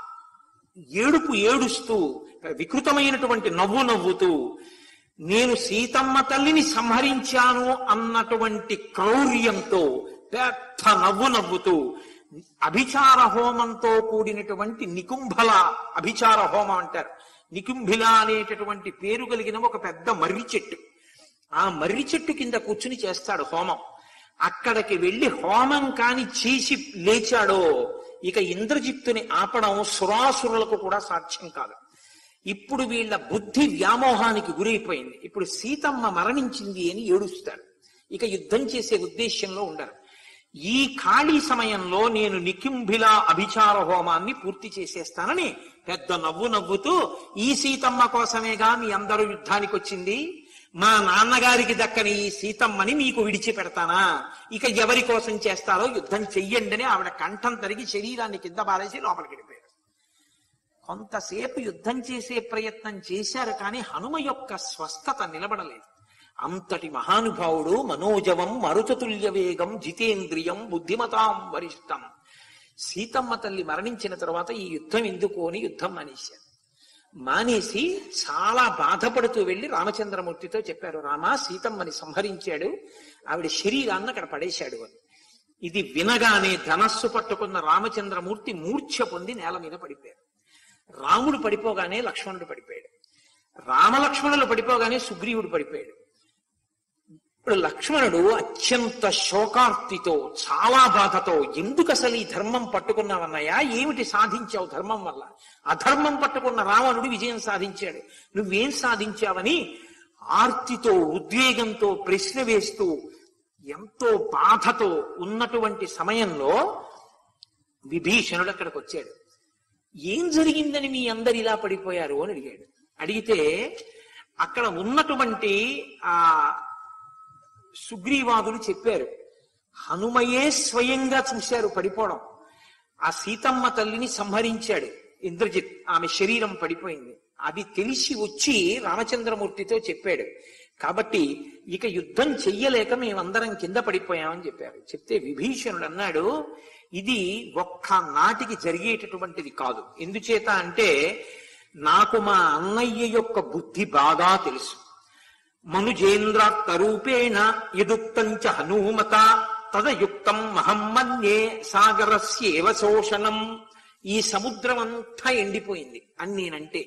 A: ఏడుపు ఏడుస్తూ వికృతమైనటువంటి నవ్వు నవ్వుతూ నేను సీతమ్మ తల్లిని సంహరించాను అన్నటువంటి క్రౌర్యంతో పెద్ద నవ్వు నవ్వుతూ అభిచార హోమంతో కూడినటువంటి నికుంభల అభిచార హోమం అంటారు నికుంభిల అనేటటువంటి పేరు కలిగిన ఒక పెద్ద మర్రి చెట్టు ఆ మర్రి చెట్టు కింద కూర్చుని చేస్తాడు హోమం అక్కడికి వెళ్లి హోమం కాని చేసి లేచాడో ఇక ఇంద్రజిత్తుని ఆపడం సురాసురులకు కూడా సాధ్యం కాదు ఇప్పుడు వీళ్ళ బుద్ధి వ్యామోహానికి గురైపోయింది ఇప్పుడు సీతమ్మ మరణించింది అని ఏడుస్తారు ఇక యుద్ధం చేసే ఉద్దేశ్యంలో ఉండరు ఈ ఖాళీ సమయంలో నేను నికింభిల అభిచార హోమాన్ని పూర్తి చేసేస్తానని పెద్ద నవ్వు నవ్వుతూ ఈ సీతమ్మ కోసమేగా మీ అందరూ యుద్ధానికి వచ్చింది మా నాన్నగారికి దక్కని ఈ సీతమ్మని మీకు విడిచిపెడతానా ఇక ఎవరి కోసం చేస్తారో యుద్ధం చెయ్యండి అని ఆవిడ కంఠం తరిగి శరీరాన్ని కింద పారేసి లోపలికి వెళ్ళిపోయారు కొంతసేపు యుద్ధం చేసే ప్రయత్నం చేశారు కానీ హనుమ యొక్క స్వస్థత నిలబడలేదు అంతటి మహానుభావుడు మనోజవం మరుతతుల్య వేగం జితేంద్రియం బుద్ధిమతాం వరిష్టం సీతమ్మ తల్లి మరణించిన తర్వాత ఈ యుద్ధం ఎందుకు అని యుద్ధం మానేశారు మానేసి చాలా బాధపడుతూ వెళ్లి రామచంద్రమూర్తితో చెప్పారు రామా సీతమ్మని సంహరించాడు ఆవిడ శరీరాన్ని అక్కడ పడేశాడు అని ఇది వినగానే ధనస్సు పట్టుకున్న రామచంద్రమూర్తి మూర్ఛ పొంది నేల మీద పడిపోయారు రాముడు పడిపోగానే లక్ష్మణుడు పడిపోయాడు రామలక్ష్మణులు పడిపోగానే సుగ్రీవుడు పడిపోయాడు ఇప్పుడు లక్ష్మణుడు అత్యంత శోకార్తితో చాలా బాధతో ఎందుకు అసలు ఈ ధర్మం పట్టుకున్నావన్నయ్యా ఏమిటి సాధించావు ధర్మం వల్ల అధర్మం పట్టుకున్న రావణుడు విజయం సాధించాడు నువ్వేం సాధించావని ఆర్తితో ఉద్వేగంతో ప్రశ్న వేస్తూ ఎంతో బాధతో ఉన్నటువంటి సమయంలో విభీషణుడు అక్కడికి వచ్చాడు ఏం జరిగిందని మీ అందరు ఇలా పడిపోయారు అని అడిగాడు అడిగితే అక్కడ ఉన్నటువంటి ఆ సుగ్రీవాదులు చెప్పారు హనుమయే స్వయంగా చూశారు పడిపోవడం ఆ సీతమ్మ తల్లిని సంహరించాడు ఇంద్రజిత్ ఆమె శరీరం పడిపోయింది అది తెలిసి వచ్చి రామచంద్రమూర్తితో చెప్పాడు కాబట్టి ఇక యుద్ధం చెయ్యలేక మేమందరం కింద పడిపోయామని చెప్పారు చెప్తే విభీషణుడు అన్నాడు ఇది ఒక్క నాటికి జరిగేటటువంటిది కాదు ఎందుచేత అంటే నాకు మా అన్నయ్య యొక్క బుద్ధి బాగా తెలుసు మనుజేంద్రాత్తరూపేణ యదుక్తం చ హనుమత తదయుక్తం మహమ్మన్యే సాగరస్యేవ శోషణం ఈ సముద్రం అంతా ఎండిపోయింది అని నేనంటే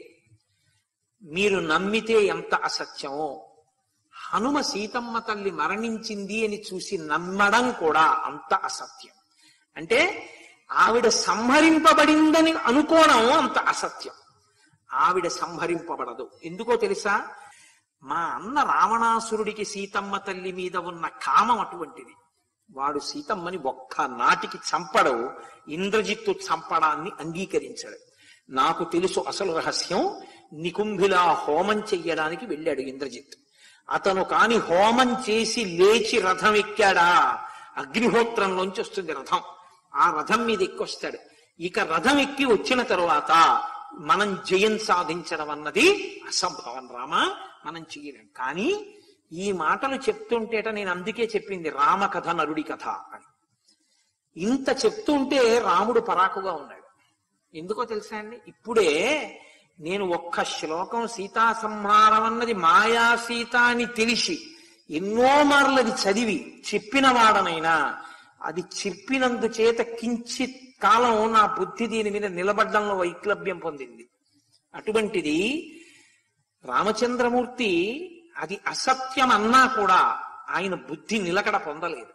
A: మీరు నమ్మితే ఎంత అసత్యమో హనుమ సీతమ్మ తల్లి మరణించింది అని చూసి నమ్మడం కూడా అంత అసత్యం అంటే ఆవిడ సంహరింపబడిందని అనుకోవడం అంత అసత్యం ఆవిడ సంహరింపబడదు ఎందుకో తెలుసా మా అన్న రావణాసురుడికి సీతమ్మ తల్లి మీద ఉన్న కామం అటువంటిది వాడు సీతమ్మని ఒక్క నాటికి చంపడు ఇంద్రజిత్తు చంపడాన్ని అంగీకరించాడు నాకు తెలుసు అసలు రహస్యం నికుంభిలా హోమం చెయ్యడానికి వెళ్ళాడు ఇంద్రజిత్ అతను కాని హోమం చేసి లేచి రథం ఎక్కాడా అగ్నిహోత్రంలోంచి వస్తుంది రథం ఆ రథం మీద ఎక్కొస్తాడు ఇక రథం ఎక్కి వచ్చిన తరువాత మనం జయం సాధించడం అన్నది అసంభవం రామ మనం చెయ్యలేం కానీ ఈ మాటలు చెప్తుంటేట నేను అందుకే చెప్పింది రామ కథ నరుడి కథ అని ఇంత చెప్తుంటే రాముడు పరాకుగా ఉన్నాడు ఎందుకో తెలుసా అండి ఇప్పుడే నేను ఒక్క శ్లోకం సీతా సంహారం అన్నది మాయా సీత అని తెలిసి ఎన్నో మార్లు అది చదివి చెప్పిన వాడనైనా అది చెప్పినందు చేత కించిత్ కాలం నా బుద్ధి దీని మీద నిలబడ్డంలో వైక్లభ్యం పొందింది అటువంటిది రామచంద్రమూర్తి అది అసత్యం అన్నా కూడా ఆయన బుద్ధి నిలకడ పొందలేదు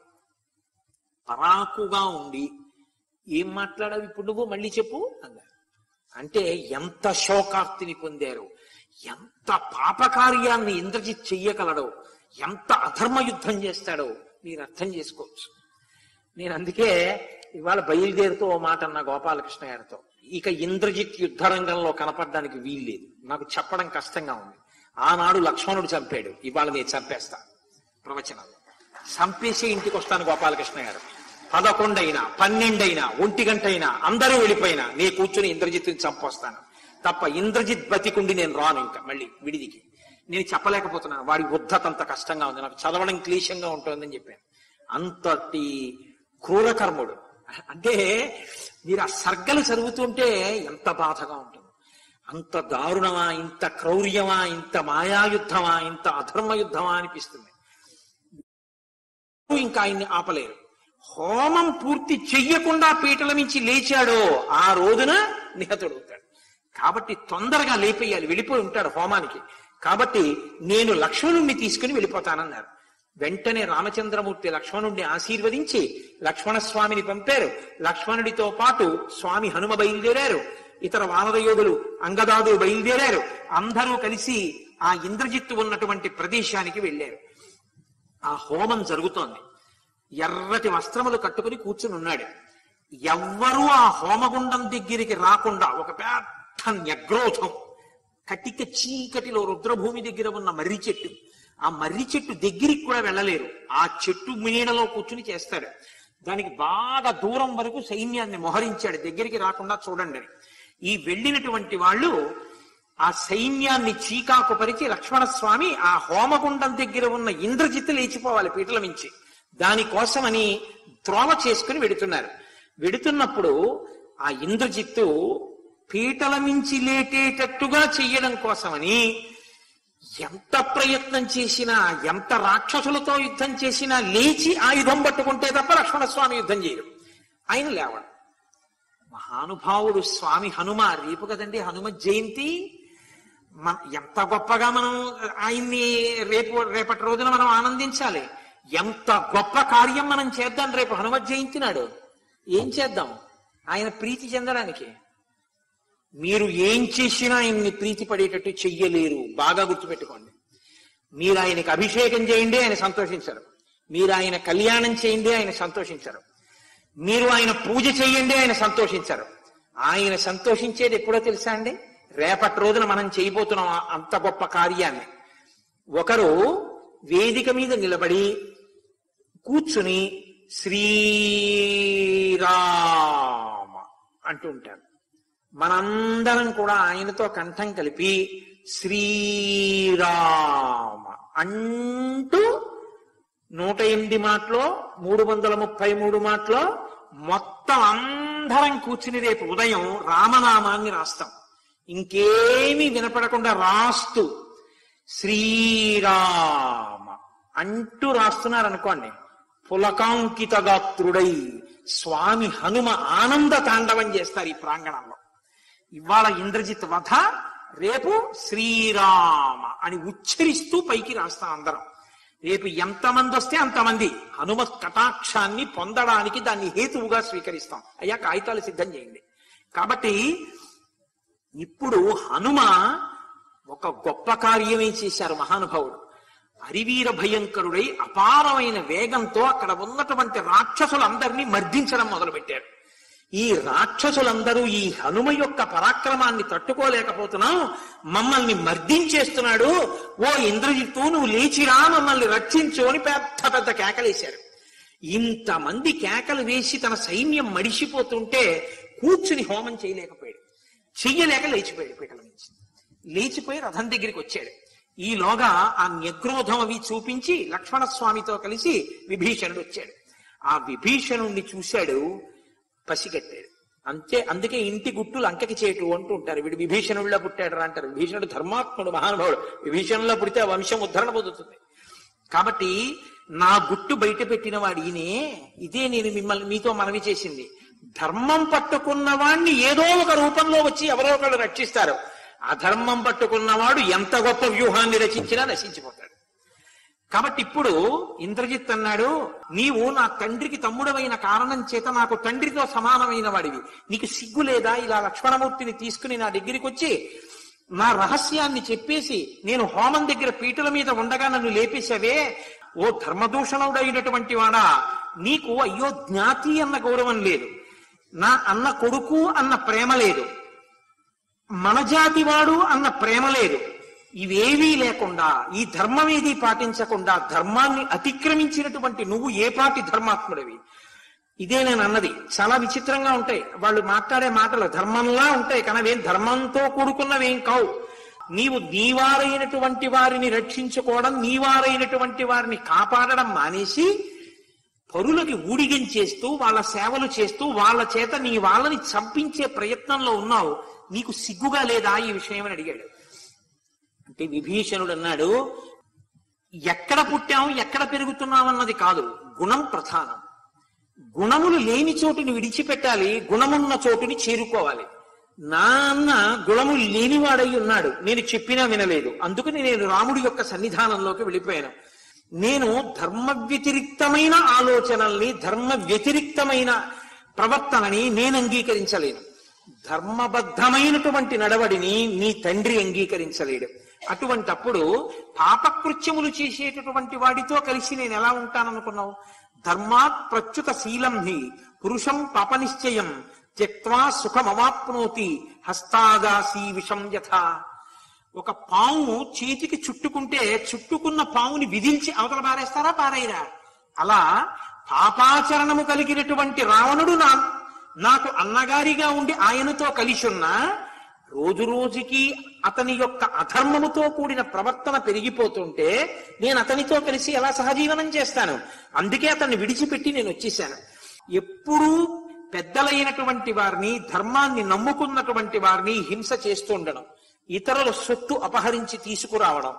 A: పరాకుగా ఉండి ఏం మాట్లాడావు ఇప్పుడు నువ్వు మళ్ళీ చెప్పు అన్నారు అంటే ఎంత శోకార్తిని పొందారు ఎంత పాపకార్యాన్ని ఇంద్రజిత్ చెయ్యగలడో ఎంత అధర్మ యుద్ధం చేస్తాడో మీరు అర్థం చేసుకోవచ్చు నేను అందుకే ఇవాళ బయలుదేరుతూ ఓ మాట అన్న గోపాలకృష్ణ గారితో ఇక ఇంద్రజిత్ యుద్ధ రంగంలో కనపడడానికి వీల్లేదు నాకు చెప్పడం కష్టంగా ఉంది ఆనాడు లక్ష్మణుడు చంపాడు ఇవాళ నేను చంపేస్తా ప్రవచనం చంపేసి ఇంటికి వస్తాను గోపాలకృష్ణ గారు పదకొండైనా పన్నెండైనా ఒంటి గంట అయినా అందరూ వెళ్ళిపోయినా నీ కూర్చుని ఇంద్రజిత్తుని చంపొస్తాను తప్ప ఇంద్రజిత్ బతికుండి నేను రాను ఇంకా మళ్ళీ విడిదికి నేను చెప్పలేకపోతున్నాను వాడి ఉద్ధత అంత కష్టంగా ఉంది నాకు చదవడం క్లీశంగా ఉంటుందని చెప్పాను అంతటి క్రూరకర్ముడు అంటే మీరు ఆ సర్గలు చదువుతుంటే ఎంత బాధగా ఉంటుంది అంత దారుణమా ఇంత క్రౌర్యమా ఇంత మాయాయుద్ధమా ఇంత అధర్మ యుద్ధమా అనిపిస్తుంది ఇంకా ఆయన్ని ఆపలేరు హోమం పూర్తి చెయ్యకుండా పీటల నుంచి లేచాడో ఆ రోజున నిహతుడవుతాడు కాబట్టి తొందరగా లేపేయాలి వెళ్ళిపోయి ఉంటాడు హోమానికి కాబట్టి నేను లక్ష్మణుణ్ణి తీసుకుని వెళ్ళిపోతానన్నారు వెంటనే రామచంద్రమూర్తి లక్ష్మణుణ్ణి ఆశీర్వదించి లక్ష్మణ స్వామిని పంపారు లక్ష్మణుడితో పాటు స్వామి హనుమ బయలుదేరారు ఇతర వానరయోధులు అంగదాదులు బయలుదేరారు అందరూ కలిసి ఆ ఇంద్రజిత్తు ఉన్నటువంటి ప్రదేశానికి వెళ్ళారు ఆ హోమం జరుగుతోంది ఎర్రటి వస్త్రములు కట్టుకుని కూర్చుని ఉన్నాడు ఎవ్వరూ ఆ హోమగుండం దగ్గరికి రాకుండా ఒక పెద్ద న్యగ్రోధం కటిక చీకటిలో రుద్రభూమి దగ్గర ఉన్న మర్రి చెట్టు ఆ మర్రి చెట్టు దగ్గరికి కూడా వెళ్ళలేరు ఆ చెట్టు నీడలో కూర్చుని చేస్తాడు దానికి బాగా దూరం వరకు సైన్యాన్ని మోహరించాడు దగ్గరికి రాకుండా చూడండి అని. ఈ వెళ్ళినటువంటి వాళ్ళు ఆ సైన్యాన్ని చీకాకు పరిచి లక్ష్మణస్వామి ఆ హోమగుండం దగ్గర ఉన్న ఇంద్రజిత్తు లేచిపోవాలి పీటల మించి దానికోసమని త్రోవ చేసుకుని వెడుతున్నారు వెడుతున్నప్పుడు ఆ ఇంద్రజిత్తు పీటల మించి లేటేటట్టుగా చెయ్యడం కోసమని ఎంత ప్రయత్నం చేసినా ఎంత రాక్షసులతో యుద్ధం చేసినా లేచి ఆయుధం పట్టుకుంటే తప్ప లక్ష్మణస్వామి యుద్ధం చేయరు ఆయన లేవడు మహానుభావుడు స్వామి హనుమ రేపు కదండి హనుమ జయంతి మన ఎంత గొప్పగా మనం ఆయన్ని రేపు రేపటి రోజున మనం ఆనందించాలి ఎంత గొప్ప కార్యం మనం చేద్దాం రేపు హనుమ జయంతి నాడు ఏం చేద్దాం ఆయన ప్రీతి చెందడానికి మీరు ఏం చేసినా ఆయన్ని ప్రీతి పడేటట్టు చెయ్యలేరు బాగా గుర్తుపెట్టుకోండి మీరు ఆయనకి అభిషేకం చేయండి ఆయన సంతోషించరు మీరు ఆయన కళ్యాణం చేయండి ఆయన సంతోషించరు మీరు ఆయన పూజ చేయండి ఆయన సంతోషించరు ఆయన సంతోషించేది ఎప్పుడో తెలుసా అండి రేపటి రోజున మనం చేయబోతున్నాం ఆ- అంత గొప్ప కార్యాన్ని ఒకరు వేదిక మీద నిలబడి కూర్చుని శ్రీరామ అంటూ ఉంటారు మనందరం కూడా ఆయనతో కంఠం కలిపి శ్రీరామ అంటూ నూట ఎనిమిది మాటలో మూడు వందల ముప్పై మూడు మాటలో మొత్తం అందరం కూర్చుని రేపు ఉదయం రామనామాన్ని రాస్తాం ఇంకేమీ వినపడకుండా రాస్తూ శ్రీరామ అంటూ రాస్తున్నారు అనుకోండి పులకాంకిత గాత్రుడై స్వామి హనుమ ఆనంద తాండవం చేస్తారు ఈ ప్రాంగణంలో ఇవాళ ఇంద్రజిత్ వధ రేపు శ్రీరామ అని ఉచ్చరిస్తూ పైకి రాస్తాం అందరం రేపు ఎంతమంది వస్తే అంతమంది హనుమత్ కటాక్షాన్ని పొందడానికి దాన్ని హేతువుగా స్వీకరిస్తాం అయ్యా కాగితాలు సిద్ధం చేయండి కాబట్టి ఇప్పుడు హనుమ ఒక గొప్ప కార్యమే చేశారు మహానుభావుడు హరివీర భయంకరుడై అపారమైన వేగంతో అక్కడ ఉన్నటువంటి రాక్షసులందరినీ మర్దించడం మొదలుపెట్టారు ఈ రాక్షసులందరూ ఈ హనుమ యొక్క పరాక్రమాన్ని తట్టుకోలేకపోతున్నాం మమ్మల్ని మర్దించేస్తున్నాడు ఓ ఇంద్రజిత్తు నువ్వు లేచిరా మమ్మల్ని రక్షించు అని పెద్ద పెద్ద కేకలేశారు ఇంతమంది కేకలు వేసి తన సైన్యం మడిసిపోతుంటే కూర్చుని హోమం చేయలేకపోయాడు చెయ్యలేక లేచిపోయాడు పీటల నుంచి లేచిపోయి రథం దగ్గరికి వచ్చాడు ఈలోగా ఆ న్యగ్రోధం అవి చూపించి లక్ష్మణస్వామితో కలిసి విభీషణుడు వచ్చాడు ఆ విభీషణుణ్ణి చూశాడు పసిగట్టాడు అంతే అందుకే ఇంటి గుట్టు లంకకి చేటు అంటూ ఉంటారు వీడు విభీషణుడిలో పుట్టాడు రా అంటారు విభీషణుడు ధర్మాత్ముడు మహానుభావుడు విభీషణులో పుడితే ఆ వంశం ఉద్ధరణ పొందుతుంది కాబట్టి నా గుట్టు బయట పెట్టిన వాడు ఈయనే ఇదే నేను మిమ్మల్ని మీతో మనవి చేసింది ధర్మం పట్టుకున్న వాణ్ణి ఏదో ఒక రూపంలో వచ్చి ఎవరో ఒకళ్ళు రక్షిస్తారు అధర్మం పట్టుకున్నవాడు ఎంత గొప్ప వ్యూహాన్ని రచించినా నశించిపోతాడు కాబట్టి ఇప్పుడు ఇంద్రజిత్ అన్నాడు నీవు నా తండ్రికి తమ్ముడమైన కారణం చేత నాకు తండ్రితో సమానమైన వాడివి నీకు సిగ్గు లేదా ఇలా లక్ష్మణమూర్తిని తీసుకుని నా దగ్గరికి వచ్చి నా రహస్యాన్ని చెప్పేసి నేను హోమం దగ్గర పీటల మీద ఉండగా నన్ను లేపేశావే ఓ ధర్మదూషణుడైనటువంటి వాడా నీకు అయ్యో జ్ఞాతి అన్న గౌరవం లేదు నా అన్న కొడుకు అన్న ప్రేమ లేదు మన జాతి వాడు అన్న ప్రేమ లేదు ఇవేవీ లేకుండా ఈ ధర్మం ఏది పాటించకుండా ధర్మాన్ని అతిక్రమించినటువంటి నువ్వు ఏ పాటి ధర్మాత్ముడివి ఇదే నేను అన్నది చాలా విచిత్రంగా ఉంటాయి వాళ్ళు మాట్లాడే మాటలు ధర్మంలా ఉంటాయి కానీ అవేం ధర్మంతో కూడుకున్నవేం కావు నీవు నీవారైనటువంటి వారిని రక్షించుకోవడం నీవారైనటువంటి వారిని కాపాడడం మానేసి పరులకి ఊడిగం చేస్తూ వాళ్ళ సేవలు చేస్తూ వాళ్ళ చేత నీ వాళ్ళని చంపించే ప్రయత్నంలో ఉన్నావు నీకు సిగ్గుగా లేదా ఈ విషయం అని అడిగాడు అంటే విభీషణుడు అన్నాడు ఎక్కడ పుట్టాం ఎక్కడ పెరుగుతున్నాం అన్నది కాదు గుణం ప్రధానం గుణములు లేని చోటుని విడిచిపెట్టాలి గుణమున్న చోటుని చేరుకోవాలి నా అన్న గుణములు లేనివాడై ఉన్నాడు నేను చెప్పినా వినలేదు అందుకని నేను రాముడి యొక్క సన్నిధానంలోకి వెళ్ళిపోయాను నేను ధర్మ వ్యతిరిక్తమైన ఆలోచనల్ని ధర్మ వ్యతిరిక్తమైన ప్రవర్తనని నేను అంగీకరించలేను ధర్మబద్ధమైనటువంటి నడవడిని నీ తండ్రి అంగీకరించలేడు అటువంటప్పుడు పాపకృత్యములు చేసేటటువంటి వాడితో కలిసి నేను ఎలా ఉంటాననుకున్నావు ధర్మాత్ ప్రచ్యుత శీలం హి పురుషం పాపనిశ్చయం త్యక్వా సుఖమవాప్నోతి హస్తాదాసీ విషం యథ ఒక పాము చేతికి చుట్టుకుంటే చుట్టుకున్న పాముని విధించి అవతల పారేస్తారా పారేయరా అలా పాపాచరణము కలిగినటువంటి రావణుడు నా నాకు అన్నగారిగా ఉండి ఆయనతో కలిసి ఉన్నా రోజు రోజుకి అతని యొక్క అధర్మముతో కూడిన ప్రవర్తన పెరిగిపోతుంటే నేను అతనితో కలిసి ఎలా సహజీవనం చేస్తాను అందుకే అతన్ని విడిచిపెట్టి నేను వచ్చేసాను ఎప్పుడూ పెద్దలైనటువంటి వారిని ధర్మాన్ని నమ్ముకున్నటువంటి వారిని హింస చేస్తూ ఉండడం ఇతరుల సొత్తు అపహరించి తీసుకురావడం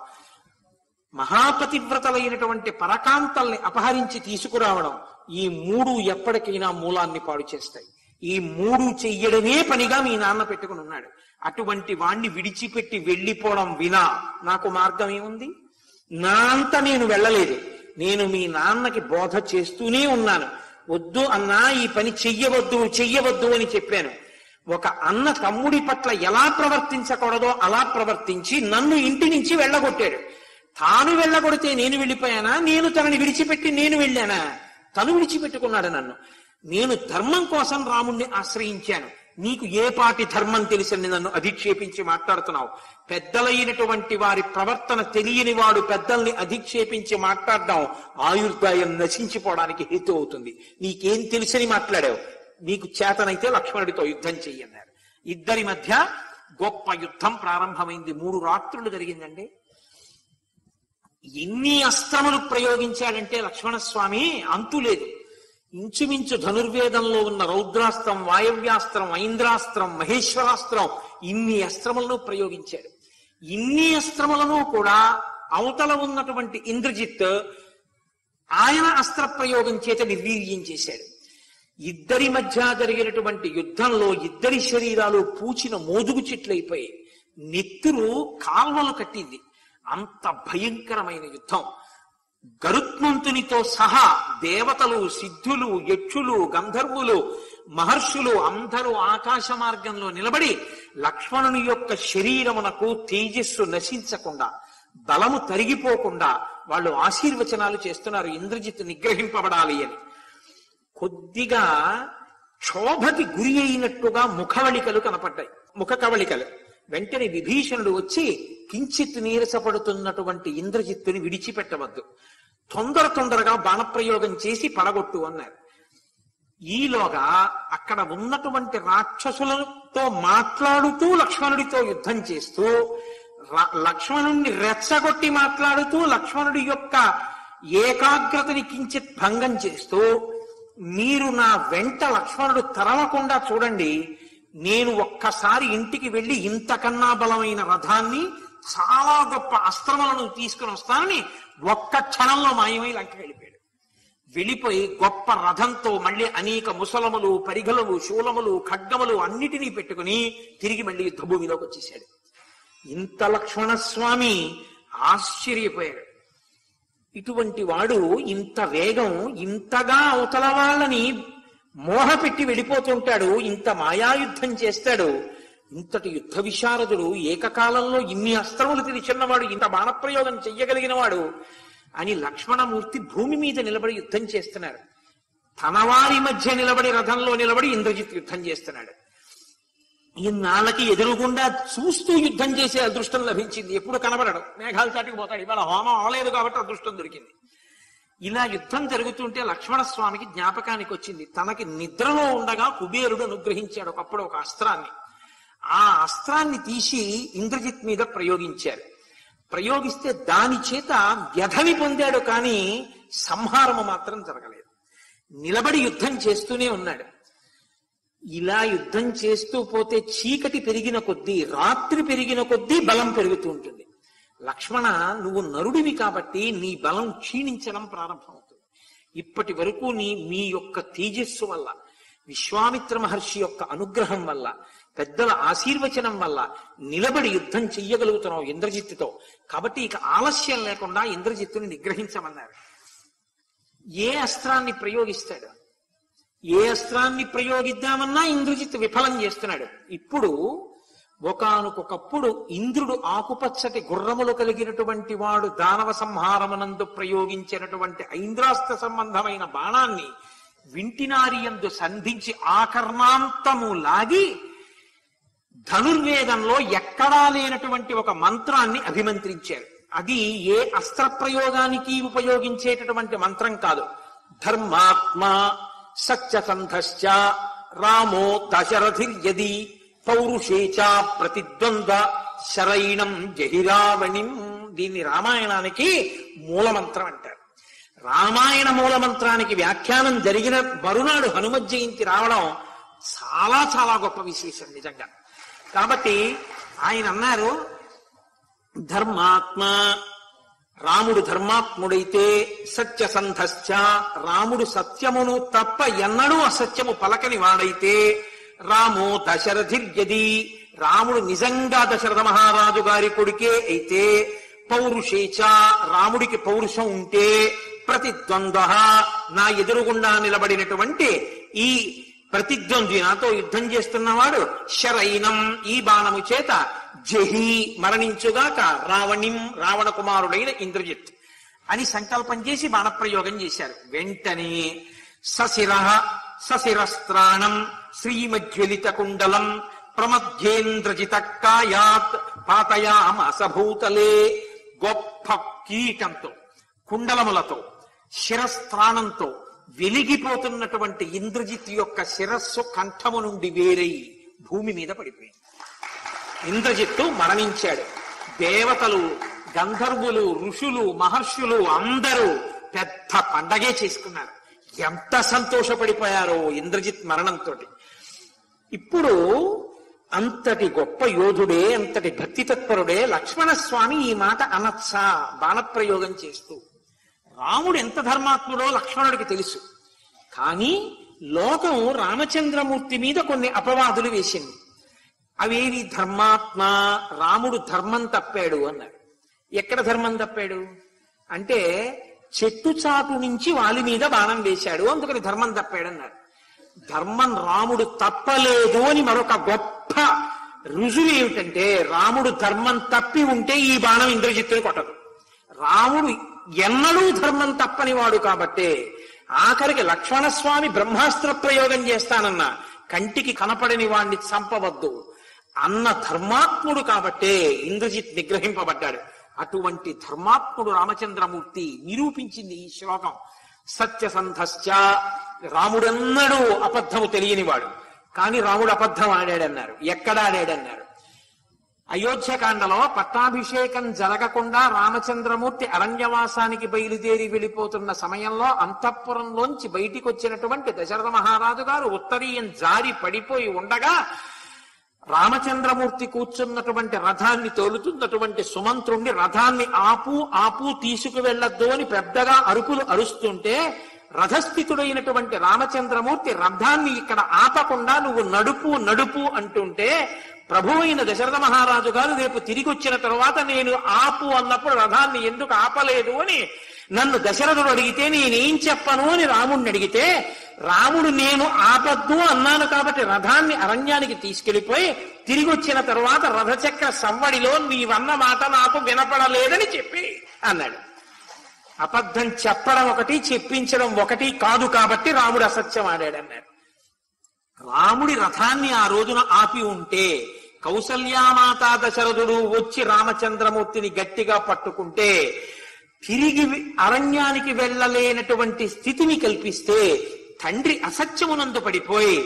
A: మహాపతివ్రతలైనటువంటి పరకాంతల్ని అపహరించి తీసుకురావడం ఈ మూడు ఎప్పటికైనా మూలాన్ని పాడు చేస్తాయి ఈ మూడు చెయ్యడమే పనిగా మీ నాన్న పెట్టుకుని ఉన్నాడు అటువంటి వాణ్ణి విడిచిపెట్టి వెళ్ళిపోవడం వినా నాకు మార్గం ఏముంది నా అంత నేను వెళ్ళలేదు నేను మీ నాన్నకి బోధ చేస్తూనే ఉన్నాను వద్దు అన్నా ఈ పని చెయ్యవద్దు చెయ్యవద్దు అని చెప్పాను ఒక అన్న తమ్ముడి పట్ల ఎలా ప్రవర్తించకూడదో అలా ప్రవర్తించి నన్ను ఇంటి నుంచి వెళ్ళగొట్టాడు తాను వెళ్ళగొడితే నేను వెళ్ళిపోయానా నేను తనని విడిచిపెట్టి నేను వెళ్ళానా తను విడిచిపెట్టుకున్నాడు నన్ను నేను ధర్మం కోసం రాముణ్ణి ఆశ్రయించాను నీకు ఏ పాటి ధర్మం తెలిసని నన్ను అధిక్షేపించి మాట్లాడుతున్నావు పెద్దలైనటువంటి వారి ప్రవర్తన తెలియని వాడు పెద్దల్ని అధిక్షేపించి మాట్లాడడం ఆయుర్దాయం నశించిపోవడానికి హేతు అవుతుంది నీకేం తెలుసని మాట్లాడావు నీకు చేతనైతే లక్ష్మణుడితో యుద్ధం చెయ్యన్నారు ఇద్దరి మధ్య గొప్ప యుద్ధం ప్రారంభమైంది మూడు రాత్రులు జరిగిందండి ఎన్ని అస్త్రములు ప్రయోగించాడంటే లక్ష్మణస్వామి అంతు లేదు ఇంచుమించు ధనుర్వేదంలో ఉన్న రౌద్రాస్త్రం వాయవ్యాస్త్రం ఐంద్రాస్త్రం మహేశ్వరాస్త్రం ఇన్ని అస్త్రములను ప్రయోగించాడు ఇన్ని అస్త్రములను కూడా అవతల ఉన్నటువంటి ఇంద్రజిత్ ఆయన అస్త్ర ప్రయోగం చేత నిర్వీర్యం చేశాడు ఇద్దరి మధ్య జరిగినటువంటి యుద్ధంలో ఇద్దరి శరీరాలు పూచిన మోదుగు చెట్లయిపోయాయి నెత్తురు కాల్వలు కట్టింది అంత భయంకరమైన యుద్ధం గరుత్మంతునితో సహా దేవతలు సిద్ధులు యక్షులు గంధర్వులు మహర్షులు అందరూ ఆకాశ మార్గంలో నిలబడి లక్ష్మణుని యొక్క శరీరమునకు తేజస్సు నశించకుండా బలము తరిగిపోకుండా వాళ్ళు ఆశీర్వచనాలు చేస్తున్నారు ఇంద్రజిత్ నిగ్రహింపబడాలి అని కొద్దిగా క్షోభకి గురి అయినట్టుగా ముఖవళికలు కనపడ్డాయి ముఖ కవళికలు వెంటనే విభీషణుడు వచ్చి కించిత్ నీరసపడుతున్నటువంటి ఇంద్రజిత్తుని విడిచిపెట్టవద్దు తొందర తొందరగా బాణప్రయోగం చేసి పడగొట్టు అన్నారు ఈలోగా అక్కడ ఉన్నటువంటి రాక్షసులతో మాట్లాడుతూ లక్ష్మణుడితో యుద్ధం చేస్తూ ర- లక్ష్మణుణ్ణి రెచ్చగొట్టి మాట్లాడుతూ లక్ష్మణుడి యొక్క ఏకాగ్రతని కించిత్ భంగం చేస్తూ మీరు నా వెంట లక్ష్మణుడు తరమకుండా చూడండి నేను ఒక్కసారి ఇంటికి వెళ్ళి ఇంతకన్నా బలమైన రథాన్ని చాలా గొప్ప అస్త్రములను తీసుకుని వస్తానని ఒక్క క్షణంలో మాయమై లంక వెళ్ళిపోయాడు వెళ్ళిపోయి గొప్ప రథంతో మళ్ళీ అనేక ముసలములు పరిగలలు శూలములు ఖడ్గములు అన్నిటినీ పెట్టుకుని తిరిగి మళ్ళీ యుద్ధభూమిలోకి వచ్చేసాడు ఇంత లక్ష్మణస్వామి ఆశ్చర్యపోయాడు ఇటువంటి వాడు ఇంత వేగం ఇంతగా అవతల వాళ్ళని మోహపెట్టి వెళ్ళిపోతుంటాడు ఇంత మాయాయుద్ధం చేస్తాడు ఇంతటి యుద్ధ విశారదుడు ఏకకాలంలో ఇన్ని అస్త్రములు తెలిసిన్నవాడు ఇంత బాణప్రయోగం చెయ్యగలిగిన వాడు అని లక్ష్మణమూర్తి భూమి మీద నిలబడి యుద్ధం చేస్తున్నాడు తన వారి మధ్య నిలబడి రథంలో నిలబడి ఇంద్రజిత్ యుద్ధం చేస్తున్నాడు ఇన్నాళ్ళకి ఎదురుగుండా చూస్తూ యుద్ధం చేసే అదృష్టం లభించింది ఎప్పుడు కనబడడు మేఘాలు చాటుకు పోతాడు ఇవాళ హోమం అవలేదు కాబట్టి అదృష్టం దొరికింది ఇలా యుద్ధం జరుగుతుంటే లక్ష్మణ స్వామికి జ్ఞాపకానికి వచ్చింది తనకి నిద్రలో ఉండగా కుబేరుడు అనుగ్రహించాడు ఒకప్పుడు ఒక అస్త్రాన్ని ఆ అస్త్రాన్ని తీసి ఇంద్రజిత్ మీద ప్రయోగించారు ప్రయోగిస్తే దాని చేత వ్యధని పొందాడు కానీ సంహారము మాత్రం జరగలేదు నిలబడి యుద్ధం చేస్తూనే ఉన్నాడు ఇలా యుద్ధం చేస్తూ పోతే చీకటి పెరిగిన కొద్దీ రాత్రి పెరిగిన కొద్దీ బలం పెరుగుతూ ఉంటుంది లక్ష్మణ నువ్వు నరుడివి కాబట్టి నీ బలం క్షీణించడం ప్రారంభమవుతుంది ఇప్పటి వరకు నీ మీ యొక్క తేజస్సు వల్ల విశ్వామిత్ర మహర్షి యొక్క అనుగ్రహం వల్ల పెద్దల ఆశీర్వచనం వల్ల నిలబడి యుద్ధం చెయ్యగలుగుతున్నావు ఇంద్రజిత్తుతో కాబట్టి ఇక ఆలస్యం లేకుండా ఇంద్రజిత్తుని నిగ్రహించమన్నారు ఏ అస్త్రాన్ని ప్రయోగిస్తాడు ఏ అస్త్రాన్ని ప్రయోగిద్దామన్నా ఇంద్రజిత్ విఫలం చేస్తున్నాడు ఇప్పుడు ఒకానొకప్పుడు ఇంద్రుడు ఆకుపచ్చటి గుర్రములు కలిగినటువంటి వాడు దానవ సంహారమునందు ప్రయోగించినటువంటి ఐంద్రాస్త్ర సంబంధమైన బాణాన్ని వింటినారియందు సంధించి ఆకర్ణాంతము లాగి ధనుర్వేదంలో ఎక్కడా లేనటువంటి ఒక మంత్రాన్ని అభిమంత్రించారు అది ఏ అస్త్ర ప్రయోగానికి ఉపయోగించేటటువంటి మంత్రం కాదు ధర్మాత్మ సత్యసంధశ్చ రామో దశరథిర్యది పౌరుషేచ ప్రతిద్వంద్వ శరైణం జహిరావణిం దీన్ని రామాయణానికి మూలమంత్రం అంటారు రామాయణ మూలమంత్రానికి వ్యాఖ్యానం జరిగిన మరునాడు హనుమత్ జయంతి రావడం చాలా చాలా గొప్ప విశేషం నిజంగా కాబట్టి ఆయన అన్నారు ధర్మాత్మ రాముడు ధర్మాత్ముడైతే సత్యసంధశ్చ రాముడు సత్యమును తప్ప ఎన్నడూ అసత్యము పలకని వాడైతే రామో దశరథిర్యది రాముడు నిజంగా దశరథ మహారాజు గారి కొడుకే అయితే పౌరుషేచ రాముడికి పౌరుషం ఉంటే ప్రతిద్వంద్వ నా ఎదురుగుండా నిలబడినటువంటి ఈ ప్రతిద్వంద్వి నాతో యుద్ధం చేస్తున్నవాడు శరైనం ఈ బాణము చేత జహి మరణించుగాక రావణిం రావణ కుమారుడైన ఇంద్రజిత్ అని సంకల్పం చేసి బాణప్రయోగం చేశారు వెంటనే సశిర సశిరస్త్రాణం శ్రీమజ్వలిత కుండలం ప్రమధ్యేంద్రజిత కాయాత్ పాతయామసభూతలే గొప్ప కీటంతో కుండలములతో శిరస్త్రాణంతో వెలిగిపోతున్నటువంటి ఇంద్రజిత్ యొక్క శిరస్సు కంఠము నుండి వేరై భూమి మీద పడిపోయింది ఇంద్రజిత్తు మరణించాడు దేవతలు గంధర్వులు ఋషులు మహర్షులు అందరూ పెద్ద పండగే చేసుకున్నారు ఎంత సంతోషపడిపోయారో ఇంద్రజిత్ మరణంతో ఇప్పుడు అంతటి గొప్ప యోధుడే అంతటి భక్తి తత్పరుడే లక్ష్మణస్వామి ఈ మాట అనత్సా బాణప్రయోగం చేస్తూ రాముడు ఎంత ధర్మాత్ముడో లక్ష్మణుడికి తెలుసు కానీ లోకం రామచంద్రమూర్తి మీద కొన్ని అపవాదులు వేసింది అవేవి ధర్మాత్మ రాముడు ధర్మం తప్పాడు అన్నారు ఎక్కడ ధర్మం తప్పాడు అంటే చెట్టు చాటు నుంచి వాలి మీద బాణం వేశాడు అందుకని ధర్మం తప్పాడు అన్నారు ధర్మం రాముడు తప్పలేదు అని మరొక గొప్ప రుజువు ఏమిటంటే రాముడు ధర్మం తప్పి ఉంటే ఈ బాణం ఇంద్రజిత్తుని కొట్టదు రాముడు ఎన్నడూ ధర్మం తప్పని వాడు కాబట్టే ఆఖరికి లక్ష్మణస్వామి బ్రహ్మాస్త్ర ప్రయోగం చేస్తానన్న కంటికి కనపడని వాణ్ణి చంపవద్దు అన్న ధర్మాత్ముడు కాబట్టే ఇంద్రజిత్ నిగ్రహింపబడ్డాడు అటువంటి ధర్మాత్ముడు రామచంద్రమూర్తి నిరూపించింది ఈ శ్లోకం సత్యసంధశ్చ రాముడన్నడూ అబద్ధము తెలియనివాడు కానీ రాముడు అబద్ధం ఆడాడన్నారు ఎక్కడ ఆడాడన్నారు అయోధ్యకాండలో పట్టాభిషేకం జరగకుండా రామచంద్రమూర్తి అరణ్యవాసానికి బయలుదేరి వెళ్ళిపోతున్న సమయంలో అంతఃపురంలోంచి బయటికి వచ్చినటువంటి దశరథ మహారాజు గారు ఉత్తరీయం జారి పడిపోయి ఉండగా రామచంద్రమూర్తి కూర్చున్నటువంటి రథాన్ని తోలుతున్నటువంటి సుమంత్రుణ్ణి రథాన్ని ఆపు ఆపు తీసుకువెళ్లొద్దు అని పెద్దగా అరుపులు అరుస్తుంటే రథస్థితుడైనటువంటి రామచంద్రమూర్తి రథాన్ని ఇక్కడ ఆపకుండా నువ్వు నడుపు నడుపు అంటుంటే ప్రభు అయిన దశరథ మహారాజు గారు రేపు తిరిగి వచ్చిన తరువాత నేను ఆపు అన్నప్పుడు రథాన్ని ఎందుకు ఆపలేదు అని నన్ను దశరథుడు అడిగితే నేనేం చెప్పను అని రాముడిని అడిగితే రాముడు నేను ఆపద్దు అన్నాను కాబట్టి రథాన్ని అరణ్యానికి తీసుకెళ్లిపోయి తిరిగి వచ్చిన తరువాత రథచక్ర సవ్వడిలో నీవన్న మాట నాకు వినపడలేదని చెప్పి అన్నాడు అబద్ధం చెప్పడం ఒకటి చెప్పించడం ఒకటి కాదు కాబట్టి రాముడు అసత్యం ఆడాడన్నారు రాముడి రథాన్ని ఆ రోజున ఆపి ఉంటే కౌసల్యామాతా దశరథుడు వచ్చి రామచంద్రమూర్తిని గట్టిగా పట్టుకుంటే తిరిగి అరణ్యానికి వెళ్ళలేనటువంటి స్థితిని కల్పిస్తే తండ్రి అసత్యమునందు పడిపోయి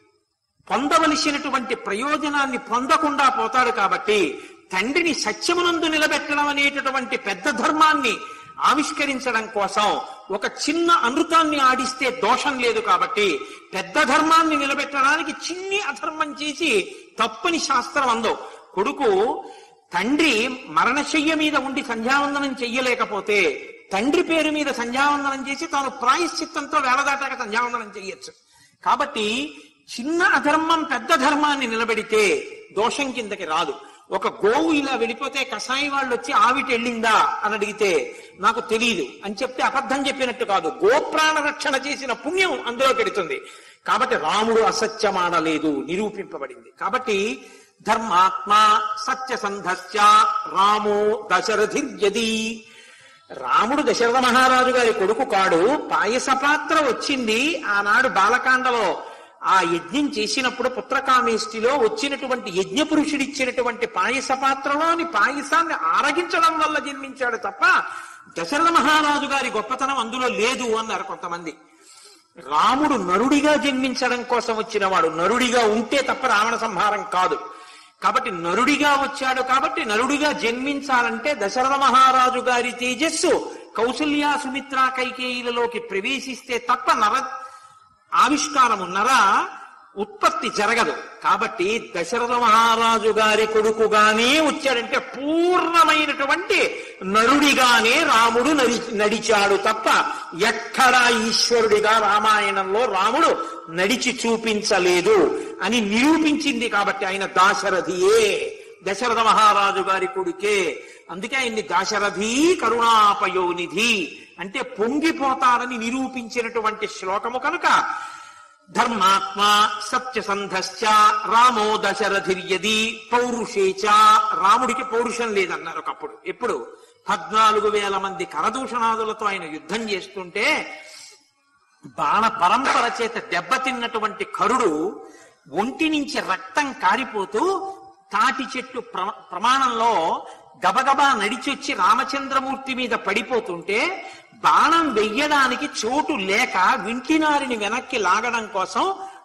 A: పొందవలసినటువంటి ప్రయోజనాన్ని పొందకుండా పోతాడు కాబట్టి తండ్రిని సత్యమునందు నిలబెట్టడం అనేటటువంటి పెద్ద ధర్మాన్ని ఆవిష్కరించడం కోసం ఒక చిన్న అనృతాన్ని ఆడిస్తే దోషం లేదు కాబట్టి పెద్ద ధర్మాన్ని నిలబెట్టడానికి చిన్ని అధర్మం చేసి తప్పని శాస్త్రం అందో కొడుకు తండ్రి మరణశయ్య మీద ఉండి సంధ్యావందనం చెయ్యలేకపోతే తండ్రి పేరు మీద సంధ్యావందనం చేసి తాను ప్రాయశ్చిత్తంతో వేలదాటాక సంధ్యావందనం చెయ్యొచ్చు కాబట్టి చిన్న అధర్మం పెద్ద ధర్మాన్ని నిలబెడితే దోషం కిందకి రాదు ఒక గోవు ఇలా వెళ్ళిపోతే కషాయి వాళ్ళు వచ్చి ఆవిటి వెళ్ళిందా అని అడిగితే నాకు తెలియదు అని చెప్తే అబద్ధం చెప్పినట్టు కాదు గోప్రాణ రక్షణ చేసిన పుణ్యం అందులో పెడుతుంది కాబట్టి రాముడు అసత్యమాడలేదు నిరూపింపబడింది కాబట్టి ధర్మాత్మ సత్యసంధశ్చ రామో దశరథిర్యది రాముడు దశరథ మహారాజు గారి కొడుకు కాడు పాయస పాత్ర వచ్చింది ఆనాడు బాలకాండలో ఆ యజ్ఞం చేసినప్పుడు పుత్రకామేష్టిలో వచ్చినటువంటి యజ్ఞ పురుషుడిచ్చినటువంటి పాయస పాత్రలోని పాయసాన్ని ఆరగించడం వల్ల జన్మించాడు తప్ప దశరథ మహారాజు గారి గొప్పతనం అందులో లేదు అన్నారు కొంతమంది రాముడు నరుడిగా జన్మించడం కోసం వచ్చినవాడు నరుడిగా ఉంటే తప్ప రావణ సంహారం కాదు కాబట్టి నరుడిగా వచ్చాడు కాబట్టి నరుడిగా జన్మించాలంటే దశరథ మహారాజు గారి తేజస్సు కౌసల్యా సుమిత్ర కైకేయులలోకి ప్రవేశిస్తే తప్ప నర ఆవిష్కారము నర ఉత్పత్తి జరగదు కాబట్టి దశరథ మహారాజు గారి కొడుకుగానే వచ్చాడంటే పూర్ణమైనటువంటి నరుడిగానే రాముడు నడి నడిచాడు తప్ప ఎక్కడా ఈశ్వరుడిగా రామాయణంలో రాముడు నడిచి చూపించలేదు అని నిరూపించింది కాబట్టి ఆయన దాశరథియే దశరథ మహారాజు గారి కొడుకే అందుకే ఆయన్ని దాశరథి కరుణాపయోనిధి అంటే పొంగిపోతాడని నిరూపించినటువంటి శ్లోకము కనుక ధర్మాత్మ సత్యసంధశ్చ రామో దశరథిర్యది పౌరుషేచ రాముడికి పౌరుషం లేదన్నారు ఒకప్పుడు ఎప్పుడు పద్నాలుగు వేల మంది కరదూషణాదులతో ఆయన యుద్ధం చేస్తుంటే బాణ పరంపర చేత దెబ్బతిన్నటువంటి కరుడు ఒంటి నుంచి రక్తం కారిపోతూ తాటి చెట్టు ప్ర- ప్రమాణంలో గబగబా నడిచొచ్చి రామచంద్రమూర్తి మీద పడిపోతుంటే బాణం వెయ్యడానికి చోటు లేక వింటినారిని వెనక్కి లాగడం కోసం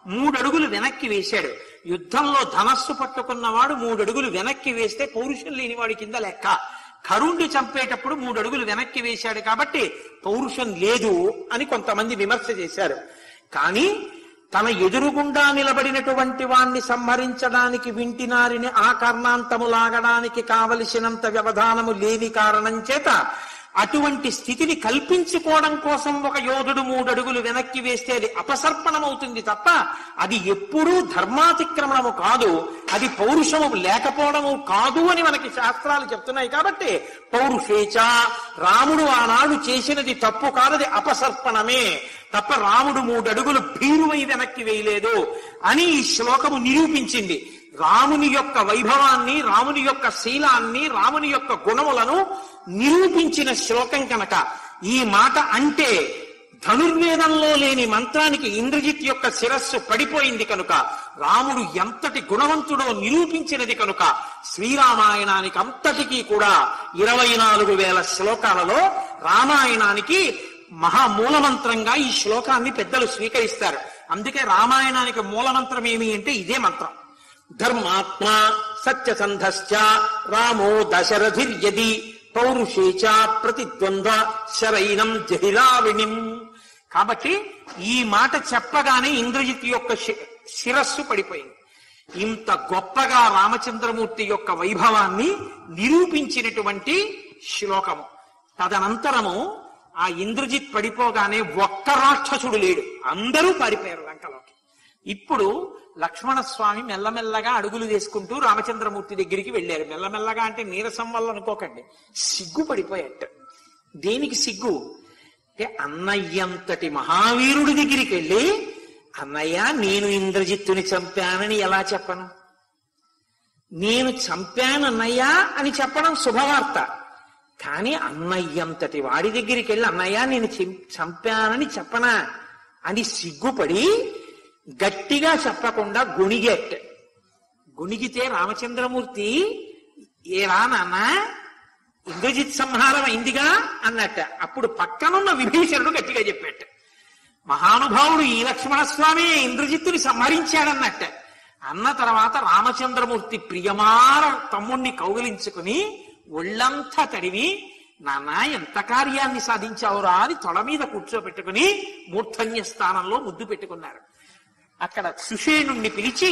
A: మూడు అడుగులు వెనక్కి వేశాడు యుద్ధంలో ధనస్సు పట్టుకున్నవాడు మూడు అడుగులు వెనక్కి వేస్తే పౌరుషం లేనివాడి కింద లెక్క కరుణ్ణి చంపేటప్పుడు మూడు అడుగులు వెనక్కి వేశాడు కాబట్టి పౌరుషం లేదు అని కొంతమంది విమర్శ చేశారు కానీ తన ఎదురుగుండా నిలబడినటువంటి వాణ్ణి సంహరించడానికి వింటినారిని ఆ కర్ణాంతము లాగడానికి కావలసినంత వ్యవధానము లేని కారణం చేత అటువంటి స్థితిని కల్పించుకోవడం కోసం ఒక యోధుడు మూడడుగులు వెనక్కి వేస్తే అది అపసర్పణమవుతుంది తప్ప అది ఎప్పుడూ ధర్మాతిక్రమణము కాదు అది పౌరుషము లేకపోవడము కాదు అని మనకి శాస్త్రాలు చెప్తున్నాయి కాబట్టి పౌరుషేచ రాముడు ఆనాడు చేసినది తప్పు కాదది అపసర్పణమే తప్ప రాముడు మూడడుగులు భీరువై వెనక్కి వేయలేదు అని ఈ శ్లోకము నిరూపించింది రాముని యొక్క వైభవాన్ని రాముని యొక్క శీలాన్ని రాముని యొక్క గుణములను నిరూపించిన శ్లోకం కనుక ఈ మాట అంటే ధనుర్వేదంలో లేని మంత్రానికి ఇంద్రజిత్ యొక్క శిరస్సు పడిపోయింది కనుక రాముడు ఎంతటి గుణవంతుడో నిరూపించినది కనుక శ్రీరామాయణానికి అంతటికీ కూడా ఇరవై నాలుగు వేల శ్లోకాలలో రామాయణానికి మహామూలమంత్రంగా ఈ శ్లోకాన్ని పెద్దలు స్వీకరిస్తారు అందుకే రామాయణానికి మూలమంత్రం ఏమి అంటే ఇదే మంత్రం ధర్మాత్మ సత్యసంధశ్చ రామో దశరథిర్యది పౌరుషేచ ప్రతిద్వంద్వ శరైనం జహిరావిణిం కాబట్టి ఈ మాట చెప్పగానే ఇంద్రజిత్ యొక్క శి- శిరస్సు పడిపోయింది ఇంత గొప్పగా రామచంద్రమూర్తి యొక్క వైభవాన్ని నిరూపించినటువంటి శ్లోకము తదనంతరము ఆ ఇంద్రజిత్ పడిపోగానే ఒక్క రాక్షసుడు లేడు అందరూ పారిపోయారు లంకలోకి ఇప్పుడు లక్ష్మణస్వామి మెల్లమెల్లగా అడుగులు వేసుకుంటూ రామచంద్రమూర్తి దగ్గరికి వెళ్ళారు మెల్లమెల్లగా అంటే నీరసం వల్ల అనుకోకండి సిగ్గు పడిపోయాట దేనికి సిగ్గు అంటే అన్నయ్యంతటి మహావీరుడి దగ్గరికి వెళ్ళి అన్నయ్య నేను ఇంద్రజిత్తుని చంపానని ఎలా చెప్పను నేను చంపానన్నయ్యా అని చెప్పడం శుభవార్త కానీ అన్నయ్యంతటి వాడి దగ్గరికి వెళ్ళి అన్నయ్య నేను చం- చంపానని చెప్పనా అని సిగ్గుపడి గట్టిగా చెప్పకుండా గుణిగెట్ గుణిగితే రామచంద్రమూర్తి ఏరా నాన్న ఇంద్రజిత్ సంహారం అయిందిగా అన్నట్ట అప్పుడు పక్కనున్న విభీషణుడు గట్టిగా చెప్పాట మహానుభావుడు ఈ లక్ష్మణస్వామి ఇంద్రజిత్తుని సంహరించాడన్నట్ట అన్న తర్వాత రామచంద్రమూర్తి ప్రియమార తమ్ముణ్ణి కౌగిలించుకుని ఒళ్ళంతా తడివి నాన్న ఎంత కార్యాన్ని సాధించావురా అని తొడ మీద కూర్చోబెట్టుకుని మూర్ధన్య స్థానంలో ముద్దు పెట్టుకున్నారు అక్కడ సుషేణుణ్ణి పిలిచి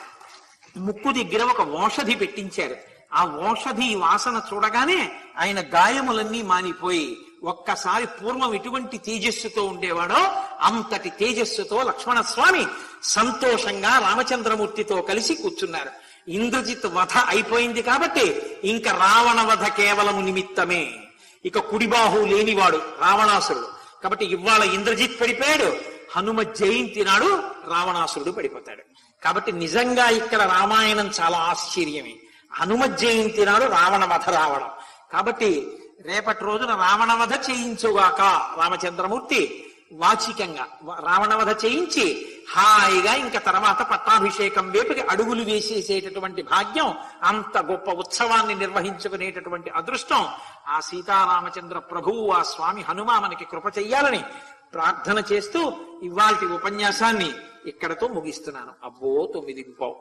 A: ముక్కు దగ్గర ఒక ఓషధి పెట్టించారు ఆ ఓషధి వాసన చూడగానే ఆయన గాయములన్నీ మానిపోయి ఒక్కసారి పూర్వం ఎటువంటి తేజస్సుతో ఉండేవాడో అంతటి తేజస్సుతో లక్ష్మణస్వామి సంతోషంగా రామచంద్రమూర్తితో కలిసి కూర్చున్నారు ఇంద్రజిత్ వధ అయిపోయింది కాబట్టి ఇంకా రావణ వధ కేవలము నిమిత్తమే ఇక కుడిబాహు లేనివాడు రావణాసురుడు కాబట్టి ఇవాళ ఇంద్రజిత్ పడిపోయాడు హనుమ జయంతి నాడు రావణాసురుడు పడిపోతాడు కాబట్టి నిజంగా ఇక్కడ రామాయణం చాలా ఆశ్చర్యమే హనుమ జయంతి నాడు రావణ వధ రావడం కాబట్టి రేపటి రోజున రావణ వధ చేయించుగాక రామచంద్రమూర్తి వాచికంగా వ- రావణ వధ చేయించి హాయిగా ఇంకా తర్వాత పట్టాభిషేకం వైపుకి అడుగులు వేసేసేటటువంటి భాగ్యం అంత గొప్ప ఉత్సవాన్ని నిర్వహించుకునేటటువంటి అదృష్టం ఆ సీతారామచంద్ర ప్రభువు ఆ స్వామి హనుమ మనకి కృప చెయ్యాలని ప్రార్థన చేస్తూ ఇవాల్టి ఉపన్యాసాన్ని ఇక్కడతో ముగిస్తున్నాను అబ్బో తొమ్మిది పావు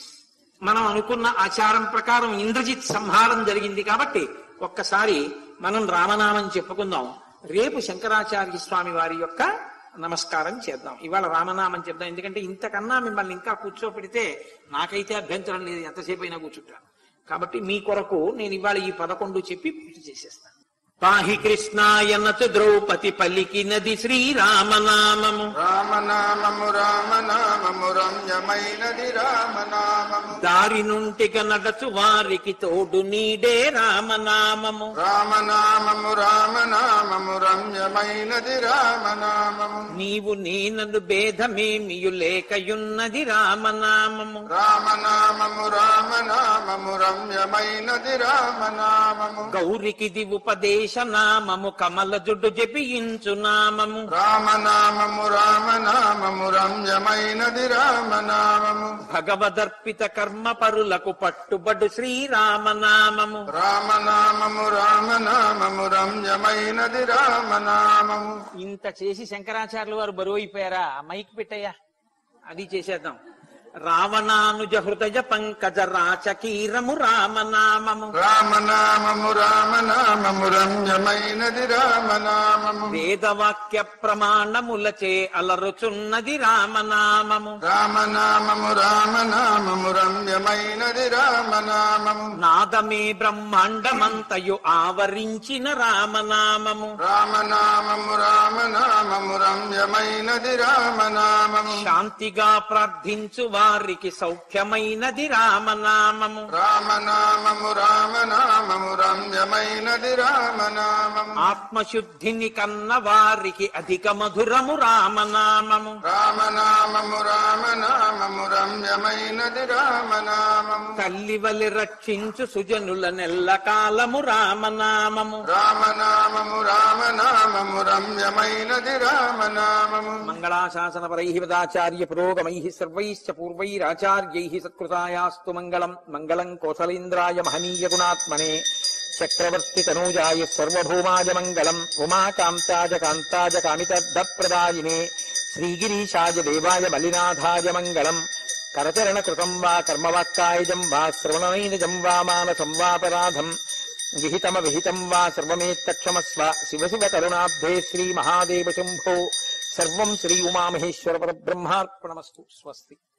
A: మనం అనుకున్న ఆచారం ప్రకారం ఇంద్రజిత్ సంహారం జరిగింది కాబట్టి ఒక్కసారి మనం రామనామం చెప్పుకుందాం రేపు శంకరాచార్య స్వామి వారి యొక్క నమస్కారం చేద్దాం ఇవాళ రామనామం చెప్దాం ఎందుకంటే ఇంతకన్నా మిమ్మల్ని ఇంకా కూర్చోపెడితే నాకైతే అభ్యంతరం లేదు ఎంతసేపు అయినా కూర్చుంటాను కాబట్టి మీ కొరకు నేను ఇవాళ ఈ పదకొండు చెప్పి పూర్తి చేసేస్తాను పాహి కృష్ణాయనతు ద్రౌపది పలికినది శ్రీరామనామము
B: రామనామము రామనామము రమ్యమైనది రామనామము
A: దారి నుంటిగ నడచు వారికి తోడు నీడే రామనామము
B: రామనామము రామనామము రమ్యమైనది రామనామము
A: నీవు నేనను భేదమేమియు లేకయున్నది రామనామము
B: రామనామము రామనామము రమ్యమైనది రామనామము
A: గౌరికిది ఉపదేశ నామము కమల జుడ్డు జపించు నామము
B: రామనామము రామనామము రమ్యమైనది రామనామము
A: భగవదర్పిత కర్మ పరులకు పట్టుబడు శ్రీరామనామము
B: రామనామము రామనామము రమ్యమైనది రామనామము
A: ఇంత చేసి శంకరాచార్యులు వారు బరువు అయిపోయారా మైక్ పెట్టయ్యా అది చేసేద్దాం రావణానుజ హృదయ పంకజ రాచకీరము రామనామము
B: రామనామము రామనామము రమ్యమైనది రామనామము
A: వేదవాక్య ప్రమాణములచే అలరుచున్నది రామనామము
B: రామనామము రామనామము రమ్యమైనది రామనామము
A: నాదమే బ్రహ్మాండమంతయు ఆవరించిన రామనామము
B: రామనామము రామనామము రమ్యమైనది రామనామము
A: శాంతిగా ప్రార్థించు వారికి సౌఖ్యమైనది రామనామము
B: రామనామము రామనామము రమ్యమైనది రామనామము
A: ఆత్మశుద్ధిని కన్న వారికి అధిక మధురము రామనామము
B: రామనామము రామనామము రమ్యమైనది రామనామము
A: తల్లి వలి రక్షించు సుజనుల నెల్ల కాలము రామనామము
B: రామనామము రామనామము రమ్యమైనది రామనామము
A: మంగళాశాసన పరై పదాచార్య పురోగమై సర్వైశ్చ పూర్వైరాచార్యై సత్కృతాయాస్తు మంగళం మంగళం కోసలేంద్రాయ మహనీయ గుణాత్మనే చక్రవర్తి తనూజాయ సర్వభౌమాయ మంగళం ఉమాకాంతాయ కాంతాయ కామితర్థప్రదాయినే శ్రీగిరీశాయ దేవాయ మలినాథాయ మంగళం కరచరణ కృతం వా కర్మవాక్కాయజం వా శ్రవణనైనజం వా మానసం వాపరాధం విహితమ విహితం వా సర్వమేత్తక్షమస్వ శివ శివ కరుణాబ్ధే శ్రీ మహాదేవ శంభో సర్వం శ్రీ ఉమామహేశ్వర పరబ్రహ్మార్పణమస్తు స్వస్తి